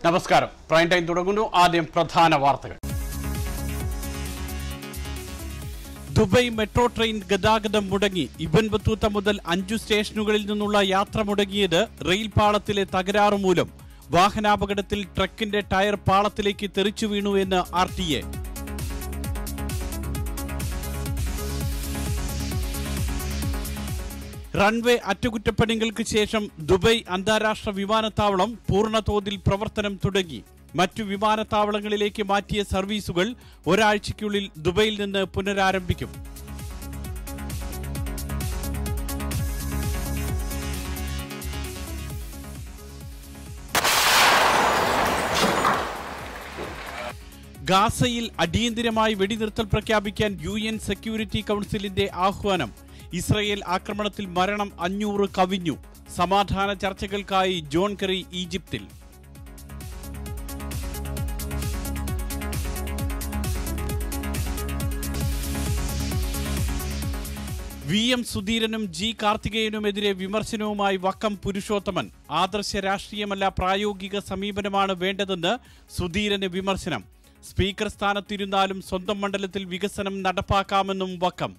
നമസ്കാരം prime time തുടങ്ങുന്നു ആദ്യം പ്രധാന വാർത്തകൾ ദുബൈ മെട്രോ ട്രെയിൻ ഗതാഗതം മുടങ്ങി ഇബൻ ബത്തൂത്ത മുതൽ അഞ്ചു സ്റ്റേഷനുകളിൽ നിന്നുള്ള യാത്ര മുടങ്ങിയത് റെയിൽ പാളത്തിലെ തകരാറ് മൂലം വാഹനാപകടത്തിൽ ട്രക്കിന്റെ ടയർ പാളത്തിലേക്ക് തെറിച്ചു വീണു എന്ന് ആർ ടി എ റൺവേ അറ്റകുറ്റപ്പണികൾക്ക് ശേഷം ദുബൈ അന്താരാഷ്ട്ര വിമാനത്താവളം പൂർണ്ണതോതിൽ പ്രവർത്തനം തുടങ്ങി മറ്റു വിമാനത്താവളങ്ങളിലേക്ക് മാറ്റിയ സർവീസുകൾ ഒരാഴ്ചയ്ക്കുള്ളിൽ ദുബൈയിൽ നിന്ന് പുനരാരംഭിക്കും ഗാസയിൽ അടിയന്തിരമായി വെടിനിർത്തൽ പ്രഖ്യാപിക്കാൻ യു എൻ സെക്യൂരിറ്റി കൗൺസിലിന്റെ ആഹ്വാനം ഇസ്രയേൽ ആക്രമണത്തിൽ മരണം അഞ്ഞൂറ് കവിഞ്ഞു സമാധാന ചർച്ചകൾക്കായി ജോൺ കെറി ഈജിപ്തിൽ വി എം സുധീരനും ജി കാർത്തികേയനുമെതിരെ വിമർശനവുമായി വക്കം പുരുഷോത്തമൻ ആദർശ രാഷ്ട്രീയമല്ല പ്രായോഗിക സമീപനമാണ് വേണ്ടതെന്ന് സുധീരന് വിമർശനം സ്പീക്കർ സ്ഥാനത്തിരുന്നാലും സ്വന്തം മണ്ഡലത്തിൽ വികസനം നടപ്പാക്കാമെന്നും വക്കം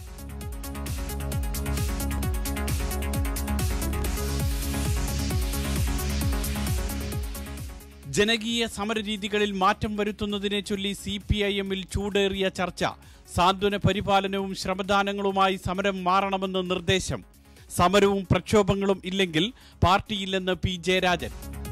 ജനകീയ സമരരീതികളിൽ മാറ്റം വരുത്തുന്നതിനെ ചൊല്ലി സി പി ഐ എമ്മിൽ ചൂടേറിയ ചർച്ച സാന്ത്വന പരിപാലനവും ശ്രമദാനങ്ങളുമായി സമരം മാറണമെന്ന് നിർദ്ദേശം സമരവും പ്രക്ഷോഭങ്ങളും ഇല്ലെങ്കിൽ പാർട്ടിയില്ലെന്ന് പി ജയരാജൻ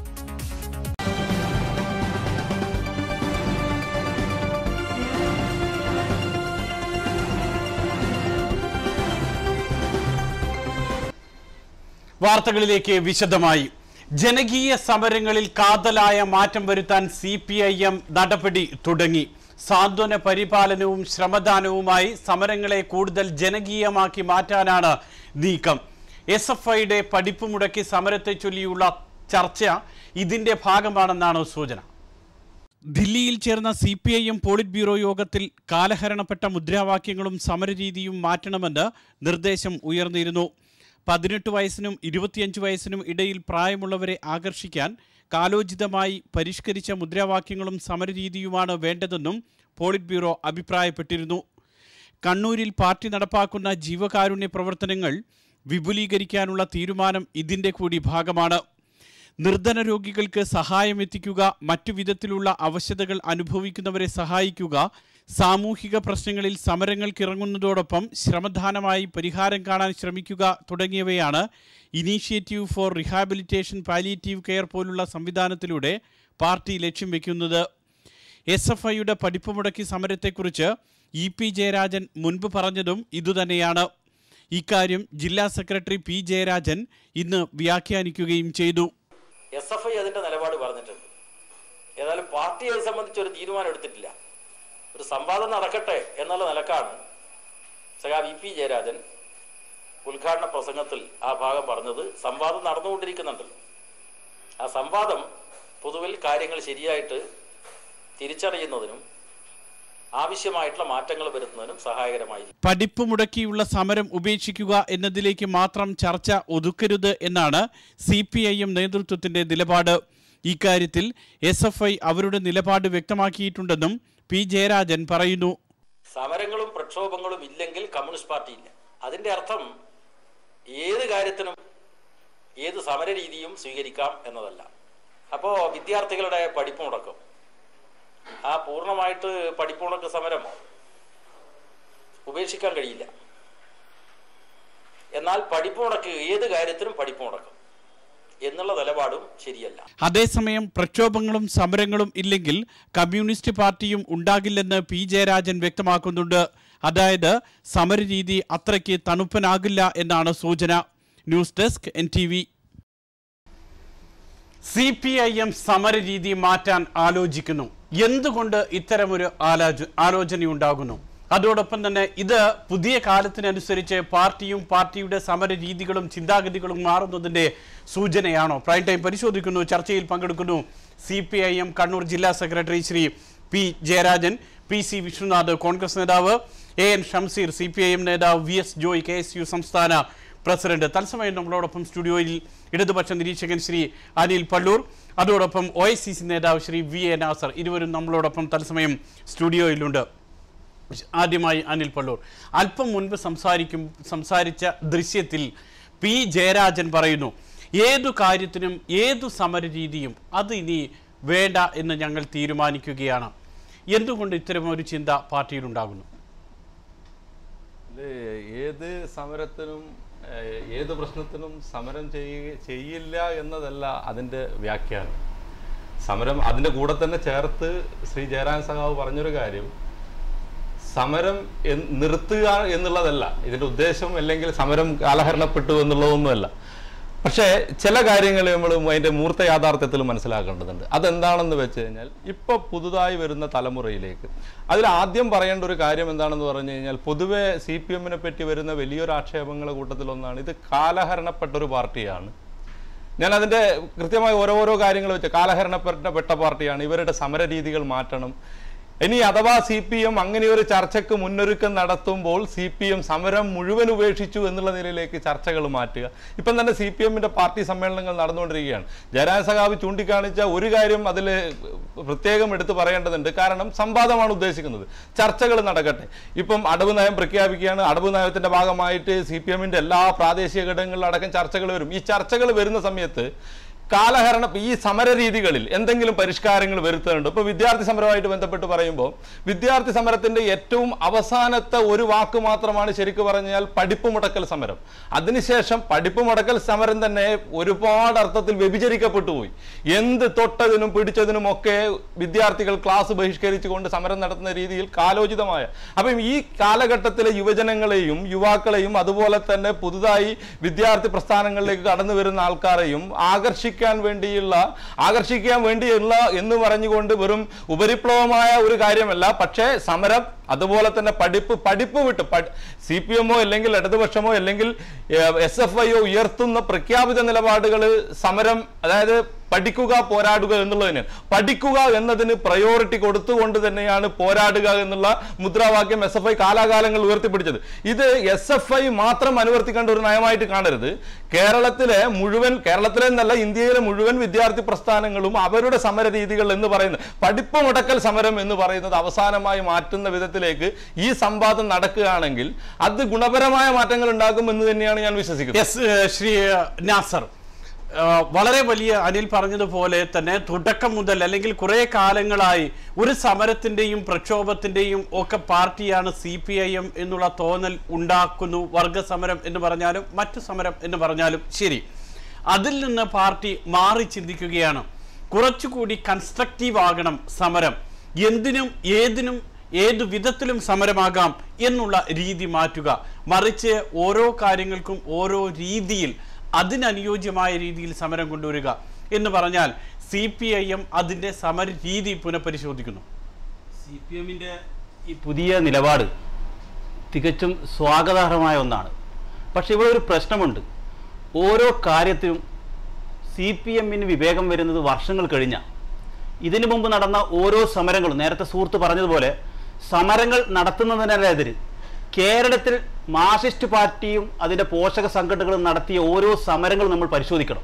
വാർത്തകളിലേക്ക് വിശദമായി ജനകീയ സമരങ്ങളിൽ കാതലായ മാറ്റം വരുത്താൻ സി പി ഐ എം നടപടി തുടങ്ങി സാന്ത്വന പരിപാലനവും ശ്രമദാനവുമായി സമരങ്ങളെ കൂടുതൽ ജനകീയമാക്കി മാറ്റാനാണ് നീക്കം എസ് എഫ് ഐയുടെ പഠിപ്പ് മുടക്കി സമരത്തെ ചൊല്ലിയുള്ള ചർച്ച ഇതിന്റെ ഭാഗമാണെന്നാണ് സൂചന ദില്ലിയിൽ ചേർന്ന C P I M polit bureau യോഗത്തിൽ കാലഹരണപ്പെട്ട മുദ്രാവാക്യങ്ങളും സമരരീതിയും മാറ്റണമെന്ന് നിർദ്ദേശം ഉയർന്നിരുന്നു പതിനെട്ട് വയസ്സിനും ഇരുപത്തിയഞ്ച് വയസ്സിനും ഇടയിൽ പ്രായമുള്ളവരെ ആകർഷിക്കാൻ കാലോചിതമായി പരിഷ്കരിച്ച മുദ്രാവാക്യങ്ങളും സമരരീതിയുമാണ് വേണ്ടതെന്നും പോളിറ്റ് ബ്യൂറോ അഭിപ്രായപ്പെട്ടിരുന്നു കണ്ണൂരിൽ പാർട്ടി നടപ്പാക്കുന്ന ജീവകാരുണ്യ പ്രവർത്തനങ്ങൾ വിപുലീകരിക്കാനുള്ള തീരുമാനം ഇതിന്റെ കൂടി ഭാഗമാണ് നിർധന രോഗികൾക്ക് സഹായം എത്തിക്കുക മറ്റു വിധത്തിലുള്ള അവശതകൾ അനുഭവിക്കുന്നവരെ സഹായിക്കുക സാമൂഹിക പ്രശ്നങ്ങളിൽ സമരങ്ങൾക്കിറങ്ങുന്നതോടൊപ്പം ശ്രമദാനമായി പരിഹാരം കാണാൻ ശ്രമിക്കുക തുടങ്ങിയവയാണ് initiative for rehabilitation palliative care പോലുള്ള സംവിധാനത്തിലൂടെ പാർട്ടി ലക്ഷ്യം വയ്ക്കുന്നത് എസ് എഫ് ഐയുടെ പഠിപ്പ് മുടക്കി സമരത്തെക്കുറിച്ച് ഇ പി ജയരാജൻ മുൻപ് പറഞ്ഞതും ഇതുതന്നെയാണ് ഇക്കാര്യം ജില്ലാ സെക്രട്ടറി പി ജയരാജൻ ഇന്ന് വ്യാഖ്യാനിക്കുകയും ചെയ്തു എസ് എഫ് ഐ അതിന്റെ നിലപാട് പറഞ്ഞിട്ടുണ്ട് ഏതായാലും പാർട്ടി അത് സംബന്ധിച്ച് ഒരു തീരുമാനം എടുത്തിട്ടില്ല ഒരു സംവാദം നടക്കട്ടെ എന്നുള്ള നിലക്കാണ് സഖാ വി പി ജയരാജൻ ഉദ്ഘാടന പ്രസംഗത്തിൽ ആ ഭാഗം പറഞ്ഞത് സംവാദം നടന്നുകൊണ്ടിരിക്കുന്നുണ്ടല്ലോ ആ സംവാദം പൊതുവിൽ കാര്യങ്ങൾ ശരിയായിട്ട് തിരിച്ചറിയുന്നതിനും ആവശ്യമായിട്ടുള്ള മാറ്റങ്ങൾ വരുത്തുന്നതിനും സഹായകരമായിരിക്കും പഠിപ്പ് മുടക്കിയുള്ള സമരം ഉപേക്ഷിക്കുക എന്നതിലേക്ക് മാത്രം ചർച്ച ഒതുക്കരുത് എന്നാണ് സി പി ഐ എം നേതൃത്വത്തിന്റെ നിലപാട് ഇക്കാര്യത്തിൽ എസ് എഫ് ഐ അവരുടെ നിലപാട് വ്യക്തമാക്കിയിട്ടുണ്ടെന്നും പി ജയരാജൻ പറയുന്നു സമരങ്ങളും പ്രക്ഷോഭങ്ങളും ഇല്ലെങ്കിൽ കമ്മ്യൂണിസ്റ്റ് പാർട്ടി ഇല്ല അതിന്റെ അർത്ഥം ഏത് കാര്യത്തിനും ഏത് സമരരീതിയും സ്വീകരിക്കാം എന്നതല്ല അപ്പോൾ വിദ്യാർത്ഥികളുടെ പഠിപ്പ് മുടക്കം ആ പൂർണ്ണമായിട്ട് പഠിപ്പ് മുടക്ക സമരം ഉപേക്ഷിക്കാൻ കഴിയില്ല എന്നാൽ പഠിപ്പ് മുടക്കുക ഏത് കാര്യത്തിനും പഠിപ്പ് മുടക്കം എന്നുള്ള നിലപാടും ശരിയല്ല അതേസമയം പ്രക്ഷോഭങ്ങളും സമരങ്ങളും ഇല്ലെങ്കിൽ കമ്മ്യൂണിസ്റ്റ് പാർട്ടിയും ഉണ്ടാകില്ലെന്ന് പി ജയരാജൻ വ്യക്തമാക്കുന്നുണ്ട് അതായത് സമരരീതി അത്രയ്ക്ക് തണുപ്പനാകില്ല എന്നാണ് സൂചന news desk N T V C P I M സമരരീതി മാറ്റാൻ ആലോചിക്കുന്നു എന്തുകൊണ്ട് ഇത്തരമൊരു ആലോച ആലോചനയുണ്ടാകുന്നു അതോടൊപ്പം തന്നെ ഇത് പുതിയ കാലത്തിനനുസരിച്ച് പാർട്ടിയും പാർട്ടിയുടെ സമര രീതികളും ചിന്താഗതികളും മാറുന്നതിന്റെ സൂചനയാണോ പ്രൈം ടൈം പരിശോധിക്കുന്നു ചർച്ചയിൽ പങ്കെടുക്കുന്നു C P I M Kannur ജില്ലാ secretary Shri P Jayarajan P C Vishwanath Congress നേതാവ് A N Shamseer C P I M നേതാവ് V S Joy K S U സംസ്ഥാന പ്രസിഡന്റ് തത്സമയം നമ്മളോടൊപ്പം സ്റ്റുഡിയോയിൽ ഇടതുപക്ഷ നിരീക്ഷകൻ ശ്രീ അനിൽ പള്ളൂർ അതോടൊപ്പം ഒ ഐ സി സി നേതാവ് ശ്രീ വി എ നാസർ ഇരുവരും നമ്മളോടൊപ്പം തത്സമയം സ്റ്റുഡിയോയിലുണ്ട് ആദ്യമായി അനിൽ പള്ളൂർ അല്പം മുൻപ് സംസാരിക്കും സംസാരിച്ച ദൃശ്യത്തിൽ പി ജയരാജൻ പറയുന്നു ഏതു കാര്യത്തിനും ഏതു സമരരീതിയും അത് ഇനി വേണ്ട എന്ന് ഞങ്ങൾ തീരുമാനിക്കുകയാണ് എന്തുകൊണ്ട് ഇത്തരം ഒരു ചിന്ത പാർട്ടിയിലുണ്ടാകുന്നു ഇത് ഏത് സമരത്തിനും ഏഹ്, ഏത് പ്രശ്നത്തിനും സമരം ചെയ്യുക ചെയ്യില്ല എന്നതല്ല അതിൻ്റെ വ്യാഖ്യാനം സമരം അതിൻ്റെ കൂടെ തന്നെ ചേർത്ത് ശ്രീ ജയരാജൻ സഖാവ് പറഞ്ഞൊരു കാര്യം സമരം എൻ- നിർത്തുക എന്നുള്ളതല്ല ഇതിൻ്റെ ഉദ്ദേശം അല്ലെങ്കിൽ സമരം കാലഹരണപ്പെട്ടു എന്നുള്ളതൊന്നുമല്ല പക്ഷേ ചില കാര്യങ്ങൾ നമ്മൾ അതിൻ്റെ മൂർത്ത യാഥാർത്ഥ്യത്തിൽ മനസ്സിലാക്കേണ്ടതുണ്ട് അതെന്താണെന്ന് വെച്ച് കഴിഞ്ഞാൽ ഇപ്പോൾ പുതുതായി വരുന്ന തലമുറയിലേക്ക് അതിൽ ആദ്യം പറയേണ്ട ഒരു കാര്യം എന്താണെന്ന് പറഞ്ഞു കഴിഞ്ഞാൽ പൊതുവെ സി പി എമ്മിനെ പറ്റി വരുന്ന വലിയൊരു ആക്ഷേപങ്ങളുടെ കൂട്ടത്തിലൊന്നാണ് ഇത് കാലഹരണപ്പെട്ട ഒരു പാർട്ടിയാണ് ഞാൻ അതിൻ്റെ കൃത്യമായി ഓരോരോ കാര്യങ്ങൾ വെച്ച് കാലഹരണപ്പെട്ട പാർട്ടിയാണ് ഇവരുടെ സമര രീതികൾ മാറ്റണം ഇനി അഥവാ സി പി എം അങ്ങനെ ഒരു ചർച്ചയ്ക്ക് മുന്നൊരുക്കം നടത്തുമ്പോൾ സി പി എം സമരം മുഴുവൻ ഉപേക്ഷിച്ചു എന്നുള്ള നിലയിലേക്ക് ചർച്ചകൾ മാറ്റുക ഇപ്പം തന്നെ സി പി എമ്മിൻ്റെ പാർട്ടി സമ്മേളനങ്ങൾ നടന്നുകൊണ്ടിരിക്കുകയാണ് ജയരാജ സഖാവ് ചൂണ്ടിക്കാണിച്ച ഒരു കാര്യം അതിൽ പ്രത്യേകം എടുത്തു പറയേണ്ടതുണ്ട് കാരണം സംവാദമാണ് ഉദ്ദേശിക്കുന്നത് ചർച്ചകൾ നടക്കട്ടെ ഇപ്പം അടവ് നയം പ്രഖ്യാപിക്കുകയാണ് അടവ് നയത്തിന്റെ ഭാഗമായിട്ട് സി പി എമ്മിന്റെ എല്ലാ പ്രാദേശിക ഘടകങ്ങളിലടക്കം ചർച്ചകൾ വരും ഈ ചർച്ചകൾ വരുന്ന സമയത്ത് കാലഹരണ ഈ സമര രീതികളിൽ എന്തെങ്കിലും പരിഷ്കാരങ്ങൾ വരുത്തുന്നുണ്ട് ഇപ്പോൾ വിദ്യാർത്ഥി സമരവുമായിട്ട് ബന്ധപ്പെട്ട് പറയുമ്പോൾ വിദ്യാർത്ഥി സമരത്തിന്റെ ഏറ്റവും അവസാനത്തെ ഒരു വാക്ക് മാത്രമാണ് ശരിക്കു പറഞ്ഞാൽ പഠിപ്പ് മുടക്കൽ സമരം അതിനുശേഷം പഠിപ്പ് മുടക്കൽ സമരം തന്നെ ഒരുപാട് അർത്ഥത്തിൽ വ്യഭിചരിക്കപ്പെട്ടു പോയി എന്ത് തൊട്ടതിനും പിടിച്ചതിനും ഒക്കെ വിദ്യാർത്ഥികൾ ക്ലാസ് ബഹിഷ്കരിച്ചുകൊണ്ട് സമരം നടത്തുന്ന രീതിയിൽ കാലോചിതമായ അപ്പം ഈ കാലഘട്ടത്തിലെ യുവജനങ്ങളെയും യുവാക്കളെയും അതുപോലെ തന്നെ പുതുതായി വിദ്യാർത്ഥി പ്രസ്ഥാനങ്ങളിലേക്ക് കടന്നു വരുന്ന ആൾക്കാരെയും ആകർഷിക്കാൻ വേണ്ടിയുള്ള ആകർഷിക്കാൻ വേണ്ടിയുള്ള എന്ന് പറഞ്ഞുകൊണ്ട് വെറും ഉപരിപ്ലവമായ ഒരു കാര്യമല്ല പക്ഷേ സമരം അതുപോലെ തന്നെ പഠിപ്പ് പഠിപ്പ് വിട്ട് സി പി എമ്മോ അല്ലെങ്കിൽ ഇടതുപക്ഷമോ അല്ലെങ്കിൽ എസ് എഫ് ഐയോ ഉയർത്തുന്ന പ്രഖ്യാപിത നിലപാടുകൾ സമരം അതായത് പഠിക്കുക പോരാടുക എന്നുള്ളതിന് പഠിക്കുക എന്നതിന് പ്രയോറിറ്റി കൊടുത്തുകൊണ്ട് തന്നെയാണ് പോരാടുക എന്നുള്ള മുദ്രാവാക്യം എസ് എഫ് ഐ കാലാകാലങ്ങൾ ഉയർത്തിപ്പിടിച്ചത് ഇത് എസ് എഫ് ഐ മാത്രം അനുവർത്തിക്കേണ്ട ഒരു നയമായിട്ട് കാണരുത് കേരളത്തിലെ മുഴുവൻ കേരളത്തിലെ എന്നല്ല ഇന്ത്യയിലെ മുഴുവൻ വിദ്യാർത്ഥി പ്രസ്ഥാനങ്ങളും അവരുടെ സമര രീതികൾ എന്ന് പറയുന്നത് പഠിപ്പ് മുടക്കൽ സമരം എന്ന് പറയുന്നത് അവസാനമായി മാറ്റുന്ന വിധത്തിലേക്ക് ഈ സംവാദം നടക്കുകയാണെങ്കിൽ അത് ഗുണപരമായ മാറ്റങ്ങൾ ഉണ്ടാക്കും എന്ന് തന്നെയാണ് ഞാൻ വിശ്വസിക്കുന്നത് യെസ് ഏഹ് ശ്രീ നാസർ ഏഹ് വളരെ വലിയ അനിൽ പറഞ്ഞതുപോലെ തന്നെ തുടക്കം മുതൽ അല്ലെങ്കിൽ കുറെ കാലങ്ങളായി ഒരു സമരത്തിന്റെയും പ്രക്ഷോഭത്തിന്റെയും ഒക്കെ പാർട്ടിയാണ് സി പി ഐ എം എന്നുള്ള തോന്നൽ ഉണ്ടാക്കുന്നു വർഗ സമരം എന്ന് പറഞ്ഞാലും മറ്റു സമരം എന്ന് പറഞ്ഞാലും ശരി അതിൽ നിന്ന് പാർട്ടി മാറി ചിന്തിക്കുകയാണ് കുറച്ചുകൂടി കൺസ്ട്രക്റ്റീവ് ആകണം സമരം എന്തിനും ഏതിനും ഏതു വിധത്തിലും സമരമാകാം എന്നുള്ള രീതി മാറ്റുക മറിച്ച് ഓരോ കാര്യങ്ങൾക്കും ഓരോ രീതിയിൽ അതിനനുയോജ്യമായ രീതിയിൽ സമരം കൊണ്ടുവരിക എന്ന് പറഞ്ഞാൽ സി പി ഐ എം അതിൻ്റെ സമര രീതി പുനഃപരിശോധിക്കുന്നു സി പി എമ്മിൻ്റെ ഈ പുതിയ നിലപാട് തികച്ചും സ്വാഗതാർഹമായ ഒന്നാണ് പക്ഷെ ഇവിടെ ഒരു പ്രശ്നമുണ്ട് ഓരോ കാര്യത്തിനും സി പി എമ്മിന് വിവേകം വരുന്നത് വർഷങ്ങൾ കഴിഞ്ഞ ഇതിനു മുമ്പ് നടന്ന ഓരോ സമരങ്ങളും നേരത്തെ സുഹൃത്ത് പറഞ്ഞതുപോലെ സമരങ്ങൾ നടത്തുന്നതിനെതിരെ കേരളത്തിൽ മാർക്സിസ്റ്റ് പാർട്ടിയും അതിൻ്റെ പോഷക സംഘടനകളും നടത്തിയ ഓരോ സമരങ്ങളും നമ്മൾ പരിശോധിക്കണം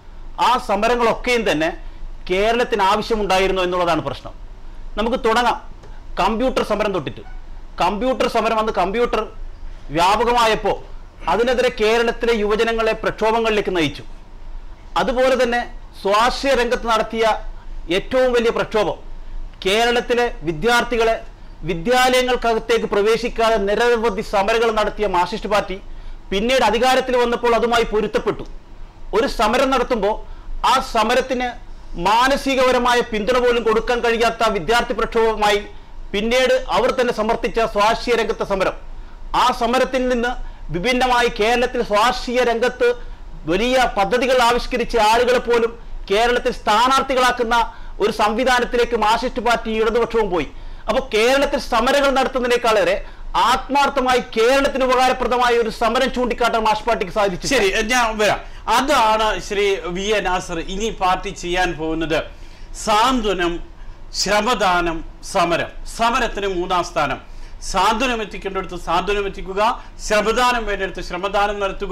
ആ സമരങ്ങളൊക്കെയും തന്നെ കേരളത്തിന് ആവശ്യമുണ്ടായിരുന്നു എന്നുള്ളതാണ് പ്രശ്നം നമുക്ക് തുടങ്ങാം കമ്പ്യൂട്ടർ സമരം തൊട്ടിട്ട് കമ്പ്യൂട്ടർ സമരം അന്ന് കമ്പ്യൂട്ടർ വ്യാപകമായപ്പോൾ അതിനെതിരെ കേരളത്തിലെ യുവജനങ്ങളെ പ്രക്ഷോഭങ്ങളിലേക്ക് നയിച്ചു അതുപോലെ തന്നെ സ്വാശ്രയ രംഗത്ത് നടത്തിയ ഏറ്റവും വലിയ പ്രക്ഷോഭം കേരളത്തിലെ വിദ്യാർത്ഥികളെ വിദ്യാലയങ്ങൾക്കകത്തേക്ക് പ്രവേശിക്കാതെ നിരവധി സമരങ്ങൾ നടത്തിയ മാർക്സിസ്റ്റ് പാർട്ടി പിന്നീട് അധികാരത്തിൽ വന്നപ്പോൾ അതുമായി പൊരുത്തപ്പെട്ടു ഒരു സമരം നടത്തുമ്പോൾ ആ സമരത്തിന് മാനസികപരമായ പിന്തുണ പോലും കൊടുക്കാൻ കഴിയാത്ത വിദ്യാർത്ഥി പ്രക്ഷോഭമായി പിന്നീട് അവർ തന്നെ സമർത്ഥിച്ച സ്വാശ്രയ രംഗത്തെ സമരം ആ സമരത്തിൽ നിന്ന് വിഭിന്നമായി കേരളത്തിൽ സ്വാശ്രയ രംഗത്ത് വലിയ പദ്ധതികൾ ആവിഷ്കരിച്ച ആളുകളെ പോലും കേരളത്തിൽ സ്ഥാനാർത്ഥികളാക്കുന്ന ഒരു സംവിധാനത്തിലേക്ക് മാർക്സിസ്റ്റ് പാർട്ടി ഇടതുപക്ഷവും പോയി അപ്പോൾ കേരളത്തിൽ സമരങ്ങൾ നടത്തുന്നതിനേക്കാളേറെ ആത്മാർത്ഥമായി കേരളത്തിന് ഉപകാരപ്രദമായ ഒരു സമരം ചൂണ്ടിക്കാട്ടാൻ മാർക്സ് പാർട്ടിക്ക് സാധിച്ചു ശരി ഞാൻ വരാം അതാണ് ശ്രീ വി എ നാസർ ഇനി പാർട്ടി ചെയ്യാൻ പോകുന്നത് സാന്ത്വനം ശ്രമദാനം സമരം സമരത്തിന് മൂന്നാം സ്ഥാനം സാന്ത്വനം എത്തിക്കേണ്ടടുത്ത് സാന്ത്വനം എത്തിക്കുക ശ്രമദാനം വേണ്ടിടത്ത് ശ്രമദാനം നടത്തുക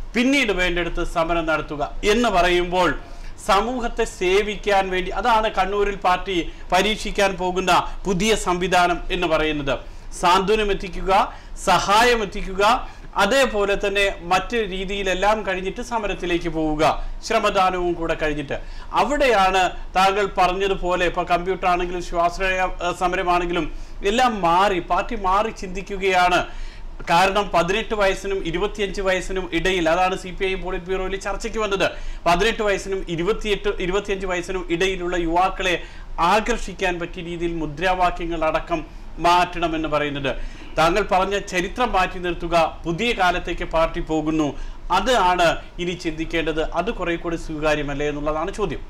പിന്നീട് വേണ്ടെടുത്ത് സമരം നടത്തുക എന്ന് പറയുമ്പോൾ സമൂഹത്തെ സേവിക്കാൻ വേണ്ടി അതാണ് കണ്ണൂരിൽ പാർട്ടി പരീക്ഷിക്കാൻ പോകുന്ന പുതിയ സംവിധാനം എന്ന് പറയുന്നത് സാന്ത്വനം എത്തിക്കുക സഹായം എത്തിക്കുക അതേപോലെ തന്നെ മറ്റ് രീതിയിലെല്ലാം കഴിഞ്ഞിട്ട് സമരത്തിലേക്ക് പോവുക ശ്രമദാനവും കൂടെ കഴിഞ്ഞിട്ട് അവിടെയാണ് താങ്കൾ പറഞ്ഞതുപോലെ ഇപ്പൊ കമ്പ്യൂട്ടർ ആണെങ്കിലും സ്വാശ്രയ ഏഹ്, സമരമാണെങ്കിലും എല്ലാം മാറി പാർട്ടി മാറി ചിന്തിക്കുകയാണ് കാരണം പതിനെട്ട് വയസ്സിനും ഇരുപത്തിയഞ്ച് വയസ്സിനും ഇടയിൽ അതാണ് സി പി ഐ പോളിറ്റ് ബ്യൂറോയിൽ ചർച്ചയ്ക്ക് വന്നത് പതിനെട്ട് വയസ്സിനും ഇരുപത്തിയെട്ട് ഇരുപത്തിയഞ്ച് വയസ്സിനും ഇടയിലുള്ള യുവാക്കളെ ആകർഷിക്കാൻ പറ്റിയ രീതിയിൽ മുദ്രാവാക്യങ്ങൾ അടക്കം മാറ്റണമെന്ന് പറയുന്നത് താങ്കൾ പറഞ്ഞ ചരിത്രം മാറ്റി നിർത്തുക പുതിയ കാലത്തേക്ക് പാർട്ടി പോകുന്നു അത് ആണ് ഇനി ചിന്തിക്കേണ്ടത് അത് കുറെ കൂടി സ്വീകാര്യമല്ലേ എന്നുള്ളതാണ് ചോദ്യം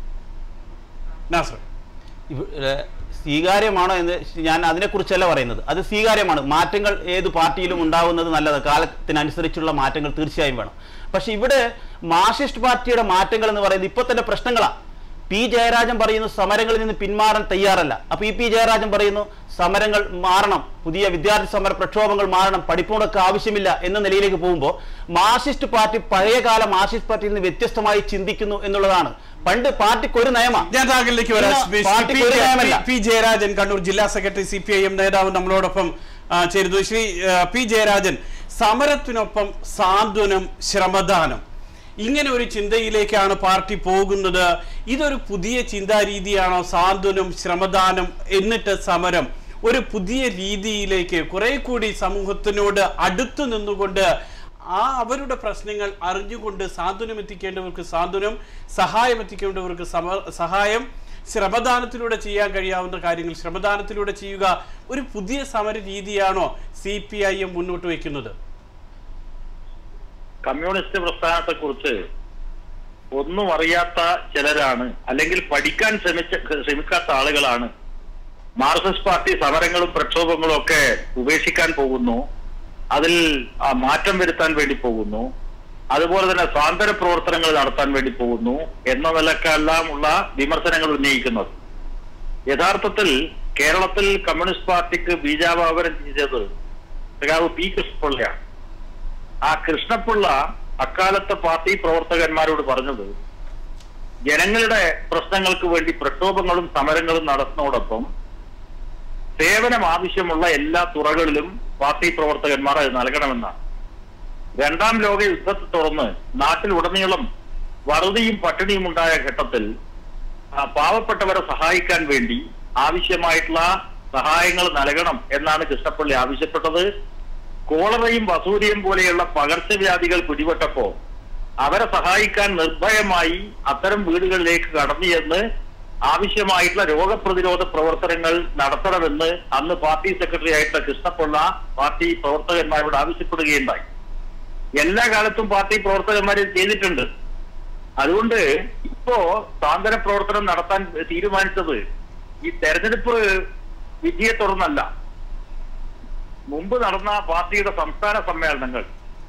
നാസർ ഇവിടെ സ്വീകാര്യമാണോ എന്ന് ഞാൻ അതിനെക്കുറിച്ചല്ല പറയുന്നത് അത് സ്വീകാര്യമാണ് മാറ്റങ്ങൾ ഏത് പാർട്ടിയിലും ഉണ്ടാവുന്നത് നല്ലത് കാലത്തിനനുസരിച്ചുള്ള മാറ്റങ്ങൾ തീർച്ചയായും വേണം പക്ഷെ ഇവിടെ മാർക്സിസ്റ്റ് പാർട്ടിയുടെ മാറ്റങ്ങൾ എന്ന് പറയുന്നത് ഇപ്പൊ തന്നെ പ്രശ്നങ്ങളാണ് പി ജയരാജൻ പറയുന്നു സമരങ്ങളിൽ നിന്ന് പിന്മാറാൻ തയ്യാറല്ല അപ്പൊ ഈ പി ജയരാജൻ പറയുന്നു സമരങ്ങൾ മാറണം പുതിയ വിദ്യാർത്ഥി സമര പ്രക്ഷോഭങ്ങൾ മാറണം പഠിപ്പുമുടക്ക് ആവശ്യമില്ല എന്ന നിലയിലേക്ക് പോകുമ്പോൾ മാർക്സിസ്റ്റ് പാർട്ടി പഴയകാല മാർക്സിസ്റ്റ് പാർട്ടിയിൽ നിന്ന് വ്യത്യസ്തമായി ചിന്തിക്കുന്നു എന്നുള്ളതാണ് പണ്ട് പാർട്ടിക്ക് ഒരു നയമാണ് ഞാൻ താങ്കളിലേക്ക് വരാം ഇന്ന് ശ്രീ പാർട്ടിക്ക് പി. ഒരു നയമല്ല. പി ജയരാജൻ കണ്ണൂർ ജില്ലാ secretary C P I M നേതാവ് നമ്മളോടൊപ്പം ആ, ചേരുന്നു ശ്രീ ആ, പി ജയരാജൻ സമരത്തിനൊപ്പം സാന്ത്വനം ശ്രമദാനം ഇങ്ങനെ ഒരു ചിന്തയിലേക്കാണ് പാർട്ടി പോകുന്നത് ഇതൊരു പുതിയ ചിന്താരീതിയാണോ സാന്ത്വനം ശ്രമദാനം എന്നിട്ട് സമരം ഒരു പുതിയ രീതിയിലേക്ക് കുറെ കൂടി സമൂഹത്തിനോട് അടുത്തു നിന്നുകൊണ്ട് ആ അവരുടെ പ്രശ്നങ്ങൾ അറിഞ്ഞുകൊണ്ട് സാന്ത്വനം എത്തിക്കേണ്ടവർക്ക് സാന്ത്വനം സഹായം എത്തിക്കേണ്ടവർക്ക് സമ സഹായം ശ്രമദാനത്തിലൂടെ ചെയ്യാൻ കഴിയാവുന്ന കാര്യങ്ങൾ ശ്രമദാനത്തിലൂടെ ചെയ്യുക ഒരു പുതിയ സമര രീതിയാണോ സി പി ഐ എം മുന്നോട്ട് വയ്ക്കുന്നത് കമ്മ്യൂണിസ്റ്റ് പ്രസ്ഥാനത്തെ കുറിച്ച് ഒന്നും അറിയാത്ത ചിലരാണ് അല്ലെങ്കിൽ പഠിക്കാൻ ശ്രമിച്ച ശ്രമിക്കാത്ത ആളുകളാണ് മാർക്സിസ്റ്റ് പാർട്ടി സമരങ്ങളും പ്രക്ഷോഭങ്ങളും ഒക്കെ ഉപേക്ഷിക്കാൻ പോകുന്നു അതിൽ ആ, മാറ്റം വരുത്താൻ വേണ്ടി പോകുന്നു അതുപോലെ തന്നെ സ്വാതന്ത്ര്യ പ്രവർത്തനങ്ങൾ നടത്താൻ വേണ്ടി പോകുന്നു എന്ന നിലക്കെല്ലാം ഉള്ള വിമർശനങ്ങൾ ഉന്നയിക്കുന്നത് യഥാർത്ഥത്തിൽ കേരളത്തിൽ കമ്മ്യൂണിസ്റ്റ് പാർട്ടിക്ക് ബീജാപാവനം ചെയ്തത് സഖാവ് പി കൃഷ്ണപിള്ളയാണ് ആ കൃഷ്ണപിള്ള അക്കാലത്തെ പാർട്ടി പ്രവർത്തകന്മാരോട് പറഞ്ഞത് ജനങ്ങളുടെ പ്രശ്നങ്ങൾക്ക് വേണ്ടി പ്രക്ഷോഭങ്ങളും സമരങ്ങളും നടത്തുന്നതോടൊപ്പം സേവനം ആവശ്യമുള്ള എല്ലാ തുറകളിലും പാർട്ടി പ്രവർത്തകന്മാർ അത് നൽകണമെന്നാണ് രണ്ടാം ലോക യുദ്ധത്തെ തുടർന്ന് നാട്ടിലുടനീളം വറുതിയും പട്ടിണിയും ഉണ്ടായ ഘട്ടത്തിൽ ആ, പാവപ്പെട്ടവരെ സഹായിക്കാൻ വേണ്ടി ആവശ്യമായിട്ടുള്ള സഹായങ്ങൾ നൽകണം എന്നാണ് കൃഷ്ണപ്പള്ളി ആവശ്യപ്പെട്ടത് കോളറയും വസൂരിയും പോലെയുള്ള പകർച്ചവ്യാധികൾ പിടിപെട്ടപ്പോ അവരെ സഹായിക്കാൻ നിർഭയമായി അത്തരം വീടുകളിലേക്ക് കടന്നു ചെന്ന് ആവശ്യമായിട്ടുള്ള രോഗപ്രതിരോധ പ്രവർത്തനങ്ങൾ നടത്തണമെന്ന് അന്ന് പാർട്ടി സെക്രട്ടറി ആയിട്ടുള്ള കൃഷ്ണപിള്ള പാർട്ടി പ്രവർത്തകന്മാരോട് ആവശ്യപ്പെടുകയുണ്ടായി എല്ലാ കാലത്തും പാർട്ടി പ്രവർത്തകന്മാർ ഇത് ചെയ്തിട്ടുണ്ട് അതുകൊണ്ട് ഇപ്പോ സാന്ത്വന പ്രവർത്തനം നടത്താൻ തീരുമാനിച്ചത് ഈ തെരഞ്ഞെടുപ്പ് വിധിയെ തുടർന്നല്ല മുമ്പ് നടന്ന പാർട്ടിയുടെ സംസ്ഥാന സമ്മേളനങ്ങൾ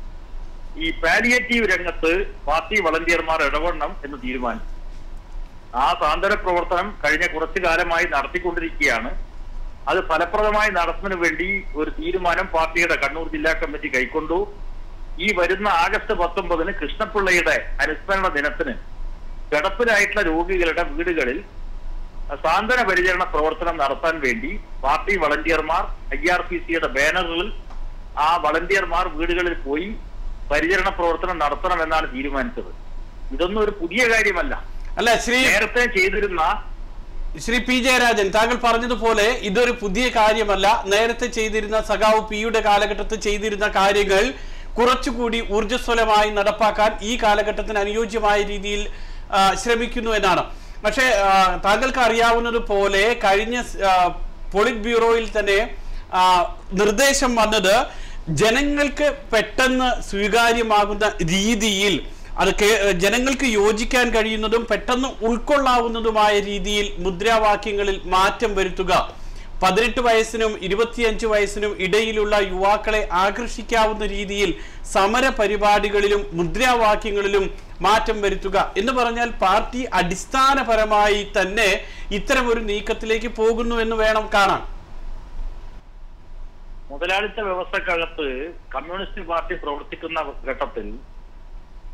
ഈ പാലിയേറ്റീവ് രംഗത്ത് പാർട്ടി വളണ്ടിയർമാർ ഇടപെടണം എന്ന് തീരുമാനിച്ചു ആ സാന്ത്വന പ്രവർത്തനം കഴിഞ്ഞ കുറച്ചു കാലമായി നടത്തിക്കൊണ്ടിരിക്കുകയാണ് അത് ഫലപ്രദമായി നടത്തുന്നതിന് വേണ്ടി ഒരു തീരുമാനം പാർട്ടിയുടെ കണ്ണൂർ ജില്ലാ കമ്മിറ്റി കൈക്കൊണ്ടു ഈ വരുന്ന ആഗസ്റ്റ് പത്തൊമ്പതിന് കൃഷ്ണപിള്ളയുടെ അനുസ്മരണ ദിനത്തിന് കിടപ്പിലായിട്ടുള്ള രോഗികളുടെ വീടുകളിൽ സാന്ത്വന പരിചരണ പ്രവർത്തനം നടത്താൻ വേണ്ടി പാർട്ടി വളണ്ടിയർമാർ ഐ ആർ പി സിയുടെ ബാനറുകളിൽ ആ വളണ്ടിയർമാർ വീടുകളിൽ പോയി പരിചരണ പ്രവർത്തനം നടത്തണമെന്നാണ് തീരുമാനിച്ചത് ഇതൊന്നും ഒരു പുതിയ കാര്യമല്ല അല്ല ശ്രീ നേരത്തെ ചെയ്തിരുന്ന ശ്രീ പി ജയരാജൻ താങ്കൾ പറഞ്ഞതുപോലെ ഇതൊരു പുതിയ കാര്യമല്ല നേരത്തെ ചെയ്തിരുന്ന സഖാവ് പിയുടെ കാലഘട്ടത്തിൽ ചെയ്തിരുന്ന കാര്യങ്ങൾ കുറച്ചുകൂടി ഊർജ്ജസ്വലമായി നടപ്പാക്കാൻ ഈ കാലഘട്ടത്തിന് അനുയോജ്യമായ രീതിയിൽ ആ, ശ്രമിക്കുന്നു എന്നാണ് പക്ഷേ ആ, താങ്കൾക്ക് അറിയാവുന്നത് പോലെ കഴിഞ്ഞ ആ, പോളിറ്റ് ബ്യൂറോയിൽ തന്നെ ആ, നിർദ്ദേശം വന്നത് ജനങ്ങൾക്ക് പെട്ടെന്ന് സ്വീകാര്യമാകുന്ന രീതിയിൽ അത് കേ- ജനങ്ങൾക്ക് യോജിക്കാൻ കഴിയുന്നതും പെട്ടെന്ന് ഉൾക്കൊള്ളാവുന്നതുമായ രീതിയിൽ മുദ്രാവാക്യങ്ങളിൽ മാറ്റം വരുത്തുക പതിനെട്ട് വയസ്സിനും ഇരുപത്തിയഞ്ച് വയസ്സിനും ഇടയിലുള്ള യുവാക്കളെ ആകർഷിക്കാവുന്ന രീതിയിൽ സമര പരിപാടികളിലും മുദ്രാവാക്യങ്ങളിലും മാറ്റം വരുത്തുക എന്ന് പറഞ്ഞാൽ പാർട്ടി അടിസ്ഥാനപരമായി തന്നെ ഇത്തരമൊരു നീക്കത്തിലേക്ക് പോകുന്നു എന്ന് വേണം കാണാൻ മുതലാളിത്ത വ്യവസ്ഥക്കകത്ത് കമ്മ്യൂണിസ്റ്റ് പാർട്ടി പ്രവർത്തിക്കുന്ന ഘട്ടത്തിൽ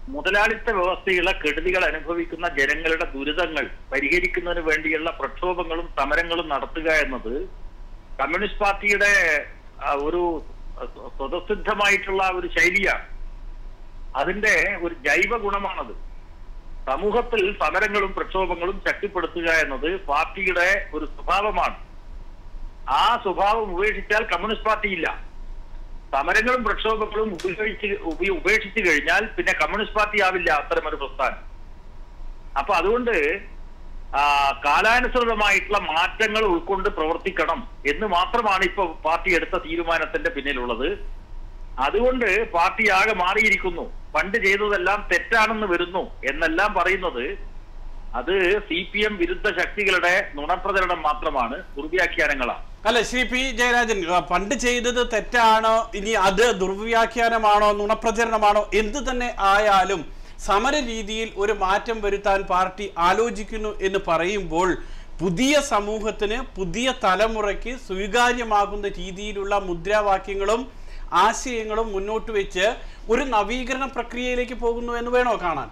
മുതലാളിത്ത വ്യവസ്ഥയിലെ കെടുതികൾ അനുഭവിക്കുന്ന ജനങ്ങളുടെ ദുരിതങ്ങൾ പരിഹരിക്കുന്നതിന് വേണ്ടിയുള്ള പ്രക്ഷോഭങ്ങളും സമരങ്ങളും നടത്തുക എന്നത് കമ്മ്യൂണിസ്റ്റ് പാർട്ടിയുടെ ആ, ഒരു സ്വ- സ്വതസിദ്ധമായിട്ടുള്ള ഒരു ശൈലിയാണ് അതിന്റെ ഒരു ജൈവ ഗുണമാണത് സമൂഹത്തിൽ സമരങ്ങളും പ്രക്ഷോഭങ്ങളും ശക്തിപ്പെടുത്തുക എന്നത് പാർട്ടിയുടെ ഒരു സ്വഭാവമാണ് ആ സ്വഭാവം ഉപേക്ഷിച്ചാൽ കമ്മ്യൂണിസ്റ്റ് പാർട്ടി ഇല്ല സമരങ്ങളും പ്രക്ഷോഭങ്ങളും ഉപയോഗിച്ച് ഉപ- ഉപേക്ഷിച്ചു കഴിഞ്ഞാൽ പിന്നെ കമ്മ്യൂണിസ്റ്റ് പാർട്ടി ആവില്ല അത്തരമൊരു പ്രസ്ഥാനം അപ്പൊ അതുകൊണ്ട് ആ, കാലാനുസൃതമായിട്ടുള്ള മാറ്റങ്ങൾ ഉൾക്കൊണ്ട് പ്രവർത്തിക്കണം എന്ന് മാത്രമാണ് ഇപ്പൊ പാർട്ടി എടുത്ത തീരുമാനത്തിന്റെ പിന്നിലുള്ളത് അതുകൊണ്ട് പാർട്ടി ആകെ മാറിയിരിക്കുന്നു പണ്ട് ചെയ്തതെല്ലാം തെറ്റാണെന്ന് വരുന്നു എന്നെല്ലാം പറയുന്നത് അത് സി പി എം വിരുദ്ധ ശക്തികളുടെ നുണപ്രചരണം മാത്രമാണ് ദുർവ്യാഖ്യാനങ്ങളാണ് അല്ല ശ്രീ പി ജയരാജൻ ആ, പണ്ട് ചെയ്തത് തെറ്റാണോ ഇനി അത് ദുർവ്യാഖ്യാനമാണോ നുണപ്രചരണമാണോ എന്ത് തന്നെ ആയാലും സമര രീതിയിൽ ഒരു മാറ്റം വരുത്താൻ പാർട്ടി ആലോചിക്കുന്നു എന്ന് പറയുമ്പോൾ പുതിയ സമൂഹത്തിന് പുതിയ തലമുറയ്ക്ക് സ്വീകാര്യമാകുന്ന രീതിയിലുള്ള മുദ്രാവാക്യങ്ങളും ആശയങ്ങളും മുന്നോട്ട് വെച്ച് ഒരു നവീകരണ പ്രക്രിയയിലേക്ക് പോകുന്നു എന്ന് വേണോ കാണാൻ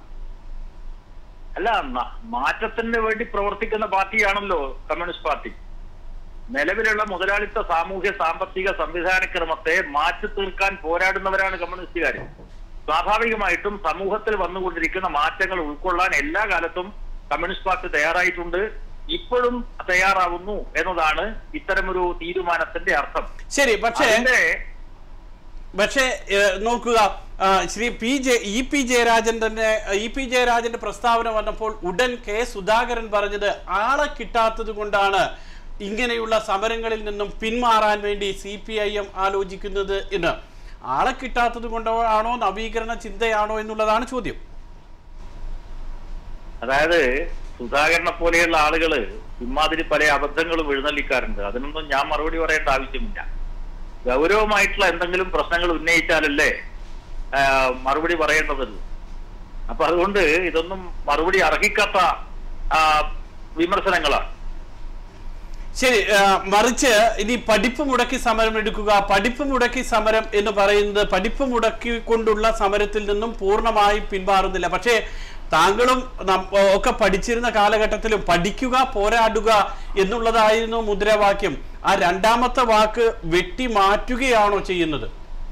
അല്ല ന- മാറ്റത്തിന് വേണ്ടി പ്രവർത്തിക്കുന്ന പാർട്ടിയാണല്ലോ കമ്മ്യൂണിസ്റ്റ് പാർട്ടി നിലവിലുള്ള മുതലാളിത്ത സാമൂഹ്യ സാമ്പത്തിക സംവിധാനക്രമത്തെ മാറ്റി തീർക്കാൻ പോരാടുന്നവരാണ് കമ്മ്യൂണിസ്റ്റുകാർ സ്വാഭാവികമായിട്ടും സമൂഹത്തിൽ വന്നുകൊണ്ടിരിക്കുന്ന മാറ്റങ്ങൾ ഉൾക്കൊള്ളാൻ എല്ലാ കാലത്തും കമ്മ്യൂണിസ്റ്റ് പാർട്ടി തയ്യാറായിട്ടുണ്ട് ഇപ്പോഴും തയ്യാറാവുന്നു എന്നതാണ് ഇത്തരമൊരു തീരുമാനത്തിന്റെ അർത്ഥം ശരി പക്ഷേ അതിന്റെ പക്ഷേ ഏഹ്, നോക്കുക ആ, Shri P J E P Jayarajan തന്നെ ഇ പി ജയരാജന്റെ പ്രസ്താവന വന്നപ്പോൾ ഉടൻ കെ സുധാകരൻ പറഞ്ഞത് ആളെ കിട്ടാത്തത് കൊണ്ടാണ് ഇങ്ങനെയുള്ള സമരങ്ങളിൽ നിന്നും പിന്മാറാൻ വേണ്ടി സി പി ഐ എം ആലോചിക്കുന്നത് എന്ന് ആളെ കിട്ടാത്തത് കൊണ്ടാണോ നവീകരണ ചിന്തയാണോ എന്നുള്ളതാണ് ചോദ്യം അതായത് സുധാകരനെ പോലെയുള്ള ആളുകള് ഇമാതിരി പല അബദ്ധങ്ങളും എഴുന്നള്ളിക്കാറുണ്ട് അതിനൊന്നും ഞാൻ മറുപടി പറയേണ്ട ആവശ്യമില്ല ഗൗരവമായിട്ടുള്ള എന്തെങ്കിലും പ്രശ്നങ്ങൾ ഉന്നയിച്ചാലല്ലേ ആ, മറുപടി പറയേണ്ടതുള്ളൂ അപ്പൊ അതുകൊണ്ട് ഇതൊന്നും മറുപടി അർഹിക്കാത്ത ആ, വിമർശനങ്ങളാണ് ശരി ആ, മറിച്ച് ഇനി പഠിപ്പ് മുടക്കി സമരം എടുക്കുക പഠിപ്പ് മുടക്കി സമരം എന്ന് പറയുന്നത് പഠിപ്പ് മുടക്കിക്കൊണ്ടുള്ള സമരത്തിൽ നിന്നും പൂർണ്ണമായി പിന്മാറുന്നില്ല പക്ഷേ താങ്കളും നം- ഒക്കെ പഠിച്ചിരുന്ന കാലഘട്ടത്തിലും പഠിക്കുക പോരാടുക എന്നുള്ളതായിരുന്നു മുദ്രാവാക്യം ആ രണ്ടാമത്തെ വാക്ക് വെട്ടി മാറ്റുകയാണോ ചെയ്യുന്നത്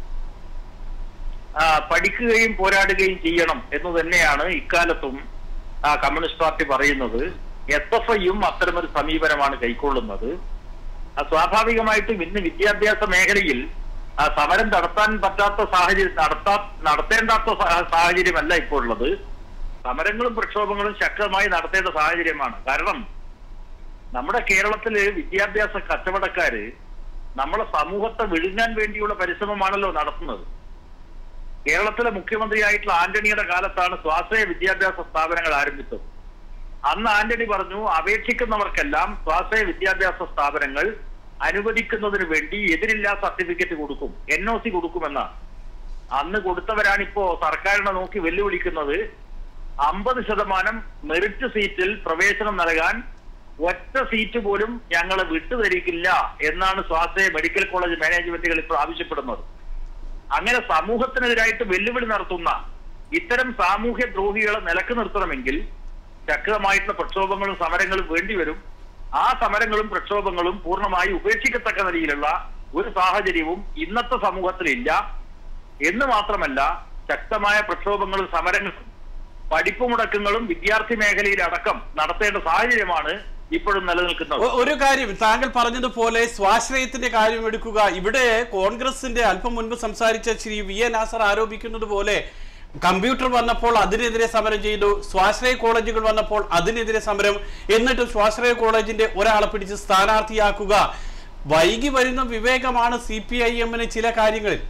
ആ, പഠിക്കുകയും പോരാടുകയും ചെയ്യണം എന്ന് തന്നെയാണ് ഇക്കാലത്തും ആ, കമ്മ്യൂണിസ്റ്റ് പാർട്ടി പറയുന്നത് എസ് എഫ് ഐയും അത്തരമൊരു സമീപനമാണ് കൈക്കൊള്ളുന്നത് ആ, സ്വാഭാവികമായിട്ടും ഇന്ന് വിദ്യാഭ്യാസ മേഖലയിൽ ആ, സമരം നടത്താൻ പറ്റാത്ത സാഹചര്യം നടത്താ നടത്തേണ്ടാത്ത സാ- സാഹചര്യമല്ല ഇപ്പോൾ ഉള്ളത് സമരങ്ങളും പ്രക്ഷോഭങ്ങളും ശക്തമായി നടത്തേണ്ട സാഹചര്യമാണ് കാരണം നമ്മുടെ കേരളത്തില് വിദ്യാഭ്യാസ കച്ചവടക്കാര് നമ്മളെ സമൂഹത്തെ വിഴുങ്ങാൻ വേണ്ടിയുള്ള പരിശ്രമമാണല്ലോ നടത്തുന്നത് കേരളത്തിലെ മുഖ്യമന്ത്രിയായിട്ടുള്ള ആന്റണിയുടെ കാലത്താണ് സ്വാശ്രയ വിദ്യാഭ്യാസ സ്ഥാപനങ്ങൾ ആരംഭിച്ചത് അന്ന് ആന്റണി പറഞ്ഞു അപേക്ഷിക്കുന്നവർക്കെല്ലാം സ്വാശ്രയ വിദ്യാഭ്യാസ സ്ഥാപനങ്ങൾ അനുവദിക്കുന്നതിന് വേണ്ടി എതിരില്ലാ സർട്ടിഫിക്കറ്റ് കൊടുക്കും എൻ ഒ സി കൊടുക്കുമെന്നാണ് അന്ന് കൊടുത്തവരാണിപ്പോ സർക്കാരിനെ നോക്കി വെല്ലുവിളിക്കുന്നത് അമ്പത് ശതമാനം മെറിറ്റ് സീറ്റിൽ പ്രവേശനം നൽകാൻ ഒറ്റ സീറ്റ് പോലും ഞങ്ങൾ വിട്ടുതരിക്കില്ല എന്നാണ് സ്വാശ്രയ മെഡിക്കൽ കോളേജ് മാനേജ്മെന്റുകൾ ഇപ്പോൾ ആവശ്യപ്പെടുന്നത് അങ്ങനെ സമൂഹത്തിനെതിരായിട്ട് വെല്ലുവിളി നടത്തുന്ന ഇത്തരം സാമൂഹ്യ ദ്രോഹികളെ നിലക്ക് നിർത്തണമെങ്കിൽ ശക്തമായിട്ടുള്ള പ്രക്ഷോഭങ്ങളും സമരങ്ങളും വേണ്ടിവരും ആ സമരങ്ങളും പ്രക്ഷോഭങ്ങളും പൂർണ്ണമായി ഉപേക്ഷിക്കത്തക്ക നിലയിലുള്ള ഒരു സാഹചര്യവും ഇന്നത്തെ സമൂഹത്തിലില്ല എന്ന് മാത്രമല്ല ശക്തമായ പ്രക്ഷോഭങ്ങളും സമരങ്ങളും പഠിപ്പ് മുടക്കങ്ങളും വിദ്യാർത്ഥി മേഖലയിൽ അടക്കം നടത്തേണ്ട സാഹചര്യമാണ് ഇപ്പോഴും നിലനിൽക്കുന്നത് ഒ- ഒരു കാര്യം താങ്കൾ പറഞ്ഞതുപോലെ സ്വാശ്രയത്തിന്റെ കാര്യം എടുക്കുക ഇവിടെ കോൺഗ്രസിന്റെ അല്പം മുൻപ് സംസാരിച്ച ശ്രീ വി എ നാസർ ആരോപിക്കുന്നത് പോലെ കമ്പ്യൂട്ടർ വന്നപ്പോൾ അതിനെതിരെ സമരം ചെയ്തു സ്വാശ്രയ കോളേജുകൾ വന്നപ്പോൾ അതിനെതിരെ സമരം എന്നിട്ട് സ്വാശ്രയ കോളേജിന്റെ ഒരാളെ പിടിച്ച് സ്ഥാനാർത്ഥിയാക്കുക വൈകി വരുന്ന വിവേകമാണ് സി പി ഐ എമ്മിന് ചില കാര്യങ്ങളിൽ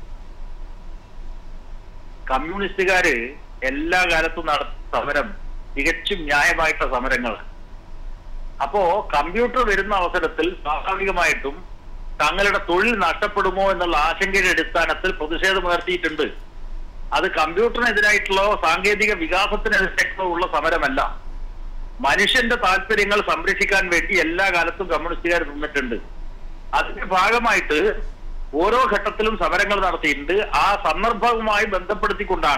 കമ്മ്യൂണിസ്റ്റുകാര് എല്ലാ കാലത്തും നടത്തുന്ന സമരം തികച്ചും ന്യായമായിട്ട സമരങ്ങളാണ് അപ്പോ കമ്പ്യൂട്ടർ വരുന്ന അവസരത്തിൽ സ്വാഭാവികമായിട്ടും തങ്ങളുടെ തൊഴിൽ നഷ്ടപ്പെടുമോ എന്നുള്ള ആശങ്കയുടെ അടിസ്ഥാനത്തിൽ പ്രതിഷേധമുയർത്തിയിട്ടുണ്ട് അത് കമ്പ്യൂട്ടറിനെതിരായിട്ടുള്ള സാങ്കേതിക വികാസത്തിനെതിരായിട്ടുള്ള ഉള്ള സമരമല്ല മനുഷ്യന്റെ താല്പര്യങ്ങൾ സംരക്ഷിക്കാൻ വേണ്ടി എല്ലാ കാലത്തും കമ്മ്യൂണിസ്റ്റുകാർ നിന്നിട്ടുണ്ട് അതിന്റെ ഭാഗമായിട്ട് ഓരോ ഘട്ടത്തിലും സമരങ്ങൾ നടത്തിയിട്ടുണ്ട് ആ സന്ദർഭവുമായി ബന്ധപ്പെടുത്തിക്കൊണ്ടാണ്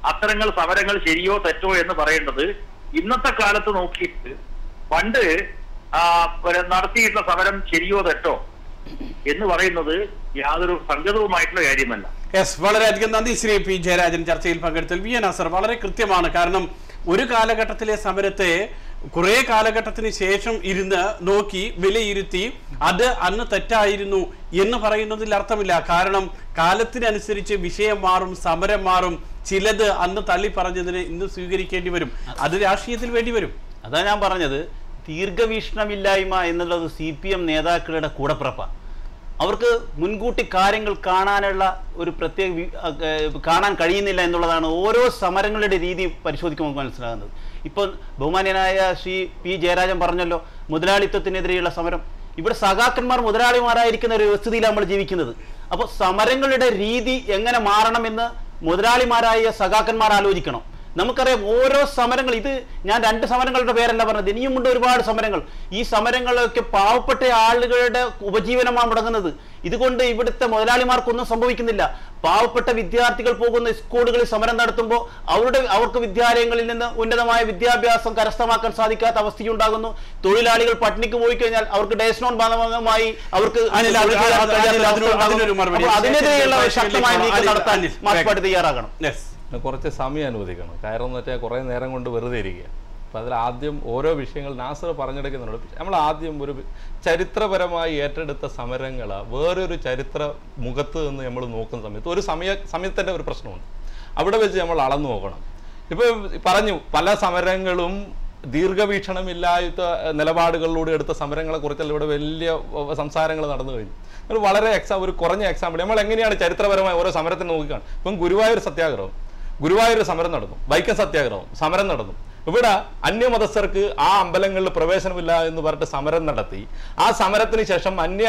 അത്തരങ്ങൾ സമരങ്ങൾ ശരിയോ തെറ്റോ എന്ന് പറയേണ്ടത് ഇന്നത്തെ കാലത്ത് നോക്കിയിട്ട് പണ്ട് ആ, പിന്നെ നടത്തിയിട്ടുള്ള സമരം ശരിയോ തെറ്റോ എന്ന് പറയുന്നത് യാതൊരു സംഗതവുമായിട്ടുള്ള കാര്യമല്ല യെസ് വളരെയധികം നന്ദി ശ്രീ പി ജയരാജൻ ചർച്ചയിൽ പങ്കെടുത്തൽ വി എൻ അസർ വളരെ കൃത്യമാണ് കാരണം ഒരു കാലഘട്ടത്തിലെ സമരത്തെ കുറെ കാലഘട്ടത്തിന് ശേഷം ഇരുന്ന് നോക്കി വിലയിരുത്തി അത് അന്ന് തെറ്റായിരുന്നു എന്ന് പറയുന്നതിൽ അർത്ഥമില്ല കാരണം കാലത്തിനനുസരിച്ച് വിഷയം മാറും സമരം മാറും ചിലത് അന്ന് തള്ളി പറഞ്ഞതിന് ഇന്ന് സ്വീകരിക്കേണ്ടി വരും അത് രാഷ്ട്രീയത്തിൽ വേണ്ടി വരും അതാ ഞാൻ പറഞ്ഞത് ദീർഘവീക്ഷണമില്ലായ്മ എന്നുള്ളത് സി പി എം നേതാക്കളുടെ കൂടപ്പിറപ്പാണ് അവർക്ക് മുൻകൂട്ടി കാര്യങ്ങൾ കാണാനുള്ള ഒരു പ്രത്യേക വി- അഹ് ഏഹ് കാണാൻ കഴിയുന്നില്ല എന്നുള്ളതാണ് ഓരോ സമരങ്ങളുടെ രീതി പരിശോധിക്കുമ്പോൾ മനസ്സിലാകുന്നത് ഇപ്പോൾ ബഹുമാന്യനായ ശ്രീ പി ജയരാജൻ പറഞ്ഞല്ലോ മുതലാളിത്തത്തിനെതിരെയുള്ള സമരം ഇവിടെ സഖാക്കന്മാർ മുതലാളിമാരായിരിക്കുന്ന ഒരു വ്യവസ്ഥിതിയിലാണ് നമ്മൾ ജീവിക്കുന്നത് അപ്പോൾ സമരങ്ങളുടെ രീതി എങ്ങനെ മാറണമെന്ന് മുതലാളിമാരായ സഖാക്കന്മാർ ആലോചിക്കണം നമുക്കറിയാം ഓരോ സമരങ്ങൾ ഇത് ഞാൻ രണ്ട് സമരങ്ങളുടെ പേരല്ല പറഞ്ഞത് ഇനിയുമുണ്ട് ഒരുപാട് സമരങ്ങൾ ഈ സമരങ്ങളൊക്കെ പാവപ്പെട്ട ആളുകളുടെ ഉപജീവനമാണ് മുടങ്ങുന്നത് ഇതുകൊണ്ട് ഇവിടുത്തെ മുതലാളിമാർക്കൊന്നും സംഭവിക്കുന്നില്ല പാവപ്പെട്ട വിദ്യാർത്ഥികൾ പോകുന്ന സ്കൂളുകളിൽ സമരം നടത്തുമ്പോൾ അവരുടെ അവർക്ക് വിദ്യാലയങ്ങളിൽ നിന്ന് ഉന്നതമായ വിദ്യാഭ്യാസം കരസ്ഥമാക്കാൻ സാധിക്കാത്ത അവസ്ഥയുണ്ടാകുന്നു തൊഴിലാളികൾ പട്ടിണിക്ക് പോയി കഴിഞ്ഞാൽ അവർക്ക് ഡേസ് നോൺ ഭാഗമായി അവർക്ക് അനിൽ, അത് തൊഴിൽ ചെയ്യാൻ അത് കഴിയാത്ത അനിൽ, അതിനൊരു- അവസ്ഥ അതിനൊരു ഉണ്ടാകുന്നു. മറുപടി. അപ്പോൾ അതിനെതിരെയുള്ള ശേഷം ശക്തമായ അനിൽ, നീക്കം നടത്താൻ അനിൽ, മാർക്സ് പാർട്ടി തയ്യാറാകണം യെസ് കുറച്ച് സമയം അനുവദിക്കണം കാരണം എന്ന് വെച്ചാൽ കുറേ നേരം കൊണ്ട് വെറുതെ ഇരിക്കുക അപ്പം അതിൽ ആദ്യം ഓരോ വിഷയങ്ങൾ നാസർ പറഞ്ഞെടുക്കുന്നുണ്ട് നമ്മൾ ആദ്യം ഒരു ചരിത്രപരമായി ഏറ്റെടുത്ത സമരങ്ങൾ വേറൊരു ചരിത്ര മുഖത്ത് നിന്ന് നമ്മൾ നോക്കുന്ന സമയത്ത് ഒരു സമയ സമയത്തിൻ്റെ ഒരു പ്രശ്നമുണ്ട് അവിടെ വെച്ച് നമ്മൾ അളന്നു നോക്കണം ഇപ്പം പറഞ്ഞു പല സമരങ്ങളും ദീർഘവീക്ഷണമില്ലാത്ത നിലപാടുകളിലൂടെ എടുത്ത സമരങ്ങളെ കുറിച്ചല്ല ഇവിടെ വലിയ വ- സംസാരങ്ങൾ നടന്നു കഴിഞ്ഞു ഒരു വളരെ എക്സാ ഒരു കുറഞ്ഞ എക്സാമ്പിൾ നമ്മൾ എങ്ങനെയാണ് ചരിത്രപരമായി ഓരോ സമരത്തിന് നോക്കിക്കാണ് ഇപ്പം ഗുരുവായൂർ സത്യാഗ്രഹം ഗുരുവായൂർ സമരം നടന്നു വൈക്കം സത്യാഗ്രഹം സമരം നടന്നു ഇവിടെ അന്യമതസ്ഥർക്ക് ആ അമ്പലങ്ങളിൽ പ്രവേശനമില്ല എന്ന് പറഞ്ഞിട്ട് സമരം നടത്തി ആ സമരത്തിന് ശേഷം അന്യ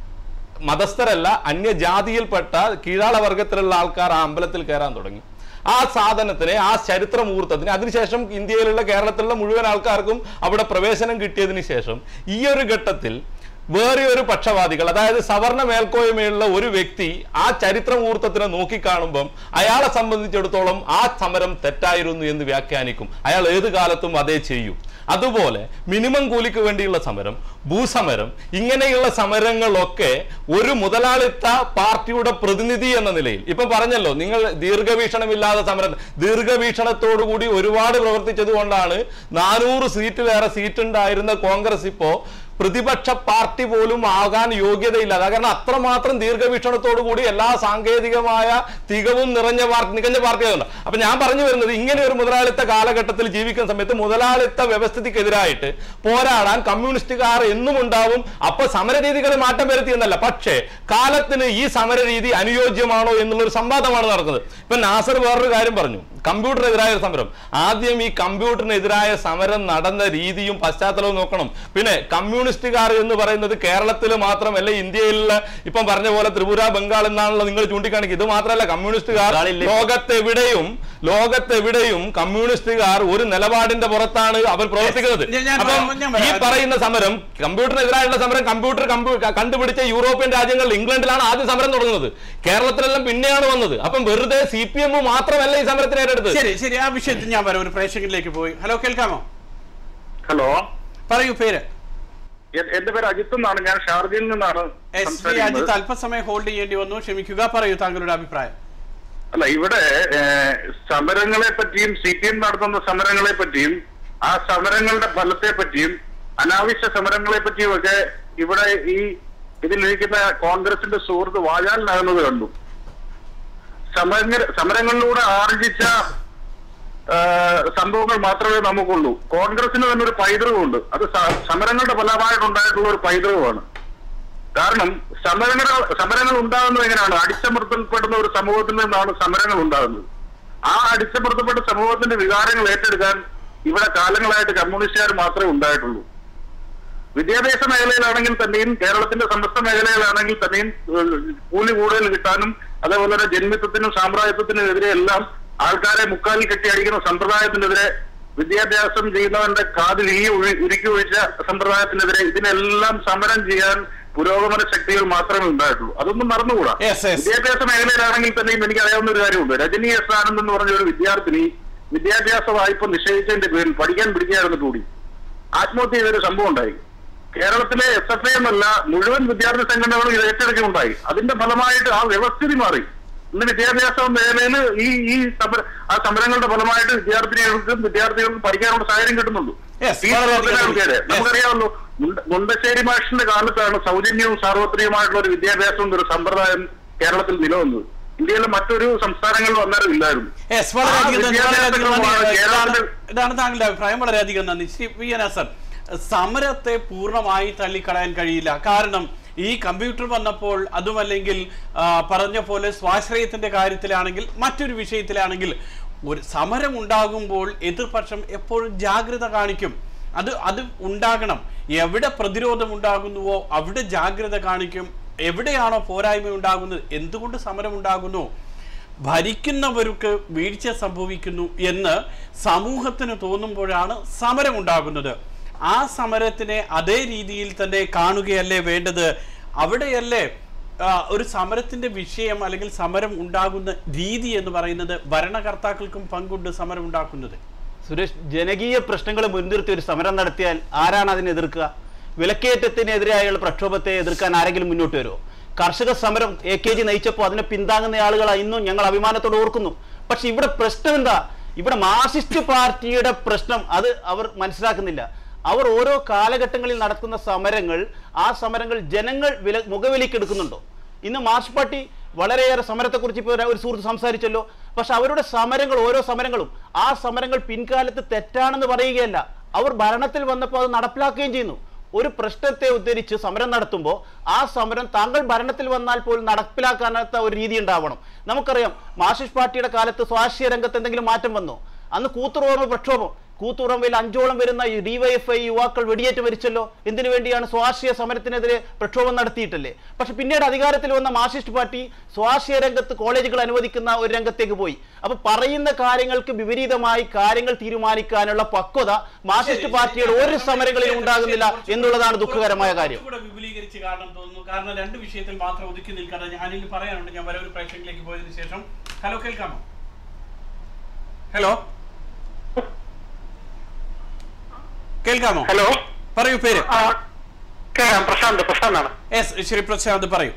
മതസ്ഥരല്ല അന്യജാതിയിൽപ്പെട്ട കീഴാള വർഗത്തിലുള്ള ആൾക്കാർ ആ അമ്പലത്തിൽ കയറാൻ തുടങ്ങി ആ സാധനത്തിന് ആ ചരിത്ര മുഹൂർത്തത്തിന് അതിനുശേഷം ഇന്ത്യയിലുള്ള കേരളത്തിലുള്ള മുഴുവൻ ആൾക്കാർക്കും അവിടെ പ്രവേശനം കിട്ടിയതിന് ശേഷം ഈ ഒരു ഘട്ടത്തിൽ വേറെ ഒരു പക്ഷവാദികൾ അതായത് സവർണ മേൽക്കോയ്മയുള്ള ഒരു വ്യക്തി ആ ചരിത്ര മുഹൂർത്തത്തിനെ നോക്കിക്കാണുമ്പം അയാളെ സംബന്ധിച്ചിടത്തോളം ആ സമരം തെറ്റായിരുന്നു എന്ന് വ്യാഖ്യാനിക്കും അയാൾ ഏത് കാലത്തും അതേ ചെയ്യും അതുപോലെ മിനിമം കൂലിക്ക് വേണ്ടിയുള്ള സമരം ഭൂസമരം ഇങ്ങനെയുള്ള സമരങ്ങളൊക്കെ ഒരു മുതലാളിത്ത പാർട്ടിയുടെ പ്രതിനിധി എന്ന നിലയിൽ ഇപ്പൊ പറഞ്ഞല്ലോ നിങ്ങൾ ദീർഘവീക്ഷണമില്ലാതെ സമരം ദീർഘവീക്ഷണത്തോടു കൂടി ഒരുപാട് പ്രവർത്തിച്ചത് കൊണ്ടാണ് നാനൂറ് സീറ്റിലേറെ സീറ്റ് ഉണ്ടായിരുന്ന കോൺഗ്രസ് ഇപ്പോ പ്രതിപക്ഷ പാർട്ടി പോലും ആകാൻ യോഗ്യതയില്ല അതാ കാരണം അത്രമാത്രം ദീർഘവീക്ഷണത്തോടു കൂടി എല്ലാ സാങ്കേതികമായ തികവും നിറഞ്ഞ പാർട്ടി നികഞ്ഞ പാർട്ടിയാണ് അപ്പൊ ഞാൻ പറഞ്ഞു വരുന്നത് ഇങ്ങനെ ഒരു മുതലാളിത്ത കാലഘട്ടത്തിൽ ജീവിക്കുന്ന സമയത്ത് മുതലാളിത്ത വ്യവസ്ഥിതിക്കെതിരായിട്ട് പോരാടാൻ കമ്മ്യൂണിസ്റ്റുകാർ എന്നും ഉണ്ടാവും അപ്പൊ സമരരീതികൾ മാറ്റം വരുത്തി എന്നല്ല പക്ഷേ കാലത്തിന് ഈ സമരരീതി അനുയോജ്യമാണോ എന്നുള്ള ഒരു സംവാദമാണ് നടക്കുന്നത് ഇപ്പൊ നാസർ വേറൊരു കാര്യം പറഞ്ഞു കമ്പ്യൂട്ടറിനെതിരായ ഒരു സമരം ആദ്യം ഈ കമ്പ്യൂട്ടറിനെതിരായ സമരം നടന്ന രീതിയും പശ്ചാത്തലവും നോക്കണം പിന്നെ കമ്മ്യൂണിസ്റ്റുകാർ എന്ന് പറയുന്നത് കേരളത്തിൽ മാത്രമല്ല ഇന്ത്യയിലുള്ള ഇപ്പം പറഞ്ഞ പോലെ ത്രിപുര ബംഗാൾ എന്നാണല്ലോ നിങ്ങൾ ചൂണ്ടിക്കാണിക്കുക ഇത് മാത്രമല്ല കമ്മ്യൂണിസ്റ്റുകാർ ബംഗാളില്ലേ? ലോകത്തെവിടെയും ലോകത്തെവിടെയും കമ്മ്യൂണിസ്റ്റുകാർ ഒരു നിലപാടിന്റെ പുറത്താണ് അവർ പ്രവർത്തിക്കുന്നത് ഞാൻ- ഞാൻ അപ്പം ഞാൻ ഈ പറയാം. പറയുന്ന സമരം കമ്പ്യൂട്ടറിനെതിരായുള്ള സമരം കമ്പ്യൂട്ടർ കമ്പൂ- കണ്ടുപിടിച്ച യൂറോപ്യൻ രാജ്യങ്ങളിൽ ഇംഗ്ലണ്ടിലാണ് ആദ്യം സമരം തുടങ്ങുന്നത് കേരളത്തിലെല്ലാം പിന്നെയാണ് വന്നത് അപ്പം വെറുതെ സി പി എം മാത്രമല്ല ഈ സമരത്തിന് ഏറ്റെടുത്തത് ശരി ശരി ആ വിഷയത്തിൽ ഞാൻ വരാം ഒരു പ്രേക്ഷകരിലേക്ക് പോയി ഹലോ കേൾക്കാമോ ഹലോ പറയൂ പേര് എ- എന്റെ പേര് അജിത്ത് എന്നാണ് ഞാൻ ഷാർജയിൽ നിന്നാണ് എസ് വി സംസാരിക്കുന്നത് അജിത്ത് അല്പസമയം ഹോൾഡ് ചെയ്യേണ്ടി വന്നു ക്ഷമിക്കുക പറയൂ താങ്കളുടെ അഭിപ്രായം അല്ല ഇവിടെ ഏഹ്, സമരങ്ങളെ പറ്റിയും സി പി എം നടത്തുന്ന സമരങ്ങളെ പറ്റിയും ആ സമരങ്ങളുടെ ഫലത്തെ പറ്റിയും അനാവശ്യ സമരങ്ങളെ പറ്റിയും ഒക്കെ ഇവിടെ ഈ ഇതിലിരിക്കുന്ന കോൺഗ്രസിന്റെ സുഹൃത്ത് വാചാലിനാകുന്നത് കണ്ടു സമര സമരങ്ങളിലൂടെ ആർജിച്ച ആ, സംഭവങ്ങൾ മാത്രമേ നമുക്കുള്ളൂ കോൺഗ്രസിന് തന്നെ ഒരു പൈതൃകമുണ്ട് അത് സ- സമരങ്ങളുടെ ഫലമായിട്ടുണ്ടായിട്ടുള്ള ഒരു പൈതൃകമാണ് കാരണം സമരങ്ങൾ സമരങ്ങൾ ഉണ്ടാകുന്നത് എങ്ങനെയാണ് അടിച്ചമർത്തപ്പെടുന്ന ഒരു സമൂഹത്തിൽ നിന്നാണ് സമരങ്ങൾ ഉണ്ടാകുന്നത് ആ അടിച്ചമർത്തപ്പെട്ട സമൂഹത്തിന്റെ വികാരങ്ങൾ ഏറ്റെടുക്കാൻ ഇവിടെ കാലങ്ങളായിട്ട് കമ്മ്യൂണിസ്റ്റുകാർ മാത്രമേ ഉണ്ടായിട്ടുള്ളൂ വിദ്യാഭ്യാസ മേഖലയിലാണെങ്കിൽ തന്നെയും കേരളത്തിന്റെ സമസ്ത മേഖലയിലാണെങ്കിൽ തന്നെയും ഏഹ്, കൂലി കൂടുതൽ കിട്ടാനും അതേപോലെ തന്നെ ജന്മിത്വത്തിനും സാമ്രാജ്യത്വത്തിനും എതിരെ എല്ലാം ആൾക്കാരെ മുക്കാലിൽ കെട്ടി അടിക്കുന്ന സമ്പ്രദായത്തിനെതിരെ വിദ്യാഭ്യാസം ചെയ്യുന്നവന്റെ കാതിൽ ഈ ഉഴി- ഉരുക്കി ഒഴിച്ച സമ്പ്രദായത്തിനെതിരെ ഇതിനെല്ലാം സമരം ചെയ്യാൻ പുരോഗമന ശക്തികൾ മാത്രമേ ഉണ്ടായിട്ടുള്ളൂ അതൊന്നും മറന്നുകൂടാ Yes, yes. വിദ്യാഭ്യാസ മേഖലയിലാണെങ്കിൽ തന്നെയും എനിക്ക് അറിയാവുന്ന ഒരു കാര്യമുണ്ട് രജനി എസ് ആനന്ദ് എന്ന് പറഞ്ഞ ഒരു വിദ്യാർത്ഥിനി വിദ്യാഭ്യാസ വായ്പ നിശ്ചയിച്ചതിന്റെ പേരിൽ പഠിക്കാൻ പിടിക്കാതിരുന്നിട്ട് കൂടി ആത്മഹത്യ ചെയ്തൊരു സംഭവം ഉണ്ടായി കേരളത്തിലെ എസ് എഫ് ഐ എന്നല്ല മുഴുവൻ വിദ്യാർത്ഥി സംഘടനകളും ഇത് ഏറ്റെടുക്കുന്നുണ്ടായി അതിന്റെ ഫലമായിട്ട് ആ വ്യവസ്ഥിതി മാറി ഇന്ന് വിദ്യാഭ്യാസ മേഖലയിൽ ഈ ഈ സമര ആ സമരങ്ങളുടെ ഫലമായിട്ട് വിദ്യാർത്ഥിനികൾക്കും വിദ്യാർത്ഥികൾക്കും പഠിക്കാനുള്ള സാഹചര്യം കിട്ടുന്നുണ്ട് Yes, ഈ വളരെ പ്രവർത്തനം അധികം. ആൾക്കാര്. Yes. നമുക്കറിയാമല്ലോ മുണ്ട- മുണ്ടശ്ശേരി മാഷിന്റെ കാലത്താണ് സൗജന്യവും സാർവത്രികമായിട്ടുള്ള ഒരു വിദ്യാഭ്യാസം ഒരു സമ്പ്രദായം കേരളത്തിൽ നിലവന്നത് ഇന്ത്യയിലെ മറ്റൊരു സംസ്ഥാനങ്ങളിൽ വന്നാലും ഇല്ലായിരുന്നു യെസ് വളരെയധികം ആ നന്ദി, വളരെയധികം നന്ദി. വിദ്യാഭ്യാസ ഇതാണ് കേരളത്തിൽ- ഇതാണ് താങ്കളുടെ അഭിപ്രായം വളരെയധികം നന്ദി ശ്രീ വി എൻ സർ സമരത്തെ പൂർണ്ണമായി തള്ളിക്കളയാൻ കഴിയില്ല കാരണം ഈ കമ്പ്യൂട്ടർ വന്നപ്പോൾ അതുമല്ലെങ്കിൽ ആ, പറഞ്ഞ പോലെ സ്വാശ്രയത്തിന്റെ കാര്യത്തിലാണെങ്കിൽ മറ്റൊരു വിഷയത്തിലാണെങ്കിൽ ഒരു സമരം ഉണ്ടാകുമ്പോൾ എതിർപക്ഷം എപ്പോഴും ജാഗ്രത കാണിക്കും അത് അത് ഉണ്ടാകണം എവിടെ പ്രതിരോധം ഉണ്ടാകുന്നുവോ അവിടെ ജാഗ്രത കാണിക്കും എവിടെയാണോ പോരായ്മ ഉണ്ടാകുന്നത് എന്തുകൊണ്ട് സമരം ഉണ്ടാകുന്നു ഭരിക്കുന്നവർക്ക് വീഴ്ച സംഭവിക്കുന്നു എന്ന് സമൂഹത്തിന് തോന്നുമ്പോഴാണ് സമരം ഉണ്ടാകുന്നത് ആ സമരത്തിനെ അതേ രീതിയിൽ തന്നെ കാണുകയല്ലേ വേണ്ടത് അവിടെയല്ലേ ആ, ഒരു സമരത്തിന്റെ വിഷയം അല്ലെങ്കിൽ സമരം ഉണ്ടാകുന്ന രീതി എന്ന് പറയുന്നത് ഭരണകർത്താക്കൾക്കും പങ്കുണ്ട് സമരം ഉണ്ടാക്കുന്നത് സുരേഷ് ജനകീയ പ്രശ്നങ്ങൾ മുൻനിർത്തി ഒരു സമരം നടത്തിയാൽ ആരാണ് അതിനെ എതിർക്കുക വിലക്കയറ്റത്തിനെതിരായുള്ള പ്രക്ഷോഭത്തെ എതിർക്കാൻ ആരെങ്കിലും മുന്നോട്ട് വരുമോ കർഷക സമരം എ കെ ജി നയിച്ചപ്പോൾ അതിനെ പിന്താങ്ങുന്ന ആളുകളാണ് ഇന്നും ഞങ്ങൾ അഭിമാനത്തോടെ ഓർക്കുന്നു പക്ഷെ ഇവിടെ പ്രശ്നം എന്താ ഇവിടെ മാർക്സിസ്റ്റ് പാർട്ടിയുടെ പ്രശ്നം അത് അവർ മനസ്സിലാക്കുന്നില്ല അവർ ഓരോ കാലഘട്ടങ്ങളിൽ നടത്തുന്ന സമരങ്ങൾ ആ സമരങ്ങൾ ജനങ്ങൾ വില മുഖവിലേക്കെടുക്കുന്നുണ്ടോ ഇന്ന് മാർക്സ് പാർട്ടി വളരെയേറെ സമരത്തെക്കുറിച്ച് ഇപ്പോൾ ഒരു സുഹൃത്ത് സംസാരിച്ചല്ലോ പക്ഷെ അവരുടെ സമരങ്ങൾ ഓരോ സമരങ്ങളും ആ സമരങ്ങൾ പിൻകാലത്ത് തെറ്റാണെന്ന് പറയുകയല്ല അവർ ഭരണത്തിൽ വന്നപ്പോൾ അത് നടപ്പിലാക്കുകയും ചെയ്യുന്നു ഒരു പ്രശ്നത്തെ ഉദ്ധരിച്ച് സമരം നടത്തുമ്പോൾ ആ സമരം താങ്കൾ ഭരണത്തിൽ വന്നാൽ പോലും നടപ്പിലാക്കാനാത്ത ഒരു രീതി ഉണ്ടാവണം നമുക്കറിയാം മാർക്സിസ്റ്റ് പാർട്ടിയുടെ കാലത്ത് സ്വാശ്രയ രംഗത്ത് എന്തെങ്കിലും മാറ്റം വന്നോ അന്ന് കൂത്തുറോർമ്മ പ്രക്ഷോഭം കൂത്തുറമ്പയിൽ അഞ്ചോളം വരുന്ന ഈ ഡിവൈഎഫ്ഐ യുവാക്കൾ വെടിയേറ്റ് മരിച്ചല്ലോ എന്തിനു വേണ്ടിയാണ് സ്വാശ്രയ സമരത്തിനെതിരെ പ്രക്ഷോഭം നടത്തിയിട്ടല്ലേ പക്ഷെ പിന്നീട് അധികാരത്തിൽ വന്ന മാർക്സിസ്റ്റ് പാർട്ടി സ്വാശ്രയ രംഗത്ത് കോളേജുകൾ അനുവദിക്കുന്ന ഒരു രംഗത്തേക്ക് പോയി അപ്പൊ പറയുന്ന കാര്യങ്ങൾക്ക് വിപരീതമായി കാര്യങ്ങൾ തീരുമാനിക്കാനുള്ള പക്വത മാർക്സിസ്റ്റ് പാർട്ടിയുടെ ഒരു സമരങ്ങളിലും ഉണ്ടാകുന്നില്ല എന്നുള്ളതാണ് ദുഃഖകരമായ കാര്യം കുറച്ചുകൂടെ വിപുലീകരിച്ച് കാരണം തോന്നുന്നു കാരണം രണ്ട് വിഷയത്തിൽ മാത്രം ഒതുക്കി നിൽക്കാതെ ഞാനിൽ പറയാനുണ്ട് ഞാൻ വരെ ഒരു പ്രേക്ഷകരിലേക്ക് പോയതിനു ശേഷം ഹലോ കേൾക്കാമോ ഹലോ കേൾക്കാമോ ഹലോ പറയൂ പേര് ആ കേൾക്കാം പ്രശാന്ത് പ്രശാന്താണ് എസ് ശ്രീ പ്രശാന്ത് പറയൂ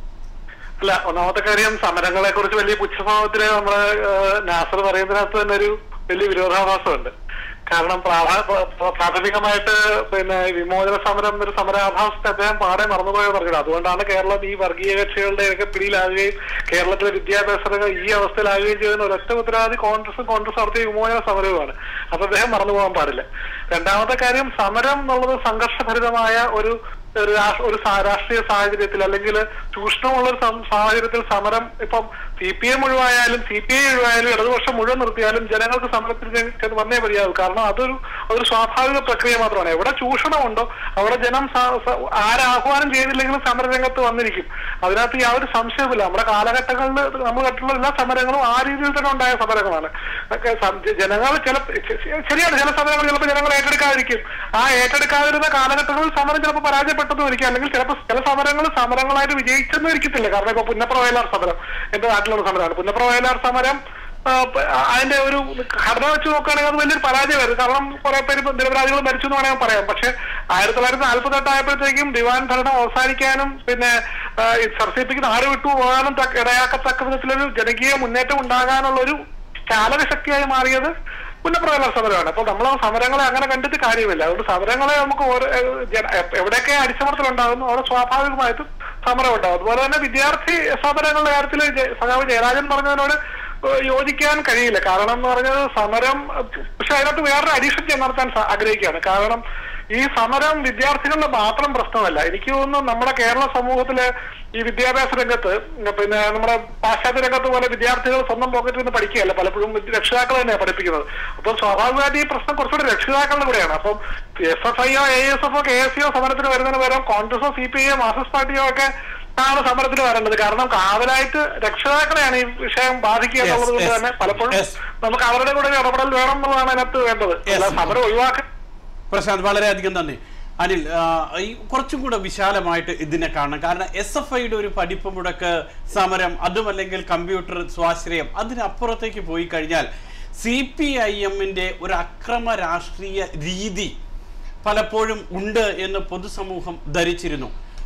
അല്ല ഒന്നാമത്തെ കാര്യം സമരങ്ങളെ കുറിച്ച് വലിയ പുച്ഛഭാവത്തില് നമ്മള് ഏഹ്, നാസർ പറയുന്നതിനകത്ത് തന്നെ ഒരു വലിയ വിരോധാഭാസമുണ്ട് കാരണം പ്രാഥ- പ്ര- പ്രാഥമികമായിട്ട് പിന്നെ വിമോചന സമരം ഒരു സമരാഭാസത്തെ അദ്ദേഹം പാടെ മറന്നുപോയെന്ന് പറഞ്ഞത് അതുകൊണ്ടാണ് കേരളം ഈ വർഗീയ കക്ഷികളുടെ ഒക്കെ പിടിയിലാകുകയും കേരളത്തിലെ വിദ്യാഭ്യാസ രംഗം ഈ അവസ്ഥയിലാകുകയും ചെയ്യുന്ന ഒരൊറ്റ ഉത്തരവാദി കോൺഗ്രസും കോൺഗ്രസ് നടത്തിയ വിമോചന സമരവുമാണ് അപ്പൊ അദ്ദേഹം മറന്നുപോകാൻ പാടില്ല രണ്ടാമത്തെ കാര്യം സമരം എന്നുള്ളത് സംഘർഷഭരിതമായ ഒരു ഒരു രാ- ഒരു സാ- രാഷ്ട്രീയ സാഹചര്യത്തിൽ അല്ലെങ്കിൽ ചൂഷണമുള്ള ഒരു സം- സാഹചര്യത്തിൽ സമരം ഇപ്പം സി പി എം ഒഴിവായാലും സി പി ഐ ഒഴിവായാലും ഇടതുപക്ഷം മുഴുവൻ നിർത്തിയാലും ജനങ്ങൾക്ക് സമരത്തിൽ ചെന്ന് വന്നേ മതിയാകും കാരണം അതൊരു ഒരു സ്വാഭാവിക പ്രക്രിയ മാത്രമാണ് എവിടെ ചൂഷണമുണ്ടോ അവിടെ ജനം സ- സ- ആരാഹ്വാനം ചെയ്തില്ലെങ്കിലും സമരരംഗത്ത് വന്നിരിക്കും അതിനകത്ത് യാതൊരു സംശയവുമില്ല നമ്മുടെ കാലഘട്ടങ്ങളിൽ നമ്മൾ കണ്ടിട്ടുള്ള എല്ലാ സമരങ്ങളും ആ രീതിയിൽ തന്നെ ഉണ്ടായ സമരങ്ങളാണ് ഒക്കെ സം- ജനങ്ങൾ ചില ശരിയാണ് ചില സമരങ്ങൾ ചിലപ്പോൾ ജനങ്ങൾ ഏറ്റെടുക്കാതിരിക്കും ആ ഏറ്റെടുക്കാതിരുന്ന കാലഘട്ടങ്ങളിൽ സമരം ചിലപ്പോൾ പരാജയപ്പെട്ടതും ഇരിക്കും അല്ലെങ്കിൽ ചിലപ്പോൾ ചില സമരങ്ങൾ സമരങ്ങളായിട്ട് വിജയിച്ചെന്നും ഇരിക്കത്തില്ല കാരണം ഇപ്പൊ പുന്നപ്ര വയലാർ സമരം എന്റെ നാട്ടിലുള്ള സമരമാണ് പുന്നപ്ര വയലാർ സമരം ആ, പ- ആ, അതിന്റെ ഒരു ഘടന വെച്ച് നോക്കുകയാണെങ്കിൽ അത് വലിയൊരു പരാജയമായിരുന്നു കാരണം കുറെ പേര് നിരപരാധികൾ മരിച്ചു എന്ന് വേണമെങ്കിൽ പറയാം പക്ഷെ ആയിരത്തി തൊള്ളായിരത്തി നാൽപ്പത്തി എട്ട് ആയപ്പോഴത്തേക്കും ദിവാൻ ഭരണം അവസാനിക്കാനും പിന്നെ ആ, ഈ സർസിപ്പിക്കുന്ന ആര് വിട്ടു പോകാനും തക്ക- ഇടയാക്കത്തക്ക വിധത്തിലൊരു ജനകീയ മുന്നേറ്റം ഉണ്ടാകാനുള്ള ഒരു ചാലക ശക്തിയായി മാറിയത് പുനഃപ്രകടന സമരമാണ് അപ്പൊ നമ്മൾ ആ സമരങ്ങളെ അങ്ങനെ കണ്ടിട്ട് കാര്യമില്ല അതുകൊണ്ട് സമരങ്ങളെ നമുക്ക് ഓരോ ഏഹ്, ജന- എ- എവിടെയൊക്കെ അടിച്ചമർത്തൽ ഉണ്ടാകുന്നു അവിടെ സ്വാഭാവികമായിട്ടും സമരം ഉണ്ടാവും അതുപോലെ തന്നെ വിദ്യാർത്ഥി സമരങ്ങളുടെ കാര്യത്തിൽ ജയ- സഖാവ് ജയരാജൻ പറഞ്ഞതിനോട് ഏഹ്, യോജിക്കാൻ കഴിയില്ല കാരണം എന്ന് പറഞ്ഞത് സമരം പക്ഷെ അതിനകത്ത് വേറൊരു അഡീഷൻ ചെയ്യാൻ നടത്താൻ സ- ആഗ്രഹിക്കുകയാണ് കാരണം ഈ സമരം വിദ്യാർത്ഥികളുടെ മാത്രം പ്രശ്നമല്ല എനിക്ക് തോന്നുന്നു നമ്മുടെ കേരള സമൂഹത്തിലെ ഈ വിദ്യാഭ്യാസ രംഗത്ത് പിന്നെ നമ്മുടെ പാശ്ചാത്യ രംഗത്ത് പോലെ വിദ്യാർത്ഥികൾ സ്വന്തം പോക്കറ്റിൽ നിന്ന് പഠിക്കുകയല്ല പലപ്പോഴും രക്ഷിതാക്കൾ തന്നെയാണ് പഠിപ്പിക്കുന്നത് അപ്പം സ്വാഭാവികമായിട്ട് ഈ പ്രശ്നം കുറച്ചുകൂടി രക്ഷിതാക്കളുടെ കൂടെയാണ് അപ്പം എസ് എഫ് ഐയോ എ എസ് എഫോ കെ എസ് സിയോ സമരത്തിന് വരുന്നതിന് പകരം കോൺഗ്രസോ സി പി ഐയോ മാർക്സിസ്റ്റ് പാർട്ടിയോ ഒക്കെ ആണ് സമരത്തിന് വരേണ്ടത് കാരണം കാവലായിട്ട് രക്ഷിതാക്കളെയാണ് ഈ വിഷയം ബാധിക്കുക Yes, എന്നുള്ളത് കൊണ്ട് yes, തന്നെ പലപ്പോഴും yes. നമുക്ക് അവരുടെ കൂടെ ഒരു ഇടപെടൽ വേണം എന്നുള്ളതാണ് അതിനകത്ത് വേണ്ടത് Yes. അല്ല സമരം ഒഴിവാക്കാൻ പ്രശാന്ത് വളരെയധികം നന്ദി അനിൽ ആ, ഈ കുറച്ചും കൂടെ വിശാലമായിട്ട് ഇതിനെ കാണണം കാരണം എസ് എഫ് ഐയുടെ ഒരു പഠിപ്പ് മുടക്ക് സമരം അതുമല്ലെങ്കിൽ കമ്പ്യൂട്ടർ സ്വാശ്രയം അതിനപ്പുറത്തേക്ക് പോയി കഴിഞ്ഞാൽ സി പി ഐ എമ്മിന്റെ ഒരു അക്രമ രാഷ്ട്രീയ രീതി പലപ്പോഴും ഉണ്ട് എന്ന് പൊതുസമൂഹം ധരിച്ചിരുന്നു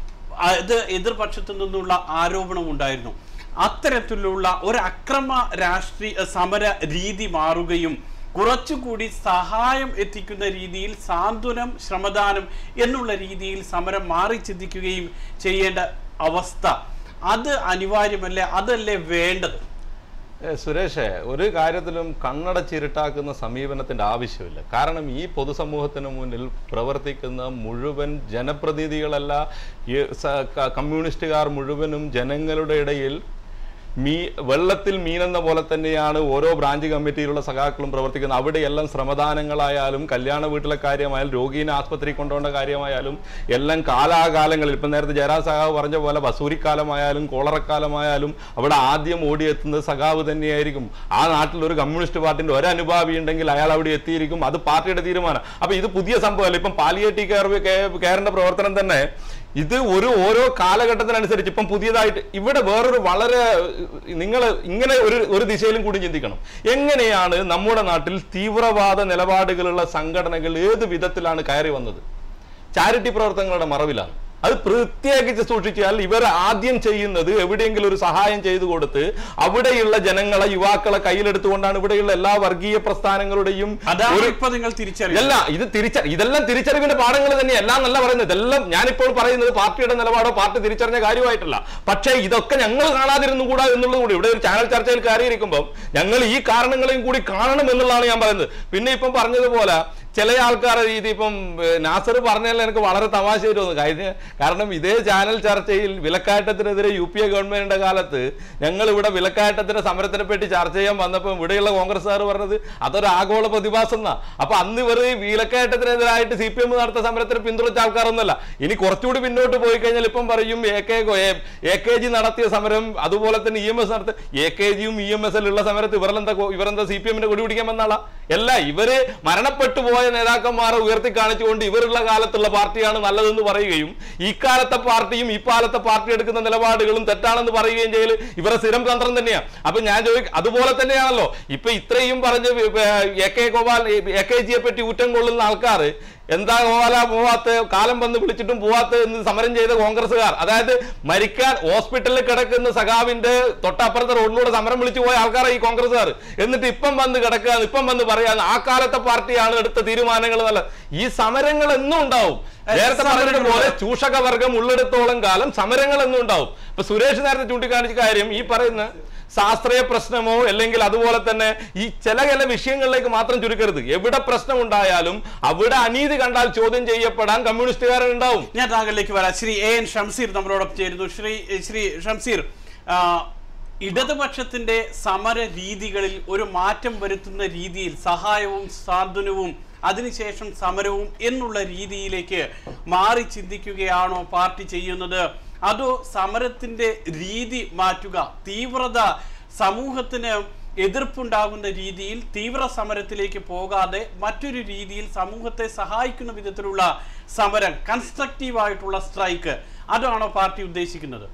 അത് എതിർപക്ഷത്തു നിന്നുള്ള ആരോപണം ഉണ്ടായിരുന്നു അത്തരത്തിലുള്ള ഒരു അക്രമ രാഷ്ട്രീയ സമര രീതി മാറുകയും കുറച്ചുകൂടി സഹായം എത്തിക്കുന്ന രീതിയിൽ സാന്ത്വനം ശ്രമദാനം എന്നുള്ള രീതിയിൽ സമരം മാറി ചിന്തിക്കുകയും ചെയ്യേണ്ട അവസ്ഥ അത് അനിവാര്യമല്ലേ അതല്ലേ വേണ്ടത് ഏ, സുരേഷേ ഒരു കാര്യത്തിലും കണ്ണടച്ചിരുട്ടാക്കുന്ന സമീപനത്തിന്റെ ആവശ്യമില്ല കാരണം ഈ പൊതുസമൂഹത്തിന് മുന്നിൽ പ്രവർത്തിക്കുന്ന മുഴുവൻ ജനപ്രതിനിധികളല്ല ഈ സ- ക- കമ്മ്യൂണിസ്റ്റുകാർ മുഴുവനും ജനങ്ങളുടെ ഇടയിൽ മീ വെള്ളത്തിൽ മീനെന്ന പോലെ തന്നെയാണ് ഓരോ ബ്രാഞ്ച് കമ്മിറ്റിയിലുള്ള സഖാക്കളും പ്രവർത്തിക്കുന്നത് അവിടെയെല്ലാം ശ്രമദാനങ്ങളായാലും കല്യാണ വീട്ടിലെ കാര്യമായാലും രോഗീനെ ആസ്പത്രി കൊണ്ടുപോകേണ്ട കാര്യമായാലും എല്ലാം കാലാകാലങ്ങളിൽ ഇപ്പം നേരത്തെ ജയരാജ സഖാവ് പറഞ്ഞ പോലെ വസൂരിക്കാലമായാലും കോളറക്കാലമായാലും അവിടെ ആദ്യം ഓടിയെത്തുന്നത് സഖാവ് തന്നെയായിരിക്കും ആ നാട്ടിൽ ഒരു കമ്മ്യൂണിസ്റ്റ് പാർട്ടിന്റെ ഒരു അനുഭാവി ഉണ്ടെങ്കിൽ അയാൾ അവിടെ എത്തിയിരിക്കും അത് പാർട്ടിയുടെ തീരുമാനം അപ്പൊ ഇത് പുതിയ സംഭവമല്ല ഇപ്പം പാലിയേറ്റീവ് കെയർ കെയറിന്റെ പ്രവർത്തനം തന്നെ ഇത് ഒരു ഓരോ കാലഘട്ടത്തിനനുസരിച്ച് ഇപ്പം പുതിയതായിട്ട് ഇവിടെ വേറൊരു വളരെ നിങ്ങൾ ഇങ്ങനെ ഒരു ഒരു ദിശയിലും കൂടി ചിന്തിക്കണം എങ്ങനെയാണ് നമ്മുടെ നാട്ടിൽ തീവ്രവാദ നിലപാടുകളുള്ള സംഘടനകൾ ഏത് വിധത്തിലാണ് കയറി വന്നത് ചാരിറ്റി പ്രവർത്തനങ്ങളുടെ മറവിലാണ് അത് പ്രത്യേകിച്ച് സൂക്ഷിച്ചാൽ ഇവർ ആദ്യം ചെയ്യുന്നത് എവിടെയെങ്കിലും ഒരു സഹായം ചെയ്തു കൊടുത്ത് അവിടെയുള്ള ജനങ്ങളെ യുവാക്കളെ കയ്യിലെടുത്തുകൊണ്ടാണ് ഇവിടെയുള്ള എല്ലാ വർഗീയ പ്രസ്ഥാനങ്ങളുടെയും അതാണ് ഒരു ഇപ്പൊ നിങ്ങൾ തിരിച്ചറിയുന്നത് അല്ല ഇത് തിരിച്ച ഇതെല്ലാം തിരിച്ചറിവിന്റെ പാഠങ്ങൾ തന്നെ എല്ലാം നല്ല പറയുന്നത് ഇതെല്ലാം ഞാനിപ്പോൾ പറയുന്നത് പാർട്ടിയുടെ നിലപാടോ പാർട്ടി തിരിച്ചറിഞ്ഞ കാര്യമായിട്ടല്ല പക്ഷേ ഇതൊക്കെ ഞങ്ങൾ കാണാതിരുന്നു കൂടാ എന്നുള്ളത് കൂടി ഇവിടെ ഒരു ചാനൽ ചർച്ചയിൽ കയറിയിരിക്കുമ്പോൾ ഞങ്ങൾ ഈ കാരണങ്ങളെയും കൂടി കാണണം എന്നുള്ളതാണ് ഞാൻ പറയുന്നത് പിന്നെ ഇപ്പം പറഞ്ഞതുപോലെ ചില ആൾക്കാരുടെ രീതി ഇപ്പം ഏഹ്, നാസർ പറഞ്ഞാൽ എനിക്ക് വളരെ തമാശയായിട്ട് തോന്നുന്നു കഴിഞ്ഞ കാരണം ഇതേ ചാനൽ ചർച്ചയിൽ വിലക്കയറ്റത്തിനെതിരെ യു പി എ ഗവൺമെന്റിന്റെ കാലത്ത് ഞങ്ങൾ ഇവിടെ വിലക്കയറ്റത്തിന്റെ സമരത്തിനെ പറ്റി ചർച്ച ചെയ്യാൻ വന്നപ്പോൾ ഇവിടെയുള്ള കോൺഗ്രസ്സുകാർ പറഞ്ഞത് അതൊരു ആഗോള പ്രതിഭാസം എന്നാ അപ്പൊ അന്ന് ഇവർ വിലക്കയറ്റത്തിനെതിരായിട്ട് സി പി എം നടത്തിയ സമരത്തിന് പിന്തുണച്ച ആൾക്കാരൊന്നുമല്ല ഇനി കുറച്ചുകൂടി പിന്നോട്ട് പോയി കഴിഞ്ഞാൽ ഇപ്പം പറയും A K A K G നടത്തിയ സമരം അതുപോലെ തന്നെ ഇ എം എസ് നടത്തിയ എ കെ ജിയും ഇ എം എസ് ഉള്ള സമരത്ത് ഇവരെന്താ കൊ- ഇവരെന്താ സി പി എമ്മിന്റെ കൊടി പിടിക്കാൻ വന്നാളാ അല്ല ഇവര് മരണപ്പെട്ടു പോയ നേതാക്കന്മാരെ ഉയർത്തി കാണിച്ചുകൊണ്ട് ഇവരുള്ള കാലത്തുള്ള പാർട്ടിയാണ് നല്ലതെന്ന് പറയുകയും ഇക്കാലത്തെ പാർട്ടിയും ഇക്കാലത്തെ പാർട്ടി എടുക്കുന്ന നിലപാടുകളും തെറ്റാണെന്ന് പറയുകയും ചെയ്യൽ ഇവരെ സ്ഥിരം തന്ത്രം തന്നെയാണ് അപ്പൊ ഞാൻ ചോദിക്കും അതുപോലെ തന്നെയാണല്ലോ ഇപ്പൊ ഇത്രയും പറഞ്ഞ് A K Gopal A K ജിയെ പറ്റി ഊറ്റം കൊള്ളുന്ന ആൾക്കാർ എന്താ ഗോപാല പോവാത്ത കാലം വന്ന് വിളിച്ചിട്ടും പോവാത്ത എന്ന് സമരം ചെയ്ത കോൺഗ്രസ്സുകാർ അതായത് മരിക്കാൻ ഹോസ്പിറ്റലിൽ കിടക്കുന്ന സഖാവിന്റെ തൊട്ടപ്പുറത്തെ റോഡിലൂടെ സമരം വിളിച്ചു പോയ ആൾക്കാരാണ് ഈ കോൺഗ്രസ്സുകാർ എന്നിട്ട് ഇപ്പം വന്ന് കിടക്കുകയാണ് ഇപ്പം വന്ന് പറയാന്ന് ആ കാലത്തെ പാർട്ടിയാണ് എടുത്ത തീരുമാനങ്ങൾ നല്ല ഈ സമരങ്ങൾ എന്നും ഉണ്ടാവും നേരത്തെ പറഞ്ഞതുപോലെ ചൂഷക വർഗം ഉള്ളിടത്തോളം കാലം സമരങ്ങൾ എന്നും ഉണ്ടാവും ഇപ്പൊ സുരേഷ് നേരത്തെ ചൂണ്ടിക്കാണിച്ച കാര്യം ഈ പറയുന്ന ശാസ്ത്രീയ പ്രശ്നമോ അല്ലെങ്കിൽ അതുപോലെ തന്നെ ഈ ചില ചില വിഷയങ്ങളിലേക്ക് മാത്രം ചുരുക്കരുത് എവിടെ പ്രശ്നം ഉണ്ടായാലും അവിടെ അനീതി കണ്ടാൽ ചോദ്യം ചെയ്യപ്പെടാൻ കമ്മ്യൂണിസ്റ്റുകാരൻ ഉണ്ടാവും ഞാൻ താങ്കളിലേക്ക് വരാം ശ്രീ എ എൻ ഷംസീർ നമ്മളോടൊപ്പം ചേരുന്നു ശ്രീ ശ്രീ ഷംസീർ ആ, ഇടതുപക്ഷത്തിന്റെ സമര രീതികളിൽ ഒരു മാറ്റം വരുത്തുന്ന രീതിയിൽ സഹായവും സാന്ത്വനവും അതിനുശേഷം സമരവും എന്നുള്ള രീതിയിലേക്ക് മാറി ചിന്തിക്കുകയാണോ പാർട്ടി ചെയ്യുന്നത് അതോ സമരത്തിന്റെ രീതി മാറ്റുക തീവ്രത സമൂഹത്തിന് എതിർപ്പുണ്ടാകുന്ന രീതിയിൽ തീവ്ര സമരത്തിലേക്ക് പോകാതെ മറ്റൊരു രീതിയിൽ സമൂഹത്തെ സഹായിക്കുന്ന വിധത്തിലുള്ള സമരം കൺസ്ട്രക്റ്റീവ് ആയിട്ടുള്ള സ്ട്രൈക്ക് അതാണോ പാർട്ടി ഉദ്ദേശിക്കുന്നത്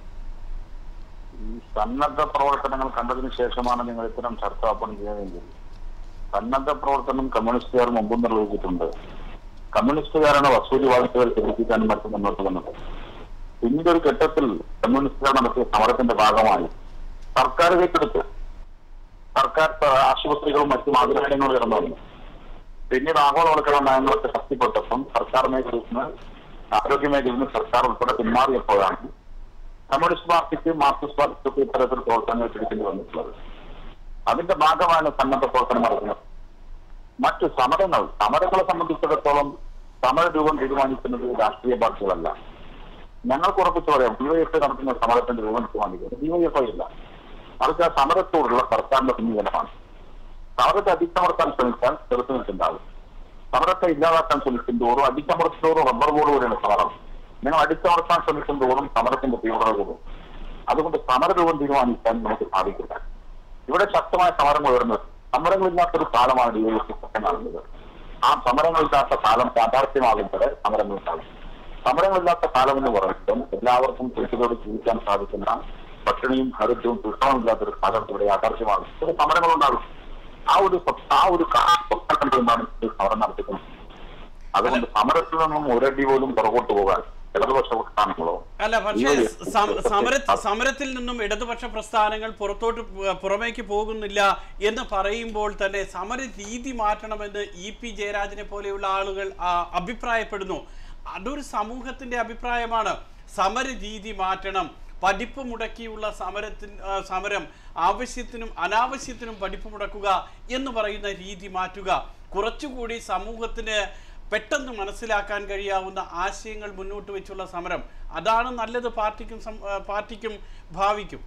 ഈ സന്നദ്ധ പ്രവർത്തനങ്ങൾ കണ്ടതിന് ശേഷമാണ് നിങ്ങൾ ഇത്തരം ചർച്ച ഓപ്പൺ ചെയ്യുന്നതെങ്കിൽ സന്നദ്ധ പ്രവർത്തനം കമ്മ്യൂണിസ്റ്റുകാർ മുമ്പും നിർവഹിച്ചിട്ടുണ്ട് കമ്മ്യൂണിസ്റ്റുകാരാണ് വസൂരി വാദിച്ചവർ ചെലുത്തിക്കാനും മറ്റും മുന്നോട്ട് വന്നത് പിന്നീട് ഒരു ഘട്ടത്തിൽ കമ്മ്യൂണിസ്റ്റുകാർ നടത്തിയ സമരത്തിന്റെ ഭാഗമായി സർക്കാർ ഏറ്റെടുത്തു സർക്കാർ ആ, ആശുപത്രികളും മറ്റു മാതൃകാര്യങ്ങളും ഉയർന്നു വന്നു പിന്നീട് ആഗോളവൽക്കരണ നയങ്ങളൊക്കെ ശക്തിപ്പെട്ടപ്പം സർക്കാർ മേഖലയിൽ നിന്ന് ആരോഗ്യ മേഖലയിൽ നിന്ന് സർക്കാർ ഉൾപ്പെടെ പിന്മാറിയപ്പോഴാണ് കമ്മ്യൂണിസ്റ്റ് പാർട്ടിക്ക് മാർക്സിസ്റ്റ് പാർട്ടിക്ക് ഇത്തരത്തിൽ പ്രവർത്തനങ്ങൾ ഏറ്റെടുക്കേണ്ടി വന്നിട്ടുള്ളത് അതിന്റെ ഭാഗമാണ് സന്നദ്ധ പ്രവർത്തനം നടക്കുന്നത് മറ്റു സമരങ്ങൾ സമരങ്ങളെ സംബന്ധിച്ചിടത്തോളം സമര രൂപം തീരുമാനിക്കുന്നത് രാഷ്ട്രീയ പാർട്ടികളല്ല ഞങ്ങൾക്ക് ഉറപ്പിച്ചു പറയാം ഡിവൈഎഫ്ഐ നടത്തുന്ന സമരത്തിന്റെ രൂപം തീരുമാനിക്കുന്നത് ഡിവൈഎഫ്ഐ ഇല്ല മറിച്ച് ആ സമരത്തോടുള്ള സർക്കാരിന്റെ സമീപനമാണ് സമരത്തെ അടിച്ചമർത്താൻ ശ്രമിച്ചാൽ ചെറുത്തു നിൽക്കുന്നുണ്ടാവും സമരത്തെ ഇല്ലാതാക്കാൻ ശ്രമിക്കുന്തോറും അടിച്ചമർത്തോറും റബ്ബർ ബോർഡ് കൂടിയാണ് സമരം നിങ്ങൾ അടിച്ചമർത്താൻ ശ്രമിക്കുന്തോറും സമരത്തിന്റെ തീവ്രത കൂടും അതുകൊണ്ട് സമരരൂപം തീരുമാനിക്കാൻ നമുക്ക് സാധിക്കില്ല ഇവിടെ ശക്തമായ സമരങ്ങൾ ഉയർന്നത് സമരങ്ങളില്ലാത്തൊരു കാലമാണ് ഡിവൈഎഫ്ഐ സത്യം കാണുന്നത് ആ സമരങ്ങളില്ലാത്ത കാലം യാഥാർത്ഥ്യമാകുമ്പോൾ സമരങ്ങളുണ്ടാകും സമരങ്ങളില്ലാത്ത കാലം എന്ന് പറയുമ്പോൾ എല്ലാവർക്കും കൃഷിയോട് ജീവിക്കാൻ സാധിക്കുന്ന പട്ടിണിയും ഹരിദ്രവും ദുഷ്ടമില്ലാത്തൊരു കാലം ഇവിടെ യാഥാർത്ഥ്യമാകും ഇവിടെ സമരങ്ങളുണ്ടാകും ആ ഒരു സ്വ- ആ ഒരു സ്വപ്നം കൊണ്ടാണ് ഈ സമരം നടത്തിക്കുന്നത് അതുകൊണ്ട് സമരത്തിൽ നിന്നും ഒരടി പോലും പുറകോട്ട് പോകാൻ ഇടതുപക്ഷ പ്രസ്ഥാനങ്ങളോ അല്ല പക്ഷേ ഈ സം- സമര ഒരു- സമരത്തിൽ നിന്നും ഇടതുപക്ഷ പ്രസ്ഥാനങ്ങൾ പുറത്തോട്ട് പു- പുറമേക്ക് പോകുന്നില്ല എന്ന് പറയുമ്പോൾ തന്നെ സമര രീതി മാറ്റണമെന്ന് ഇ പി ജയരാജനെ പോലെയുള്ള ആളുകൾ ആ, അഭിപ്രായപ്പെടുന്നു അതൊരു സമൂഹത്തിന്റെ അഭിപ്രായമാണ് സമര രീതി മാറ്റണം പഠിപ്പ് മുടക്കിയുള്ള സമരത്തിന് ആ, സമരം ആവശ്യത്തിനും അനാവശ്യത്തിനും പഠിപ്പ് മുടക്കുക എന്ന് പറയുന്ന രീതി മാറ്റുക കുറച്ചുകൂടി സമൂഹത്തിന് പെട്ടെന്ന് മനസ്സിലാക്കാൻ കഴിയാവുന്ന ആശയങ്ങൾ മുന്നോട്ട് വെച്ചുള്ള സമരം അതാണ് നല്ലത് പാർട്ടിക്കും സം- ആ, പാർട്ടിക്കും ഭാവിക്കും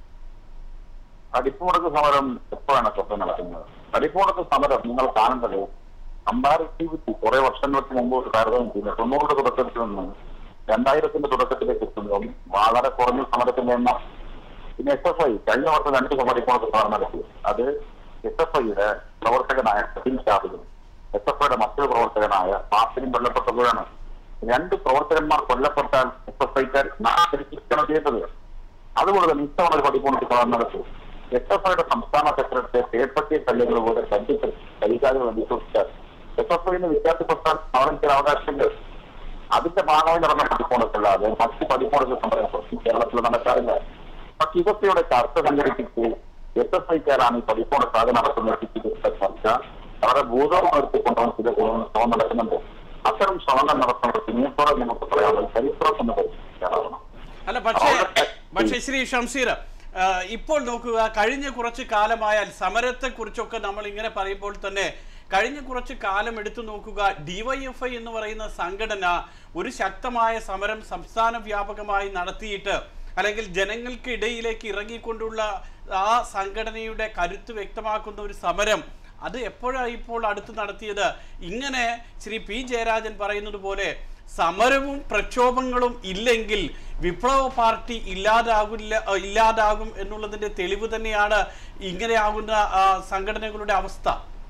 അടിപ്പുമുടക്ക് സമരം എപ്പോഴാണ് സ്വപ്നം നടക്കുന്നത് അടിപ്പുമുടക്ക് സമരം നിങ്ങൾ കാണേണ്ടത് കമ്പാരിറ്റീവ് കുറെ വർഷങ്ങൾക്ക് മുമ്പ് ഒരു താരതമ്യം ചെയ്യുന്നത് തൊണ്ണൂറിന്റെ തുടക്കത്തിൽ നിന്ന് രണ്ടായിരത്തിന്റെ തുടക്കത്തിലേക്ക് എത്തുമ്പോൾ വളരെ കുറഞ്ഞ സമരത്തിന്റെ എണ്ണം പിന്നെ എസ് എഫ് ഐ കഴിഞ്ഞ വർഷം രണ്ട് സമരപ്പുറത്ത് സമരം നടത്തി അത് എസ് എഫ് ഐയുടെ പ്രവർത്തകനായ സതീൻ ഷാബിലും എസ് എഫ് ഐയുടെ മറ്റൊരു പ്രവർത്തകനായ പാസിനും കൊല്ലപ്പെട്ടപ്പോഴാണ് രണ്ട് പ്രവർത്തകന്മാർ കൊല്ലപ്പെട്ടാൽ എസ് എഫ് ഐക്കാർ നാശരിക്കുകയാണ് ചെയ്തത് അതുപോലെ തന്നെ ഇത്തവണ ഒരു പടിപ്പുറത്ത് സമരം നടത്തി എസ് എഫ് ഐയുടെ സംസ്ഥാന സെക്രട്ടറി പേപ്പറ്റി കല്ലുകൾ പോലെ കണ്ടിട്ട് കൈകാര്യം വിശ്വസിച്ചാൽ എസ് എഫ് ഐന്ന് വിദ്യാർത്ഥി പ്രസ്ഥാനം സമരം ചില അവകാശങ്ങൾ അതിന്റെ ഭാഗമായി നടന്ന പടിപ്പുറത്തല്ലാതെ മറ്റ് പടിപ്പുറത്ത് സമരം കേരളത്തിൽ നടക്കാറില്ല പക്ഷെ ഇതൊക്കെ ഇവിടെ ചർച്ച സംഘടിപ്പിച്ച് എസ് എഫ് ഐക്കാരാണ് ഈ പടിപ്പുറത്താകെ നടത്തുന്ന ചർച്ച അവരെ ഭൂതം നിർത്തിക്കൊണ്ടാണ് ഇത് ശ്രമം നടക്കുന്നുണ്ട് അത്തരം ശ്രമങ്ങൾ നടത്തുന്നത് പിന്നീട് നമുക്ക് പറയാനുള്ളത് ചരിത്രം എന്ന് പരിശീലിക്കാറാവണം അല്ല പക്ഷേ പക്ഷേ ശ്രീ ഷംസീർ ആ, ഇപ്പോൾ നോക്കുക കഴിഞ്ഞ കുറച്ച് കാലമായാൽ സമരത്തെ കുറിച്ചൊക്കെ നമ്മൾ ഇങ്ങനെ പറയുമ്പോൾ തന്നെ കഴിഞ്ഞ കുറച്ച് കാലം എടുത്തു നോക്കുക ഡിവൈഎഫ്ഐ എന്ന് പറയുന്ന സംഘടന ഒരു ശക്തമായ സമരം സംസ്ഥാന വ്യാപകമായി നടത്തിയിട്ട് അല്ലെങ്കിൽ ജനങ്ങൾക്ക് ഇടയിലേക്ക് ഇറങ്ങിക്കൊണ്ടുള്ള ആ സംഘടനയുടെ കരുത്ത് വ്യക്തമാക്കുന്ന ഒരു സമരം അത് എപ്പോഴാണ് ഇപ്പോൾ അടുത്ത് നടത്തിയത് ഇങ്ങനെ ശ്രീ പി ജയരാജൻ പറയുന്നത് പോലെ സമരവും പ്രക്ഷോഭങ്ങളും ഇല്ലെങ്കിൽ വിപ്ലവ പാർട്ടി ഇല്ലാതാകില്ല അഹ് ഇല്ലാതാകും എന്നുള്ളതിന്റെ തെളിവ് തന്നെയാണ് ഇങ്ങനെയാകുന്ന ആ, സംഘടനകളുടെ അവസ്ഥ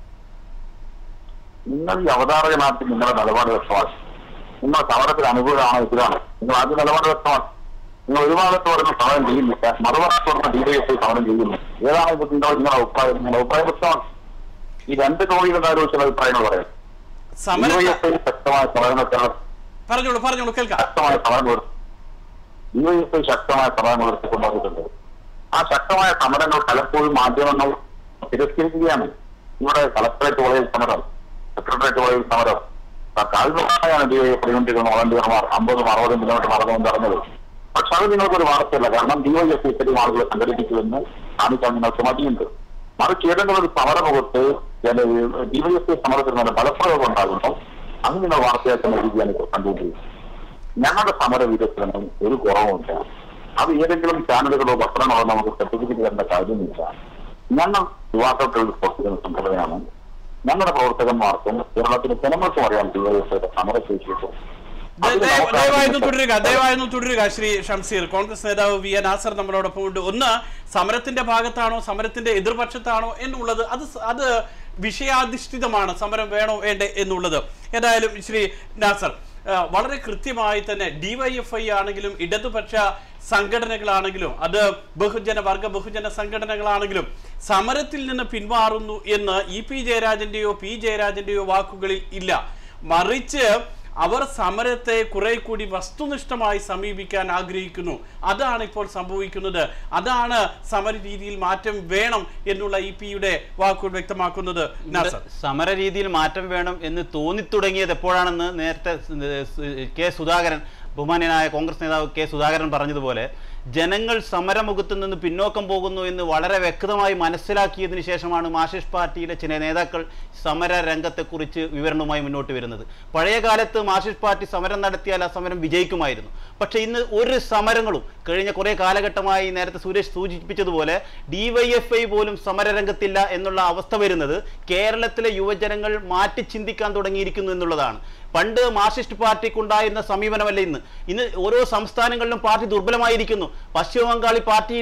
നിങ്ങൾ ഈ അവതാരകനാക്കി നിങ്ങളുടെ നിലപാട് വ്യക്തമാക്കി നിങ്ങൾ സമരത്തിൽ അനുകൂലമാണോ എതിരാണ് നിങ്ങൾ ആദ്യം നിലപാട് വ്യക്തമാക്കി നിങ്ങൾ ഒരു ഭാഗത്ത് പറയുന്ന സമരം ചെയ്യുന്നില്ല മറുഭാഗത്ത് പറയുന്ന ഡി വൈ എഫ് സമരം ചെയ്യുന്നു ഏതാണ് ഇത് നിങ്ങളുടെ നിങ്ങളുടെ അഭിപ്രായം നിങ്ങളുടെ അഭിപ്രായം വ്യക്തമാക്കി ഈ രണ്ട് കോടികളുടെ ആലോചിച്ച അഭിപ്രായങ്ങൾ പറയാം ഡി സമര വൈ എഫ് ശക്തമായ സമരം നടത്തി പറഞ്ഞോളൂ പറഞ്ഞോളൂ കേൾക്കാം ശക്തമായ സമരം ഡി വൈ എഫ് ശക്തമായ സമരം നടത്തിക്കൊണ്ടിട്ടുണ്ട് ആ ശക്തമായ സമരങ്ങൾ പലപ്പോഴും മാധ്യമങ്ങൾ തിരസ്കരിക്കുകയാണ് ഇവിടെ കളക്ടറേറ്റ് കോളേജ് സമരം സെക്രട്ടേറിയറ്റ് കോളേജ് സമരം കാൽവമായാണ് ഡി വൈ എഫ് യൂണിറ്റുകൾ വോളണ്ടിയർമാർ അമ്പതും അറുപതും കിലോമീറ്റർ നടന്നു നടന്നത് പക്ഷെ അത് നിങ്ങൾക്കൊരു വാർത്തയല്ല കാരണം ഡി വൈ എഫ് ഇത്തരം ആളുകളെ സംഘടിപ്പിക്കുമെന്ന് കാണിക്കാൻ നിങ്ങൾക്ക് മതിയുണ്ട് മറിച്ച് ഏതെങ്കിലും ഒരു സമരമുഖത്ത് ഡി വൈ എഫ് സമരത്തിൽ നിന്ന് ഫലപ്രയോഗം ഉണ്ടാകുമ്പോൾ അത് നിങ്ങൾ വാർത്തയാക്കുന്ന രീതിയാണ് ഇപ്പോൾ കണ്ടുകൊണ്ടിരിക്കുന്നത് ഞങ്ങളുടെ സമരവീരത്തിനൊന്നും ഒരു കുറവുമില്ല അത് ഏതെങ്കിലും ചാനലുകളോ പത്രങ്ങളോ നമുക്ക് സർട്ടിഫിക്കറ്റ് തരേണ്ട കാര്യമില്ല ഞങ്ങൾ യുവാക്കൾക്ക് പ്രവർത്തിക്കുന്ന സംഘടനയാണ് ഞങ്ങളുടെ പ്രവർത്തകന്മാർക്കും കേരളത്തിലെ ജനങ്ങൾക്കും അറിയാം ഡിവൈഎഫ്ഐയുടെ സമരശേഷിക്കും ദയ- ദയ- ദയവായൊന്ന് തുടരുക ദയവായൊന്ന് തുടരുക ശ്രീ ഷംസീർ കോൺഗ്രസ് നേതാവ് വി എ നാസർ നമ്മളോടൊപ്പം ഉണ്ട് ഒന്ന് സമരത്തിന്റെ ഭാഗത്താണോ സമരത്തിന്റെ എതിർപക്ഷത്താണോ എന്നുള്ളത് അത് സ- അത് വിഷയാധിഷ്ഠിതമാണ് സമരം വേണോ വേണ്ടേ എന്നുള്ളത് ഏതായാലും ശ്രീ നാസർ ആ, വളരെ കൃത്യമായി തന്നെ ഡിവൈഎഫ്ഐ ആണെങ്കിലും ഇടതുപക്ഷ സംഘടനകളാണെങ്കിലും അത് ബഹുജന വർഗ ബഹുജന സംഘടനകളാണെങ്കിലും സമരത്തിൽ നിന്ന് പിന്മാറുന്നു എന്ന് ഇ പി ജയരാജന്റെയോ പി ജയരാജന്റെയോ വാക്കുകളിൽ ഇല്ല മറിച്ച് അവർ സമരത്തെ കുറെ കൂടി വസ്തുനിഷ്ഠമായി സമീപിക്കാൻ ആഗ്രഹിക്കുന്നു അതാണ് ഇപ്പോൾ സംഭവിക്കുന്നത് അതാണ് സമര രീതിയിൽ മാറ്റം വേണം എന്നുള്ള ഇ പിയുടെ വാക്കുകൾ വ്യക്തമാക്കുന്നത് നാസർ സമര രീതിയിൽ മാറ്റം വേണം എന്ന് തോന്നിത്തുടങ്ങിയത് എപ്പോഴാണെന്ന് നേരത്തെ സ് കെ സുധാകരൻ ബഹുമാന്യനായ കോൺഗ്രസ് നേതാവ് കെ സുധാകരൻ പറഞ്ഞതുപോലെ ജനങ്ങൾ സമരമുഖത്ത് നിന്ന് പിന്നോക്കം പോകുന്നു എന്ന് വളരെ വ്യക്തമായി മനസ്സിലാക്കിയതിനു ശേഷമാണ് മാർക്സിസ്റ്റ് പാർട്ടിയിലെ ചില നേതാക്കൾ സമര രംഗത്തെക്കുറിച്ച് വിവരണവുമായി മുന്നോട്ട് വരുന്നത് പഴയ കാലത്ത് മാർക്സിസ്റ്റ് പാർട്ടി സമരം നടത്തിയാൽ ആ സമരം വിജയിക്കുമായിരുന്നു പക്ഷേ ഇന്ന് ഒരു സമരങ്ങളും കഴിഞ്ഞ കുറേ കാലഘട്ടമായി നേരത്തെ സുരേഷ് സൂചിപ്പിച്ചതുപോലെ ഡിവൈഎഫ്ഐ പോലും സമരരംഗത്തില്ല എന്നുള്ള അവസ്ഥ വരുന്നത് കേരളത്തിലെ യുവജനങ്ങൾ മാറ്റി ചിന്തിക്കാൻ തുടങ്ങിയിരിക്കുന്നു എന്നുള്ളതാണ് പണ്ട് മാർക്സിസ്റ്റ് പാർട്ടിക്കുണ്ടായിരുന്ന സമീപനമല്ല ഇന്ന് ഇന്ന് ഓരോ സംസ്ഥാനങ്ങളിലും പാർട്ടി ദുർബലമായിരിക്കുന്നു പശ്ചിമ ബംഗാളിൽ പാർട്ടിയില്ല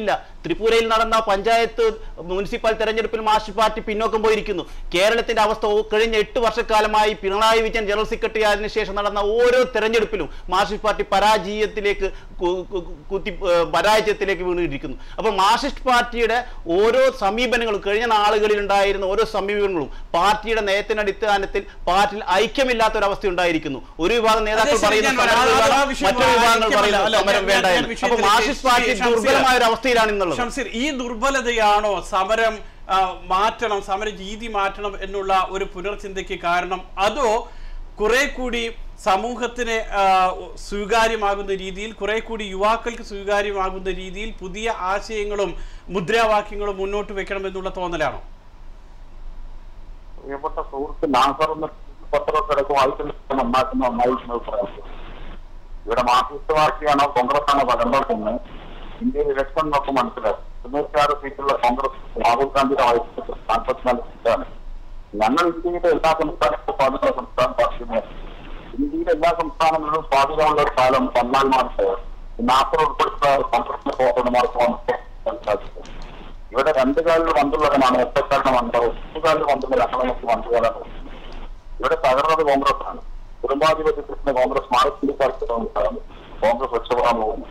ത്രിപുരയിൽ നടന്ന പഞ്ചായത്ത് മുനിസിപ്പൽ തെരഞ്ഞെടുപ്പിൽ മാർക്സിസ്റ്റ് പാർട്ടി പിന്നോക്കം പോയിരിക്കുന്നു കേരളത്തിന്റെ അവസ്ഥ ഓ- കഴിഞ്ഞ എട്ട് വർഷക്കാലമായി പിണറായി വിജയൻ ജനറൽ സെക്രട്ടറി ആയതിനു ശേഷം നടന്ന ഓരോ തെരഞ്ഞെടുപ്പിലും മാർക്സിസ്റ്റ് പാർട്ടി പരാജയത്തിലേക്ക് കു- കു- കുത്തി ഏർ പരാജയത്തിലേക്ക് വീണിരിക്കുന്നു അപ്പൊ മാർക്സിസ്റ്റ് പാർട്ടിയുടെ ഓരോ സമീപനങ്ങളും കഴിഞ്ഞ നാളുകളിൽ ഉണ്ടായിരുന്ന ഓരോ സമീപനങ്ങളും പാർട്ടിയുടെ നയത്തിന്റെ അടിസ്ഥാനത്തിൽ പാർട്ടിയിൽ ഐക്യമില്ലാത്ത ഒരു അവസ്ഥ ഉണ്ടായിരിക്കുന്നു ഒരു വിഭാഗം നേതാക്കൾ അതെ, ശരി, പറയുന്ന ഞാൻ വരാം. സമരം ആ- ആ വേണം, വിഷയം മറ്റൊരു വിഭാഗങ്ങൾ ഐക്യമല്ല. പറയുന്ന അല്ല, സമരം ഞാൻ- വേണ്ട ഞാൻ എന്ന് അപ്പൊ വിഷയത്തിലേക്ക് മാർക്സിസ്റ്റ് പാർട്ടി ഷംസീർ. ദുർബലമായ ഒരു അവസ്ഥയിലാണെന്നുള്ളത് ഷംസീർ ഈ ദുർബലതയാണോ സമരം ആ, മാറ്റണം സമര രീതി മാറ്റണം എന്നുള്ള ഒരു പുനർചിന്തയ്ക്ക് കാരണം അതോ കുറെ കൂടി സമൂഹത്തിന് ആ, സ്വീകാര്യമാകുന്ന രീതിയിൽ കുറെ കൂടി യുവാക്കൾക്ക് സ്വീകാര്യമാകുന്ന രീതിയിൽ പുതിയ ആശയങ്ങളും മുദ്രാവാക്യങ്ങളും മുന്നോട്ട് വെക്കണം എന്നുള്ള തോന്നലാണോ പ്രിയപ്പെട്ട സുഹൃത്ത് നാസർ എന്ന പത്രമൊക്കെ എടുക്കും വായിക്കുന്ന നന്നാക്കുന്ന നന്നായിരിക്കുന്നത് പറയാം ഇവിടെ മാർക്സിസ്റ്റ് പാർട്ടിയാണോ കോൺഗ്രസ് ആണോ പകർന്നതെന്ന് ഇന്ത്യയിൽ ഇലക്ഷൻ നോക്ക് മനസ്സിലാക്കും തൊണ്ണൂറ്റിയാറ് സീറ്റുള്ള കോൺഗ്രസ് രാഹുൽ ഗാന്ധിയുടെ വയസ്സ് നാൽപ്പത്തിനാല് സീറ്റാണ് ഞങ്ങൾ ഇന്ത്യയിലെ എല്ലാ സംസ്ഥാനത്തും സ്വാധീന സംസ്ഥാന പാർട്ടിയുമാണ് ഇന്ത്യയിലെ എല്ലാ സംസ്ഥാനങ്ങളിലും സ്വാധീനമുള്ള ഒരു കാലം പന്നാൽമാർക്ക് നാസർ ഉൾപ്പെടുത്ത കോൺഗ്രസിന്റെ പ്രവർത്തനമാർക്ക് വന്ന് സാധിക്കും ഇവിടെ രണ്ട് കാലിൽ വന്നുള്ളവനാണ് ഒറ്റക്കാലിന് വന്നത് ഒരു കാലിൽ വന്നുള്ള രണ്ടെണ്ണത്തിൽ വന്നുപോലാണ് ഇവിടെ തകർന്നത് കോൺഗ്രസ് ആണ് കുടുംബാധിപത്യത്തിന് കോൺഗ്രസ് മാനസിക കോൺഗ്രസ് രക്ഷപ്പെടാൻ പോകുന്നു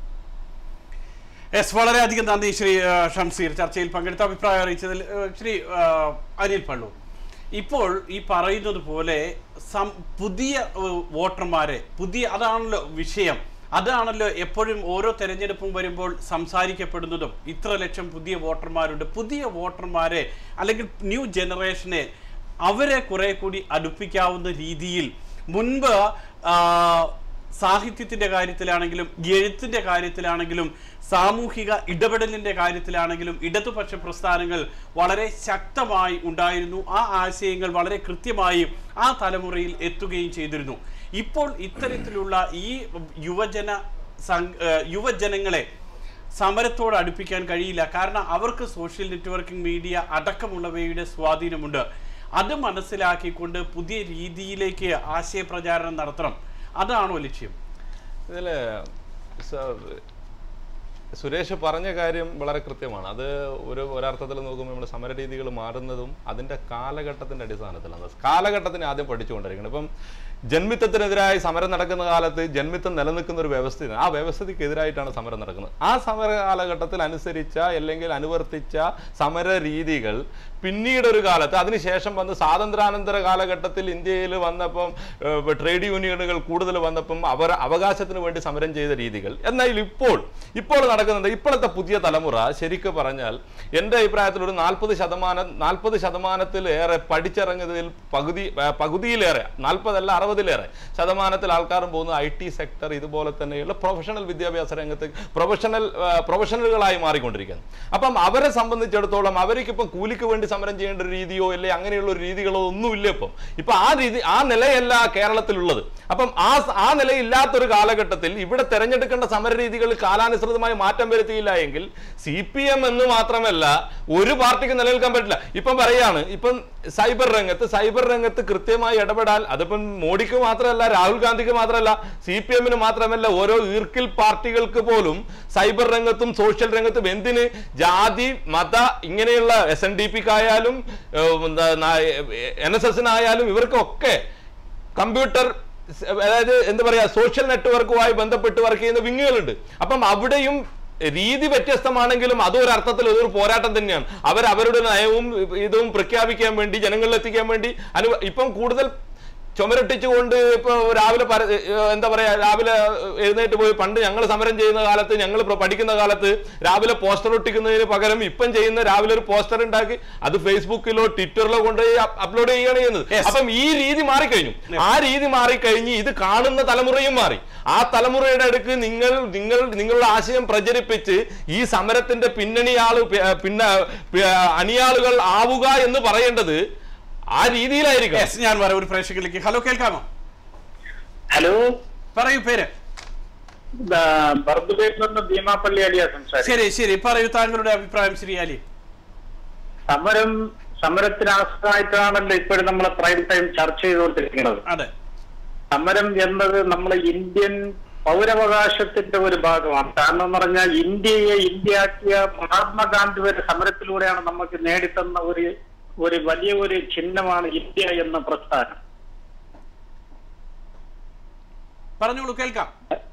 എസ് വളരെയധികം നന്ദി ശ്രീ ആ, ഷംസീർ ചർച്ചയിൽ പങ്കെടുത്ത അഭിപ്രായം അറിയിച്ചതിൽ ആ, ശ്രീ ആ, അനിൽ പള്ളു ഇപ്പോൾ ഈ പറയുന്നത് പോലെ സം- പുതിയ ആ, വോട്ടർമാരെ പുതിയ അതാണല്ലോ വിഷയം അതാണല്ലോ എപ്പോഴും ഓരോ തെരഞ്ഞെടുപ്പും വരുമ്പോൾ സംസാരിക്കപ്പെടുന്നതും ഇത്ര ലക്ഷം പുതിയ വോട്ടർമാരുണ്ട് പുതിയ വോട്ടർമാരെ അല്ലെങ്കിൽ ന്യൂ ജനറേഷനെ അവരെ കുറെ കൂടി അടുപ്പിക്കാവുന്ന രീതിയിൽ മുൻപ് ആ, സാഹിത്യത്തിന്റെ കാര്യത്തിലാണെങ്കിലും എഴുത്തിന്റെ കാര്യത്തിലാണെങ്കിലും സാമൂഹിക ഇടപെടലിന്റെ കാര്യത്തിലാണെങ്കിലും ഇടതുപക്ഷ പ്രസ്ഥാനങ്ങൾ വളരെ ശക്തമായി ഉണ്ടായിരുന്നു ആ ആശയങ്ങൾ വളരെ കൃത്യമായി ആ തലമുറയിൽ എത്തുകയും ചെയ്തിരുന്നു ഇപ്പോൾ ഇത്തരത്തിലുള്ള ഈ യുവജന സം- ഏഹ് യുവജനങ്ങളെ സമരത്തോട് അടുപ്പിക്കാൻ കഴിയില്ല കാരണം അവർക്ക് സോഷ്യൽ നെറ്റ്വർക്കിംഗ് മീഡിയ അടക്കമുള്ളവയുടെ സ്വാധീനമുണ്ട് അത് മനസ്സിലാക്കിക്കൊണ്ട് പുതിയ രീതിയിലേക്ക് ആശയപ്രചാരണം നടത്തണം അതാണോ ലക്ഷ്യം ഇതിൽ സുരേഷ് പറഞ്ഞ കാര്യം വളരെ കൃത്യമാണ് അത് ഒരു ഒരർത്ഥത്തിൽ നോക്കുമ്പോൾ നമ്മൾ സമരരീതികൾ മാറുന്നതും അതിൻ്റെ കാലഘട്ടത്തിൻ്റെ അടിസ്ഥാനത്തിലാണ് കാലഘട്ടത്തിന് ആദ്യം പഠിച്ചുകൊണ്ടിരിക്കണം ഇപ്പം ജന്മിത്തത്തിനെതിരായി സമരം നടക്കുന്ന കാലത്ത് ജന്മിത്തം നിലനിൽക്കുന്ന ഒരു വ്യവസ്ഥയാണ് ആ വ്യവസ്ഥയ്ക്കെതിരായിട്ടാണ് സമരം നടക്കുന്നത് ആ സമര കാലഘട്ടത്തിൽ അനുസരിച്ച അല്ലെങ്കിൽ അനുവർത്തിച്ച സമര രീതികൾ പിന്നീട് ഒരു കാലത്ത് അതിനുശേഷം വന്ന് സ്വാതന്ത്ര്യാനന്തര കാലഘട്ടത്തിൽ ഇന്ത്യയിൽ വന്നപ്പം ഏഹ്, ട്രേഡ് യൂണിയനുകൾ കൂടുതൽ വന്നപ്പം അവർ അവകാശത്തിന് വേണ്ടി സമരം ചെയ്ത രീതികൾ എന്നാൽ ഇപ്പോൾ ഇപ്പോൾ നടക്കുന്നത് ഇപ്പോഴത്തെ പുതിയ തലമുറ ശരിക്കും പറഞ്ഞാൽ എൻ്റെ അഭിപ്രായത്തിൽ ഒരു നാൽപ്പത് ശതമാനം നാൽപ്പത് ശതമാനത്തിലേറെ പഠിച്ചിറങ്ങുന്നതിൽ പകുതി ഏഹ്, പകുതിയിലേറെ നാൽപ്പതല്ല അറുപതിലേറെ ശതമാനത്തിൽ ആൾക്കാരും പോകുന്നത് ഐ ടി സെക്ടർ ഇതുപോലെ തന്നെയുള്ള പ്രൊഫഷണൽ വിദ്യാഭ്യാസ രംഗത്ത് പ്രൊഫഷണൽ ഏഹ്, പ്രൊഫഷണലുകളായി മാറിക്കൊണ്ടിരിക്കുന്നു അപ്പം അവരെ സംബന്ധിച്ചിടത്തോളം അവർക്ക് ഇപ്പം കൂലിക്ക് വേണ്ടി സമരം ചെയ്യേണ്ട ഒരു രീതിയോ അല്ലെ അങ്ങനെയുള്ള ഒരു രീതികളോ ഒന്നുമില്ല ഇപ്പം ഇപ്പൊ ആ രീതി ആ നിലയല്ല കേരളത്തിലുള്ളത് അപ്പം ആ സ- ആ നിലയില്ലാത്തൊരു കാലഘട്ടത്തിൽ ഇവിടെ തെരഞ്ഞെടുക്കേണ്ട സമര രീതികൾ കാലാനുസൃതമായി മാറ്റം വരുത്തിയില്ല എങ്കിൽ സി പി എം എന്ന് മാത്രമല്ല ഒരു പാർട്ടിക്ക് നിലനിൽക്കാൻ പറ്റില്ല ഇപ്പം പറയാണ് ഇപ്പം സൈബർ രംഗത്ത് സൈബർ രംഗത്ത് കൃത്യമായി ഇടപെടാൻ അതിപ്പം മോഡിക്ക് മാത്രമല്ല രാഹുൽ ഗാന്ധിക്ക് മാത്രമല്ല സി പി എമ്മിന് മാത്രമല്ല ഓരോ ഈർക്കിൽ പാർട്ടികൾക്ക് പോലും സൈബർ രംഗത്തും സോഷ്യൽ രംഗത്തും എന്തിന് ജാതി മത ഇങ്ങനെയുള്ള എസ് എൻ ഡി പിക്കായാലും എൻ എസ് എസിനായാലും ഇവർക്കൊക്കെ കമ്പ്യൂട്ടർ സ് അതായത് എന്താ പറയാ സോഷ്യൽ നെറ്റ്വർക്കുമായി ബന്ധപ്പെട്ട് വർക്ക് ചെയ്യുന്ന വിങ്ങുകളുണ്ട് അപ്പം അവിടെയും രീതി വ്യത്യസ്തമാണെങ്കിലും അതൊരർത്ഥത്തിൽ അതൊരു പോരാട്ടം തന്നെയാണ് അവർ അവരുടെ നയവും ഇതും പ്രഖ്യാപിക്കാൻ വേണ്ടി ജനങ്ങളിൽ എത്തിക്കാൻ വേണ്ടി അനു ഇപ്പം കൂടുതൽ ചുമരട്ടിച്ചുകൊണ്ട് ഇപ്പൊ രാവിലെ പര- ഏഹ് എന്താ പറയാ രാവിലെ എഴുന്നേറ്റ് പോയി പണ്ട് ഞങ്ങൾ സമരം ചെയ്യുന്ന കാലത്ത് ഞങ്ങൾ പഠിക്കുന്ന കാലത്ത് രാവിലെ പോസ്റ്റർ ഒട്ടിക്കുന്നതിന് പകരം ഇപ്പം ചെയ്യുന്ന രാവിലെ ഒരു പോസ്റ്റർ ഉണ്ടാക്കി അത് ഫേസ്ബുക്കിലോ ട്വിറ്ററിലോ കൊണ്ടുപോയി അപ്ലോഡ് ചെയ്യുകയാണ് ചെയ്യുന്നത് Yes. അപ്പം ഈ രീതി മാറിക്കഴിഞ്ഞു ആ രീതി മാറിക്കഴിഞ്ഞ് ഇത് കാണുന്ന തലമുറയും മാറി ആ തലമുറയുടെ അടുക്ക് നിങ്ങൾ നിങ്ങൾ നിങ്ങളുടെ ആശയം പ്രചരിപ്പിച്ച് ഈ സമരത്തിന്റെ പിന്നണി ആള് പി- പിന്നെ പി- അണിയാളുകൾ ആവുക എന്ന് പറയേണ്ടത് ആ രീതിയിലായിരിക്കും യെസ് ഞാൻ വരാം ഒരു പ്രേക്ഷകരിലേക്ക് ഹലോ കേൾക്കാമോ ഹലോ പറയൂ പേര് ബർദുബേയിൽ നിന്ന് ഭീമാപ്പള്ളി അലിയ സംസാരിക്കും ശരി ശരി പറയൂ താങ്കളുടെ അഭിപ്രായം ശ്രീ അലി സമരം സമരത്തിന് ആസ്പദമായിട്ടാണല്ലോ ഇപ്പോഴും നമ്മൾ പ്രൈം ടൈം ചർച്ച ചെയ്തുകൊണ്ടിരിക്കുന്നത് അതെ സമരം എന്നത് നമ്മളെ ഇന്ത്യൻ പൗരാവകാശത്തിന്റെ ഒരു ഭാഗമാണ് കാരണം എന്ന് പറഞ്ഞാൽ ഇന്ത്യയെ ഇന്ത്യയാക്കിയ മഹാത്മാഗാന്ധി വരെ സമരത്തിലൂടെയാണ് നമുക്ക് നേടിത്തന്ന ഒരു ഒരു വലിയ ഒരു ചിഹ്നമാണ് ഇന്ത്യ എന്ന പ്രസ്ഥാനം പറഞ്ഞോളൂ കേൾക്കാം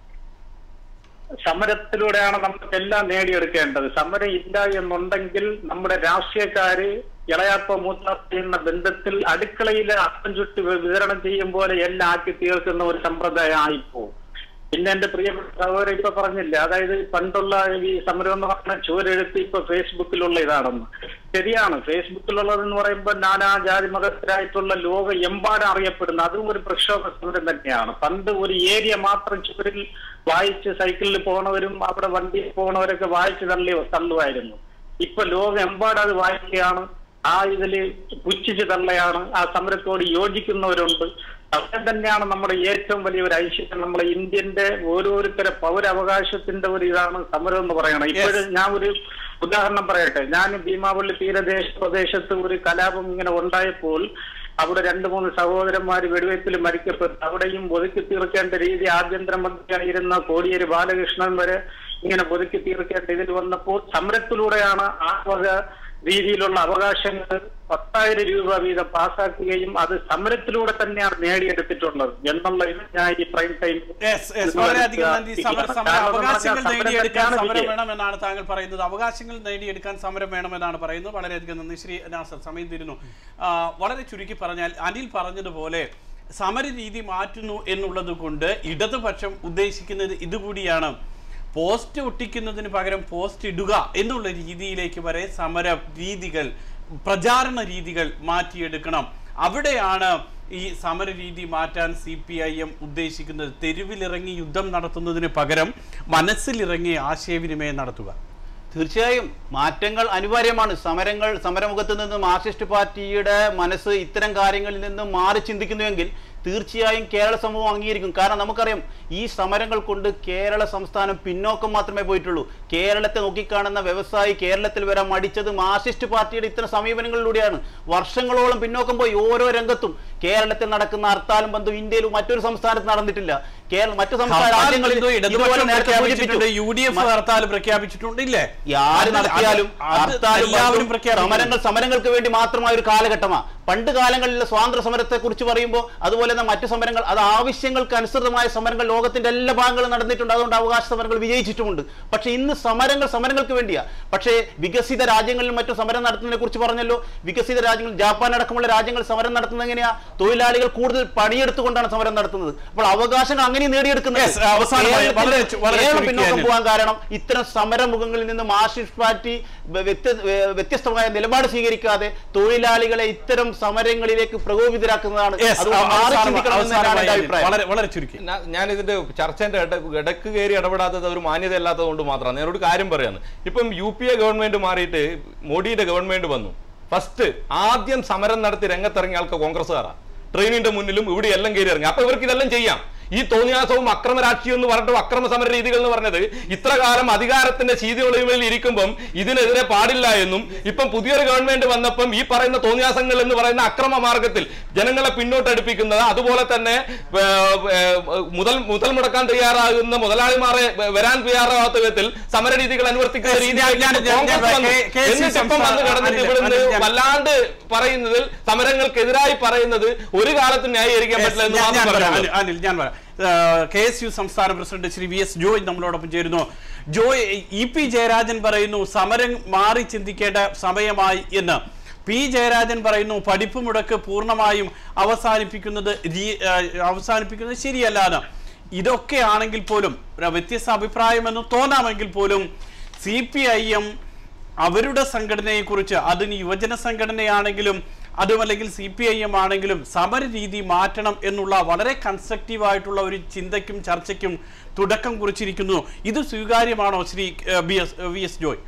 സമരത്തിലൂടെയാണ് നമുക്ക് എല്ലാം നേടിയെടുക്കേണ്ടത് സമരം ഇല്ല എന്നുണ്ടെങ്കിൽ നമ്മുടെ രാഷ്ട്രീയക്കാര് ഇളയാപ്പ മൂത്താപ്പ എന്ന ബന്ധത്തിൽ അടുക്കളയിൽ അപ്പം ചുട്ട് വി- വിതരണം ചെയ്യും പോലെ എല്ലാം ആക്കി തീർക്കുന്ന ഒരു സമ്പ്രദായം ആയിപ്പോവും പിന്നെ എന്റെ പ്രിയപ്പെട്ട സഹോദരൻ ഇപ്പൊ പറഞ്ഞില്ല അതായത് പണ്ടുള്ള ഈ സമരം എന്ന് പറഞ്ഞ ചുവരെഴുത്ത് ഇപ്പൊ ഫേസ്ബുക്കിലുള്ള ഇതാണെന്ന് ശരിയാണ് ഫേസ്ബുക്കിലുള്ളതെന്ന് പറയുമ്പോൾ നാനാ ജാതി മതസ്ഥരായിട്ടുള്ള ലോക എമ്പാടും അറിയപ്പെടുന്ന അതും ഒരു പ്രക്ഷോഭ സമരം തന്നെയാണ് പണ്ട് ഒരു ഏരിയ മാത്രം ചുവരിൽ വായിച്ച് സൈക്കിളിൽ പോണവരും അവിടെ വണ്ടിയിൽ പോണവരൊക്കെ വായിച്ച് തള്ളി തള്ളുമായിരുന്നു ഇപ്പൊ ലോകമെമ്പാടും അത് വായിക്കുകയാണ് ആ ഇതില് പുച്ഛിച്ച് തള്ളയാണ് ആ സമരത്തോട് യോജിക്കുന്നവരുണ്ട് സമരം തന്നെയാണ് നമ്മുടെ ഏറ്റവും വലിയ ഒരു ഐശ്വര്യം നമ്മളെ ഇന്ത്യന്റെ ഓരോരുത്തരെ പൗരാവകാശത്തിന്റെ ഒരു ഇതാണ് സമരം എന്ന് പറയണം ഇപ്പോഴും ഞാൻ ഒരു ഉദാഹരണം പറയട്ടെ ഞാൻ ഭീമാപള്ളി തീരദേശ പ്രദേശത്ത് ഒരു കലാപം ഇങ്ങനെ ഉണ്ടായപ്പോൾ അവിടെ രണ്ട് മൂന്ന് സഹോദരന്മാർ വെടിവയ്പ്പിൽ മരിക്കപ്പെട്ടു അവിടെയും ഒതുക്കി തീർക്കേണ്ട രീതി ആഭ്യന്തരമന്ത്രിയായിരുന്ന കോടിയേരി ബാലകൃഷ്ണൻ വരെ ഇങ്ങനെ ഒതുക്കി തീർക്കേണ്ട ഇതിൽ വന്നപ്പോൾ സമരത്തിലൂടെയാണ് ആ വക രീതിയിലുള്ള അവകാശങ്ങൾ പത്തായിരം രൂപ വീതം പാസ്സാക്കുകയും അത് സമരത്തിലൂടെ തന്നെയാണ് നേടിയെടുത്തിട്ടുള്ളത് എന്നുള്ള ഇത് ഞാൻ ഈ പ്രൈം ടൈം യെസ് യെസ് വളരെയധികം നന്ദി സമര സമര കാരണം അവകാശങ്ങൾ സമരം നേടിയെടുക്കാൻ തന്നെയാണ് സമരം വിജയം. വേണമെന്നാണ് താങ്കൾ പറയുന്നത് അവകാശങ്ങൾ നേടിയെടുക്കാൻ സമരം വേണമെന്നാണ് പറയുന്നത് വളരെയധികം നന്ദി ശ്രീ നാസർ സമയം തീരുന്നു ആ, വളരെ ചുരുക്കി പറഞ്ഞാൽ അനിൽ പറഞ്ഞതുപോലെ സമരരീതി മാറ്റുന്നു എന്നുള്ളത് കൊണ്ട് ഇടതുപക്ഷം ഉദ്ദേശിക്കുന്നത് ഇതുകൂടിയാണ് പോസ്റ്റ് ഒട്ടിക്കുന്നതിന് പകരം പോസ്റ്റ് ഇടുക എന്നുള്ള രീതിയിലേക്ക് വരെ സമര രീതികൾ പ്രചാരണ രീതികൾ മാറ്റിയെടുക്കണം അവിടെയാണ് ഈ സമരരീതി മാറ്റാൻ സി പി ഐ എം ഉദ്ദേശിക്കുന്നത് തെരുവിലിറങ്ങി യുദ്ധം നടത്തുന്നതിന് പകരം മനസ്സിലിറങ്ങി ആശയവിനിമയം നടത്തുക തീർച്ചയായും മാറ്റങ്ങൾ അനിവാര്യമാണ് സമരങ്ങൾ സമരമുഖത്ത് നിന്ന് മാർക്സിസ്റ്റ് പാർട്ടിയുടെ മനസ്സ് ഇത്തരം കാര്യങ്ങളിൽ നിന്ന് മാറി ചിന്തിക്കുന്നുവെങ്കിൽ തീർച്ചയായും കേരള സമൂഹം അംഗീകരിക്കും കാരണം നമുക്കറിയാം ഈ സമരങ്ങൾ കൊണ്ട് കേരള സംസ്ഥാനം പിന്നോക്കം മാത്രമേ പോയിട്ടുള്ളൂ കേരളത്തെ നോക്കിക്കാണുന്ന വ്യവസായി കേരളത്തിൽ വരാൻ മടിച്ചത് മാർക്സിസ്റ്റ് പാർട്ടിയുടെ ഇത്തരം സമീപനങ്ങളിലൂടെയാണ് വർഷങ്ങളോളം പിന്നോക്കം പോയി ഓരോ രംഗത്തും കേരളത്തിൽ നടക്കുന്ന ഹർത്താലും ബന്ധം ഇന്ത്യയിൽ മറ്റൊരു സംസ്ഥാനത്ത് നടന്നിട്ടില്ല കേരള മറ്റു സംസ്ഥാന ഹർത്താൽ രാജ്യങ്ങളിൽ എന്തോ ഇതുപോലെ ഇടതുപക്ഷം നേരത്തെ പ്രഖ്യാപിച്ചിട്ടുണ്ട് സൂചിപ്പിച്ചു. യു ഡി എഫ് ഹർത്താൽ പ്രഖ്യാപിച്ചിട്ടുണ്ട് ഇല്ലേ ആര് അത് നടത്തിയാലും അത് ഹർത്താലും എല്ലാവരും ബന്ധവും പ്രഖ്യാപിക്കുന്നു. സമരങ്ങൾ സമരങ്ങൾക്ക് വേണ്ടി മാത്രമായ ഒരു കാലഘട്ടമാണ് പണ്ട് കാലങ്ങളിലെ സ്വാതന്ത്ര്യ സമരത്തെ കുറിച്ച് പറയുമ്പോൾ അതുപോലെ തന്നെ മറ്റു സമരങ്ങൾ അത് ആവശ്യങ്ങൾക്ക് അനുസൃതമായ സമരങ്ങൾ ലോകത്തിന്റെ എല്ലാ ഭാഗങ്ങളും നടന്നിട്ടുണ്ട് അതുകൊണ്ട് അവകാശ സമരങ്ങൾ വിജയിച്ചിട്ടുമുണ്ട് പക്ഷേ ഇന്ന് സമരങ്ങൾ സമരങ്ങൾക്ക് വേണ്ടിയാ പക്ഷേ വികസിത രാജ്യങ്ങളിൽ മറ്റും സമരം നടത്തുന്നതിനെ കുറിച്ച് പറഞ്ഞല്ലോ വികസിത രാജ്യങ്ങൾ ജാപ്പാൻ അടക്കമുള്ള രാജ്യങ്ങൾ സമരം നടത്തുന്നത് എങ്ങനെയാ തൊഴിലാളികൾ കൂടുതൽ പണിയെടുത്തുകൊണ്ടാണ് സമരം നടത്തുന്നത് അപ്പോൾ അവകാശങ്ങൾ അങ്ങനെ നേടിയെടുക്കുന്നത് Yes, അവസാനമായി കേരളത്തിൽ വളരെ ചു- വളരെ കേരളം ചുരുക്കി പിന്നോക്കം തന്നെ. പോകാൻ കാരണം ഇത്തരം സമരമുഖങ്ങളിൽ നിന്ന് മാർക്സിസ്റ്റ് പാർട്ടി വ്യ- വ്യത്യ- വ്യ- വ്യത്യസ്തമായ നിലപാട് സ്വീകരിക്കാതെ തൊഴിലാളികളെ ഇത്തരം സമരങ്ങളിലേക്ക് പ്രകോപിതരാക്കുന്നതാണ് Yes, അതുകൊണ്ട് മാറി അവസാനമായി- ചിന്തിക്കണം എന്നാണ് അവസാനമായി എൻ്റെ അനിൽ. അഭിപ്രായം വളരെ വളരെ ചുരുക്കി ഞാ- ഞാൻ ഇതിന്റെ ചർച്ചന്റെ ഇട- ഇടക്ക് കയറി ഇടപെടാത്തത് ഒരു മാന്യതയല്ലാത്തത് കൊണ്ട് മാത്രമാണ് ഞാനൊരു കാര്യം പറയാണ് ഇപ്പം യു പി എ ഗവൺമെന്റ് മാറിയിട്ട് മോഡിയുടെ ഗവൺമെന്റ് വന്നു ഫസ്റ്റ് ആദ്യം സമരം നടത്തി രംഗത്തിറങ്ങിയ ആൾക്ക് കോൺഗ്രസ്സുകാരാ ട്രെയിനിന്റെ മുന്നിലും ഇവിടെ എല്ലാം കയറി ഇറങ്ങി അപ്പൊ ഇവർക്ക് ഇതെല്ലാം ചെയ്യാം ഈ തോന്നിയാസവും അക്രമ രാഷ്ട്രീയം എന്ന് പറഞ്ഞിട്ട് അക്രമ സമര രീതികൾ എന്ന് പറഞ്ഞത് ഇത്ര കാലം അധികാരത്തിന്റെ ശീതിയൊളികളിൽ ഇരിക്കുമ്പം ഇതിനെതിരെ പാടില്ല എന്നും ഇപ്പം പുതിയൊരു ഗവൺമെന്റ് വന്നപ്പം ഈ പറയുന്ന തോന്നിയാസങ്ങൾ എന്ന് പറയുന്ന അക്രമ മാർഗത്തിൽ ജനങ്ങളെ പിന്നോട്ടടിപ്പിക്കുന്നത് അതുപോലെ തന്നെ ഏ, ഏ, മുതൽ മുതൽ മുടക്കാൻ തയ്യാറാകുന്ന മുതലാളിമാരെ വരാൻ തയ്യാറാകാത്ത വിധത്തിൽ സമരരീതികൾ അനുവർത്തിക്കുന്ന Yes, രീതിയായിട്ട് ഞാൻ- ഞാൻ- ഞാൻ- കോൺഗ്രസ് വന്നു. കെ- കെ സി എന്നിട്ട് ഇപ്പം വന്ന് സംസ്ഥാന- കിടന്നിട്ട് അനിൽ, ഇവിടുന്ന് അനിൽ, ഞാൻ- വല്ലാണ്ട് പറയുന്നതിൽ സമരങ്ങൾക്കെതിരായി പറയുന്നത് ഒരു കാലത്തും ന്യായീകരിക്കാൻ പറ്റില്ല എന്ന് ഞാൻ- ഞാൻ മാത്രം പറയാം, പറയാനുള്ളൂ. അനിൽ, അനിൽ ഞാൻ പറയാം കെ എസ് യു സംസ്ഥാന president Shri V S Joy നമ്മളോടൊപ്പം ചേരുന്നു ജോയ് ഇ പി ജയരാജൻ പറയുന്നു സമരം മാറി ചിന്തിക്കേണ്ട സമയമായി എന്ന് പി ജയരാജൻ പറയുന്നു പഠിപ്പ് മുടക്ക് പൂർണ്ണമായും അവസാനിപ്പിക്കുന്നത് രീ- ആ, അവസാനിപ്പിക്കുന്നത് ശരിയല്ലാന്ന് ഇതൊക്കെ ആണെങ്കിൽ പോലും ഒരു വ്യത്യസ്ത അഭിപ്രായമെന്ന് തോന്നാമെങ്കിൽ പോലും സി പി ഐ എം അവരുടെ സംഘടനയെ കുറിച്ച് അതിന് യുവജന സംഘടനയാണെങ്കിലും അതുമല്ലെങ്കിൽ സി പി ഐ എം ആണെങ്കിലും സമരരീതി മാറ്റണം എന്നുള്ള വളരെ കൺസ്ട്രക്റ്റീവ് ആയിട്ടുള്ള ഒരു ചിന്തയ്ക്കും ചർച്ചയ്ക്കും തുടക്കം കുറിച്ചിരിക്കുന്നു ഇത് സ്വീകാര്യമാണോ ശ്രീ ഏഹ്, B S V S Joy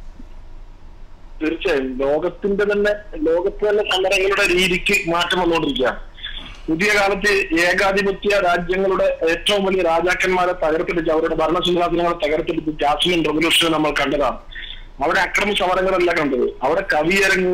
തീർച്ചയായും ലോകത്തിന്റെ തന്നെ ലോകത്ത് തന്നെ സമരങ്ങളുടെ രീതിക്ക് മാറ്റം വന്നുകൊണ്ടിരിക്കുകയാണ് പുതിയ കാലത്ത് ഏകാധിപത്യ രാജ്യങ്ങളുടെ ഏറ്റവും വലിയ രാജാക്കന്മാരെ തകർത്തെടുത്ത് അവരുടെ ഭരണസിംഹാസനങ്ങളെ തകർത്തെടുത്ത് ജാസ്മിൻ റവല്യൂഷൻ നമ്മൾ കണ്ടതാണ് അവിടെ അക്രമ സമരങ്ങളല്ല കണ്ടത് അവിടെ കവിയരങ്ങ്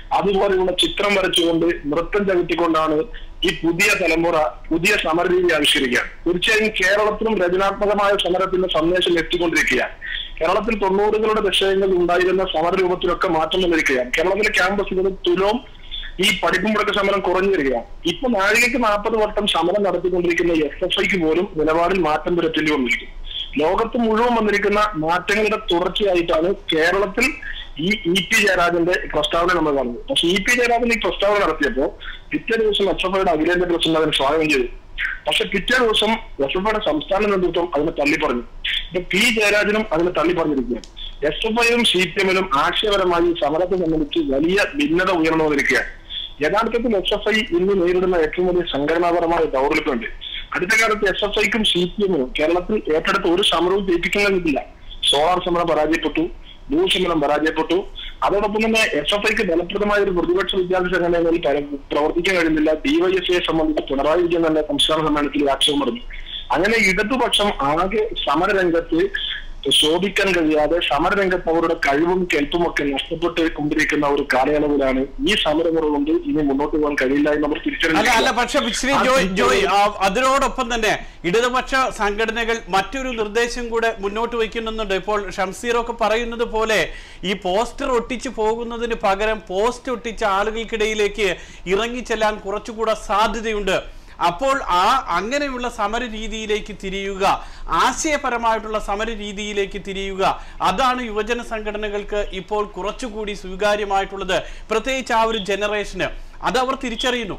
അതുപോലെയുള്ള ചിത്രം വരച്ചുകൊണ്ട് നൃത്തം ചവിട്ടിക്കൊണ്ടാണ് ഈ പുതിയ തലമുറ പുതിയ സമരരീതി ആവിഷ്കരിക്കുക തീർച്ചയായും കേരളത്തിലും രചനാത്മകമായ സമരത്തിന്റെ സന്ദേശം എത്തിക്കൊണ്ടിരിക്കുകയാണ് കേരളത്തിൽ തൊണ്ണൂറുകളുടെ ദശകങ്ങളിൽ ഉണ്ടായിരുന്ന സമരരൂപത്തിലൊക്കെ മാറ്റം വന്നിരിക്കുകയാണ് കേരളത്തിലെ ക്യാമ്പസുകളിൽ തുലോം ഈ പഠിപ്പും മുടക്ക സമരം കുറഞ്ഞു വരികയാണ് ഇപ്പൊ നാഴികയ്ക്ക് നാൽപ്പത് വട്ടം സമരം നടത്തിക്കൊണ്ടിരിക്കുന്ന എസ് എഫ് ഐക്ക് പോലും നിലപാടിൽ മാറ്റം വരുത്തേണ്ടി വന്നിരിക്കും ലോകത്ത് മുഴുവൻ വന്നിരിക്കുന്ന മാറ്റങ്ങളുടെ തുടർച്ചയായിട്ടാണ് കേരളത്തിൽ ഈ ഇ പി ജയരാജന്റെ പ്രസ്താവന നമ്മൾ കാണുന്നത് പക്ഷെ ഇ പി ജയരാജൻ ഈ പ്രസ്താവന നടത്തിയപ്പോ പിറ്റേ ദിവസം എസ് എഫ് ഐയുടെ അഖിലേന്ത്യാ പ്രസിഡന്റ് അതിന് സ്വാഗതം ചെയ്തു പക്ഷെ പിറ്റേ ദിവസം എസ് എഫ് ഐയുടെ സംസ്ഥാന നേതൃത്വം അതിനെ തള്ളി പറഞ്ഞു ഇപ്പൊ പി ജയരാജനും അതിനെ തള്ളി പറഞ്ഞിരിക്കുകയാണ് എസ് എഫ് ഐയും സി പി എമ്മിലും ആശയപരമായി സമരത്തെ സംബന്ധിച്ച് വലിയ ഭിന്നത ഉയർന്നു വന്നിരിക്കുകയാണ് യഥാർത്ഥത്തിൽ എസ് എഫ് ഐ ഇന്ന് നേരിടുന്ന ഏറ്റവും വലിയ സംഘടനാപരമായ ദൗർലഭ്യമുണ്ട് അടുത്ത കാലത്ത് എസ് എഫ് ഐക്കും സി പി എമ്മിനും കേരളത്തിൽ ഏറ്റെടുത്ത ഒരു സമരവും ജയിപ്പിക്കാൻ കഴിഞ്ഞിട്ടില്ല സോളാർ സമരം പരാജയപ്പെട്ടു ഭൂസമരം പരാജയപ്പെട്ടു അതോടൊപ്പം തന്നെ എസ് എഫ് ഐക്ക് ഫലപ്രദമായ ഒരു പ്രതിപക്ഷ വിദ്യാർത്ഥി സംഘടനകളിൽ പര- പ്രവർത്തിക്കാൻ കഴിയുന്നില്ല ഡിവൈഎഫ്ഐയെ സംബന്ധിച്ച് പിണറായി വിജയൻ തന്നെ സംസ്ഥാന സമ്മേളനത്തിൽ ആക്ഷേപം പറഞ്ഞു അങ്ങനെ ഇടതുപക്ഷം ആകെ സമരരംഗത്ത് ശോഭിക്കാൻ കഴിയാതെ സമരരംഗത്ത് അവരുടെ കഴിവും കെൽപ്പും ഒക്കെ നഷ്ടപ്പെട്ട് കൊണ്ടിരിക്കുന്ന ഒരു കാലയളവിലാണ് ഈ സമരമുറ കൊണ്ട് ഇനി മുന്നോട്ട് പോകാൻ കഴിയില്ല എന്ന് അവർ അല്ല അല്ല തിരിച്ചറിഞ്ഞു പക്ഷെ ശ്രീ ജോയ് ജോയ് ആ, അതിനോടൊപ്പം തന്നെ ഇടതുപക്ഷ സംഘടനകൾ മറ്റൊരു നിർദ്ദേശം കൂടെ മുന്നോട്ട് വയ്ക്കുന്നുണ്ട് ഇപ്പോൾ ഷംസീറൊക്കെ പറയുന്നത് പോലെ ഈ പോസ്റ്റർ ഒട്ടിച്ച് പോകുന്നതിന് പകരം പോസ്റ്റ് ഒട്ടിച്ച ആളുകൾക്കിടയിലേക്ക് ഇറങ്ങിച്ചെല്ലാൻ കുറച്ചുകൂടെ സാധ്യതയുണ്ട് അപ്പോൾ ആ അങ്ങനെയുള്ള സമര രീതിയിലേക്ക് തിരിയുക ആശയപരമായിട്ടുള്ള സമര രീതിയിലേക്ക് തിരിയുക അതാണ് യുവജന സംഘടനകൾക്ക് ഇപ്പോൾ കുറച്ചുകൂടി സ്വീകാര്യമായിട്ടുള്ളത് പ്രത്യേകിച്ച് ആ ഒരു ജനറേഷന് അത് അവർ തിരിച്ചറിയുന്നു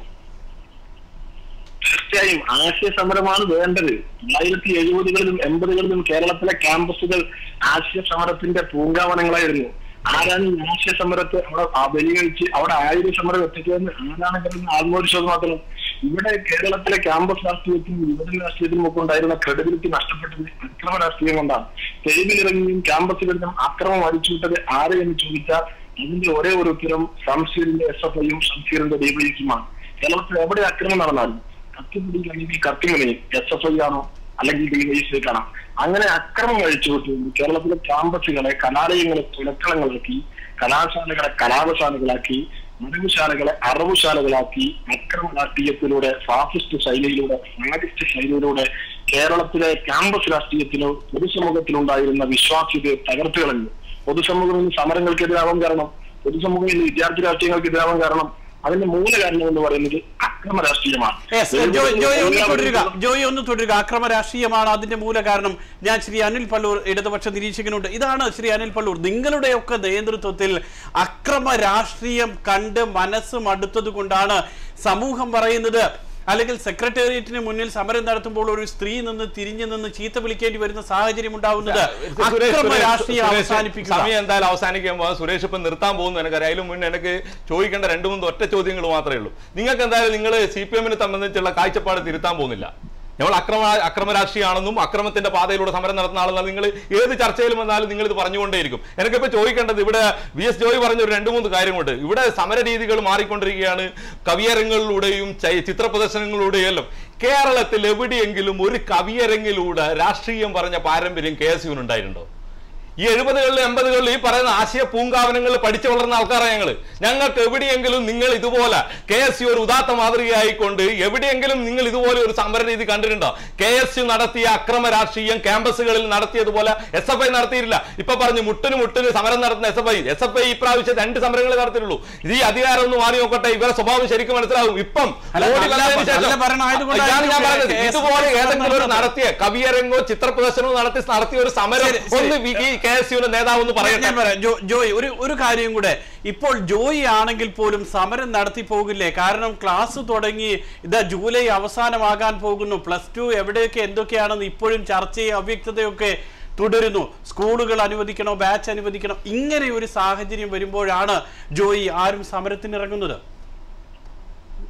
തീർച്ചയായും ആശയ സമരമാണ് വേണ്ടത് തൊള്ളായിരത്തി എഴുപതുകളിലും എൺപതുകളിലും കേരളത്തിലെ ക്യാമ്പസുകൾ ആശയ സമരത്തിന്റെ പൂങ്കാവനങ്ങളായിരുന്നു ആരാണ് ഈ ആശയ സമരത്തെ അവിടെ ആ വെല്ലുവിളിച്ച് അവിടെ ആയുധ സമരം എത്തിച്ചതെന്ന് ആരാണ് കരുതുന്ന ആത്മവിശ്വാസം മാത്രം ഇവിടെ കേരളത്തിലെ ക്യാമ്പസ് രാഷ്ട്രീയത്തിനും യുവജന രാഷ്ട്രീയത്തിനും ഒക്കെ ഉണ്ടായിരുന്ന ക്രെഡിബിലിറ്റി നഷ്ടപ്പെട്ടത് അക്രമ രാഷ്ട്രീയം കൊണ്ടാണ് തെരുവിലിറങ്ങിയും ക്യാമ്പസുകളിലും അക്രമം അടിച്ചുവിട്ടത് ആരെ എന്ന് ചോദിച്ചാൽ ഇതിന്റെ ഒരേ ഒരു ഉത്തരം ഷംസീറിന്റെ എസ് എഫ് ഐയും ഷംസീറിന്റെ ഡിവൈഎഫുമാണ് കേരളത്തിൽ എവിടെ അക്രമം നടന്നാലും കത്തിപ്പിടിക്കുകയാണെങ്കിൽ കത്തിമണിയും എസ് എഫ് ഐ ആണോ അല്ലെങ്കിൽ ഡിവൈഎഫ് കാണാം അങ്ങനെ അക്രമം കഴിച്ചുവിട്ടുകൊണ്ട് കേരളത്തിലെ ക്യാമ്പസുകളെ കലാലയങ്ങളെ തുലക്കളങ്ങളാക്കി കലാശാലകളെ കലാപശാലകളാക്കി മരവുശാലകളെ അറവുശാലകളാക്കി അക്രമ രാഷ്ട്രീയത്തിലൂടെ ഫാസിസ്റ്റ് ശൈലിയിലൂടെ ഫാസിസ്റ്റ് ശൈലിയിലൂടെ കേരളത്തിലെ ക്യാമ്പസ് രാഷ്ട്രീയത്തിലോ പൊതുസമൂഹത്തിലുണ്ടായിരുന്ന വിശ്വാസ്യതയെ തകർത്തു കളഞ്ഞു പൊതുസമൂഹം ഇന്ന് സമരങ്ങൾക്കെതിരാവാൻ കാരണം പൊതുസമൂഹം ഇന്ന് വിദ്യാർത്ഥി രാഷ്ട്രീയങ്ങൾക്കെതിരാവാൻ കാരണം അതിന്റെ മൂല കാരണം എന്ന് പറയുന്നത് അക്രമ രാഷ്ട്രീയമാണ് Yes, ജോയ് ജോയ് ഒന്ന് തുടരുക ജോയ് ഒന്ന് തുടരുക അക്രമ രാഷ്ട്രീയമാണ് അതിന്റെ മൂല കാരണം ഞാൻ ശ്രീ അനിൽ പള്ളൂർ ഇടതുപക്ഷ നിരീക്ഷകനുണ്ട് ഇതാണ് ശ്രീ അനിൽ പള്ളൂർ നിങ്ങളുടെയൊക്കെ നേതൃത്വത്തിൽ അക്രമ രാഷ്ട്രീയം കണ്ട് മനസ്സ് മടുത്തത് കൊണ്ടാണ് സമൂഹം പറയുന്നത് അല്ലെങ്കിൽ സെക്രട്ടേറിയറ്റിന് മുന്നിൽ സമരം നടത്തുമ്പോൾ ഒരു സ്ത്രീ നിന്ന് തിരിഞ്ഞു നിന്ന് ചീത്ത വിളിക്കേണ്ടി വരുന്ന സാഹചര്യം ഉണ്ടാവുന്നത് സുരേഷ്, അക്രമ സുരേഷ്, രാഷ്ട്രീയം സുരേഷ്, അവസാനിപ്പിക്കുക സമയം എന്തായാലും അവസാനിക്കാൻ പോകാൻ സുരേഷ് ഇപ്പം നിർത്താൻ പോകുന്നു എനിക്കറിയാം അതിലും മുന്നേ എനിക്ക് ചോദിക്കേണ്ട രണ്ട് മൂന്ന് ഒറ്റ ചോദ്യങ്ങൾ മാത്രമേ ഉള്ളൂ നിങ്ങൾക്ക് എന്തായാലും നിങ്ങൾ സി പി എമ്മിനെ സംബന്ധിച്ചുള്ള കാഴ്ചപ്പാട് തിരുത്താൻ പോകുന്നില്ല ഞങ്ങൾ അക്രമ അക്രമ രാഷ്ട്രീയമാണെന്നും അക്രമത്തിന്റെ പാതയിലൂടെ സമരം നടത്തുന്ന ആളെന്നാണ് നിങ്ങൾ ഏത് ചർച്ചയിലും വന്നാലും നിങ്ങൾ ഇത് പറഞ്ഞുകൊണ്ടേയിരിക്കും എനിക്കിപ്പോൾ ചോദിക്കേണ്ടത് ഇവിടെ വി എസ് ജോയ് പറഞ്ഞ ഒരു രണ്ട് മൂന്ന് കാര്യമുണ്ട് ഇവിടെ സമര രീതികൾ മാറിക്കൊണ്ടിരിക്കുകയാണ് കവിയരങ്ങളിലൂടെയും ച- ചിത്ര പ്രദർശനങ്ങളിലൂടെയും എല്ലാം കേരളത്തിൽ എവിടെയെങ്കിലും ഒരു കവിയരങ്ങിലൂടെ രാഷ്ട്രീയം പറഞ്ഞ പാരമ്പര്യം കെ എസ് യുവിനുണ്ടായിട്ടുണ്ടോ ഈ എഴുപതുകളിലും എൺപതുകളിലും ഈ പറയുന്ന ആശയ പൂങ്കാവനങ്ങളിൽ പഠിച്ചു വളർന്ന ആൾക്കാരാണ് ഞങ്ങൾ ഞങ്ങൾക്ക് എവിടെയെങ്കിലും നിങ്ങൾ ഇതുപോലെ കെ എസ് യു ഒരു ഉദാത്ത മാതൃകയായിക്കൊണ്ട് എവിടെയെങ്കിലും നിങ്ങൾ ഇതുപോലെ ഒരു സമര രീതി കണ്ടിട്ടുണ്ടോ കെ എസ് യു നടത്തിയ അക്രമ രാഷ്ട്രീയം ക്യാമ്പസുകളിൽ നടത്തിയതുപോലെ എസ് എഫ് ഐ നടത്തിയില്ല ഇപ്പൊ പറഞ്ഞു മുട്ടിന് മുട്ടിന് സമരം നടത്തുന്ന S F I S F I ഇപ്രാവശ്യം രണ്ട് സമരങ്ങൾ നടത്തിയിട്ടുള്ളൂ ഇത് ഈ അധികാരം ഒന്ന് മാറി നോക്കട്ടെ ഇവരെ സ്വഭാവം ശരിക്കും മനസ്സിലാവും ഇപ്പം അല്ല, മോഡി നല്ല- വന്നതിന് ശേഷം- നല്ല ഭരണമായതുകൊണ്ടാണ് ഇതാണ് ഞാൻ പറഞ്ഞത് കെ എസ് ഇതുപോലെ എഫ് ഏതെങ്കിലും ഒരു നടത്തുന്നത്. നടത്തിയ കവിയരങ്ങോ ചിത്ര പ്രദർശനമോ നടത്തി നടത്തിയ ഒരു സമരം ശരി, ശരി. ഒന്ന് വി- ഈ കെ എസ് യുവിന്റെ നേതാവ് ഒന്ന് പറയട്ടെ ഞാൻ പറയാം ജോ- ജോയ് ഒരു ഒരു കാര്യം കൂടെ ഇപ്പോൾ ജോയി ആണെങ്കിൽ പോലും സമരം നടത്തി പോകില്ലേ കാരണം ക്ലാസ് തുടങ്ങി ഇതാ ജൂലൈ അവസാനമാകാൻ പോകുന്നു പ്ലസ് ടു എവിടെയൊക്കെ എന്തൊക്കെയാണെന്ന് ഇപ്പോഴും ചർച്ചയും അവ്യക്തതയൊക്കെ തുടരുന്നു സ്കൂളുകൾ അനുവദിക്കണോ ബാച്ച് അനുവദിക്കണോ ഇങ്ങനെ ഒരു സാഹചര്യം വരുമ്പോഴാണ് ജോയി ആരും സമരത്തിന് ഇറങ്ങുന്നത്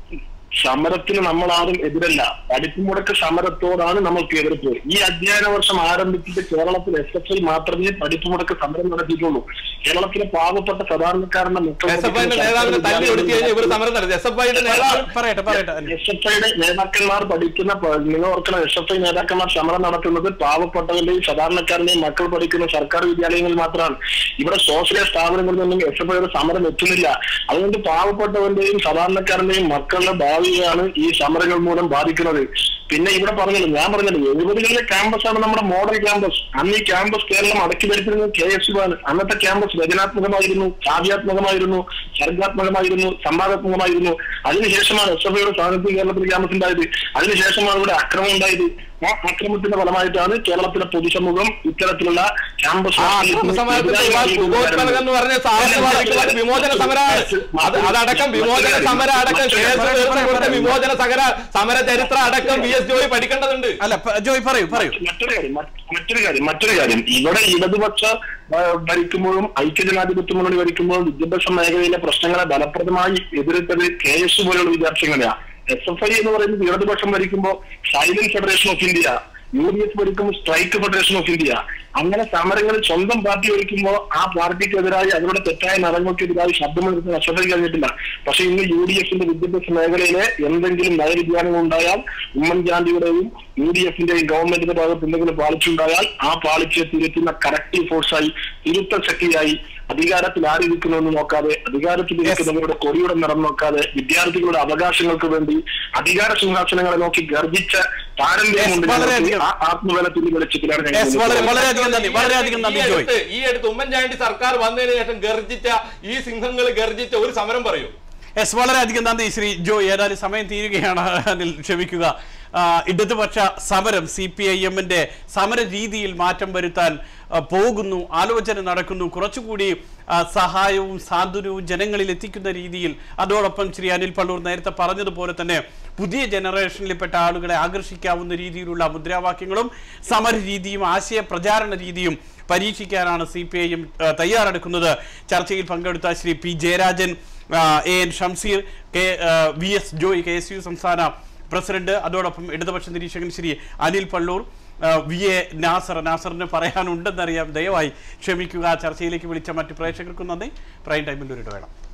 സമരത്തിന് നമ്മൾ ആരും എതിരല്ല പഠിപ്പുമുടക്ക് സമരത്തോടാണ് നമ്മൾക്ക് എതിർപ്പ് ഈ അധ്യയന വർഷം ആരംഭിച്ചിട്ട് കേരളത്തിൽ എസ് എഫ് ഐ മാത്രമേ പഠിപ്പുമുടക്ക് സമരം നടത്തിയിട്ടുള്ളൂ കേരളത്തിലെ പാവപ്പെട്ട സാധാരണക്കാരന്റെ എസ് എഫ് ഐന്റെ നേതാവിനെ തല്ലി ഒടുക്കി കഴിഞ്ഞാൽ ഇവർ സമരം നടത്തി എസ് എഫ് ഐയുടെ നേതാവ് പറയട്ടെ പറയട്ടെ അനിൽ. എസ് എഫ് ഐയുടെ നേതാക്കന്മാർ പഠിക്കുന്ന പ- നിങ്ങൾ ഓർക്കണം എസ് എഫ് ഐ നേതാക്കന്മാർ സമരം നടത്തുന്നത് പാവപ്പെട്ടവന്റെയും സാധാരണക്കാരന്റെയും മക്കൾ പഠിക്കുന്ന സർക്കാർ വിദ്യാലയങ്ങളിൽ മാത്രമാണ് ഇവിടെ സ്വാശ്രയ സ്ഥാപനങ്ങളിൽ നിന്നും എസ് എഫ് ഐയുടെ സമരം എത്തുന്നില്ല അതുകൊണ്ട് പാവപ്പെട്ടവന്റെയും സാധാരണക്കാരന്റെയും മക്കളുടെ ഭാവിയെയാണ് ഈ സമരങ്ങൾ മൂലം ബാധിക്കുന്നത് പിന്നെ ഇവിടെ പറഞ്ഞല്ലോ ഞാൻ പറഞ്ഞല്ലോ എഴുപതുകളിലെ ക്യാമ്പസ് ആണ് നമ്മുടെ മോഡൽ ക്യാമ്പസ് അന്ന് ഈ ക്യാമ്പസ് കേരളം അടക്കി ഭരിച്ചിരുന്നത് കെ എസ് യു ആണ് അന്നത്തെ ക്യാമ്പസ് രചനാത്മകമായിരുന്നു കാവ്യാത്മകമായിരുന്നു സർഗാത്മകമായിരുന്നു സംവാദാത്മകമായിരുന്നു അതിനുശേഷമാണ് എസ് എഫ് ഐയുടെ സാന്നിധ്യം കേരളത്തിൽ ക്യാമ്പസ് ഉണ്ടായത് അതിനുശേഷമാണ് ഇവിടെ അക്രമം ഉണ്ടായത് ആ അക്രമത്തിന്റെ ഫലമായിട്ടാണ് കേരളത്തിലെ പൊതുസമൂഹം ഇത്തരത്തിലുള്ള ക്യാമ്പസ് ആ അക്രമ സമരത്തിന്റെ ഇവാൾ ഉപോത്പലകം എന്ന് പറഞ്ഞ സാമ്യവാദികളുടെ വിമോചന സമരമാണ് അത് അതടക്കം വിമോചന സമരം അടക്കം കേസ് തീർത്തുകൊടുത്ത വിമോചന സമര സമര ചരിത്രം അടക്കം ബി എസ് ജോയി പഠിക്കേണ്ടതുണ്ട് അല്ല പ- ജോയ് പറയൂ പറയൂ മറ്റൊരു കാര്യം മറ്റ് മറ്റൊരു കാര്യം മറ്റൊരു കാര്യം ഇവിടെ ഇടതുപക്ഷ ആ, ഭരിക്കുമ്പോഴും ഐക്യജനാധിപത്യ മുന്നണി ഭരിക്കുമ്പോഴും വിദ്യാഭ്യാസ മേഖലയിലെ പ്രശ്നങ്ങളെ ഫലപ്രദമായി എതിരിട്ടത് കെ എസ് പോലെയുള്ള വിദ്യാർത്ഥികളെയാണ് എസ് എഫ് ഐ എന്ന് പറയുന്നത് ഇടതുപക്ഷം ഭരിക്കുമ്പോൾ silent federation of India U D F ഭരിക്കുമ്പോൾ സ്ട്രൈക്ക് ഫെഡറേഷൻ ഓഫ് ഇന്ത്യ അങ്ങനെ സമരങ്ങളിൽ സ്വന്തം പാർട്ടി ഭരിക്കുമ്പോൾ ആ പാർട്ടിക്കെതിരായി അവരുടെ തെറ്റായ നയങ്ങൾക്കെതിരായി ശബ്ദമെടുത്ത് നഷ്ടപ്പെടാൻ കഴിഞ്ഞിട്ടില്ല പക്ഷെ ഇന്ന് യു ഡി എഫിന്റെ വിദ്യാഭ്യാസ മേഖലയിലെ എന്തെങ്കിലും നയവ്യതിയാനങ്ങൾ ഉണ്ടായാൽ ഉമ്മൻചാണ്ടിയുടെയും യു ഡി എഫിന്റെയും ഗവൺമെന്റിന്റെ ഭാഗത്ത് എന്തെങ്കിലും പാളിച്ചുണ്ടായാൽ ആ പാളിച്ചയെ തിരുത്തുന്ന കറക്റ്റീവ് ഫോഴ്സായി തിരുത്തൽ ശക്തിയായി അധികാരത്തിൽ ആരിരിക്കണമെന്ന് നോക്കാതെ അധികാരത്തിൽ ഇരിക്കുന്നവരുടെ കൊടിയുടെ നിറം നോക്കാതെ വിദ്യാർത്ഥികളുടെ അവകാശങ്ങൾക്ക് വേണ്ടി അധികാര സിംഹാസനങ്ങളെ നോക്കി ഗർജിച്ച പാരമ്പര്യമുണ്ട് Yes, വളരെയധികം. ഞങ്ങൾക്ക്. ആ ആത്മബലത്തിന്റെ വെളിച്ചത്തിലാണ് ഞങ്ങൾ Yes, വളരെ മുന്നോട്ട് വളരെയധികം നന്ദി വളരെയധികം ഈ നന്ദി ജോയ് അടുത്ത് ഈ അടുത്ത് ഉമ്മൻചാണ്ടി സർക്കാർ വന്നതിന് ശേഷം ഗർജിച്ച ഈ സിംഹങ്ങൾ ഗർജിച്ച ഒരു സമരം പറയൂ എസ് വളരെയധികം നന്ദി ശ്രീ ജോയ് ഏതായാലും സമയം തീരുകയാണ് അനിൽ ക്ഷമിക്കുക ആ, ഇടതുപക്ഷ സമരം സി പി ഐ എമ്മിന്റെ സമര രീതിയിൽ മാറ്റം വരുത്താൻ ആ, പോകുന്നു ആലോചന നടക്കുന്നു കുറച്ചുകൂടി ആ, സഹായവും സാന്ത്വനവും ജനങ്ങളിൽ എത്തിക്കുന്ന രീതിയിൽ അതോടൊപ്പം ശ്രീ അനിൽ പള്ളൂർ നേരത്തെ പറഞ്ഞതുപോലെ തന്നെ പുതിയ ജനറേഷനിൽപ്പെട്ട ആളുകളെ ആകർഷിക്കാവുന്ന രീതിയിലുള്ള മുദ്രാവാക്യങ്ങളും സമര രീതിയും ആശയ പ്രചാരണ രീതിയും പരീക്ഷിക്കാനാണ് സി പി ഐ എം തയ്യാറെടുക്കുന്നത് ചർച്ചയിൽ പങ്കെടുത്ത ശ്രീ പി ജയരാജൻ ആ, എ എൻ ഷംസീർ കെ ആ, V S Joy K S U സംസ്ഥാന പ്രസിഡന്റ് അതോടൊപ്പം ഇടതുപക്ഷ നിരീക്ഷകൻ ശ്രീ അനിൽ പള്ളൂർ ആ, വി എ നാസർ നാസറിന് പറയാനുണ്ടെന്നറിയാം ദയവായി ക്ഷമിക്കുക ചർച്ചയിലേക്ക് വിളിച്ച മറ്റ് പ്രേക്ഷകർക്കും നന്ദി പ്രൈം ടൈമിൽ ഒരു ഇടവേള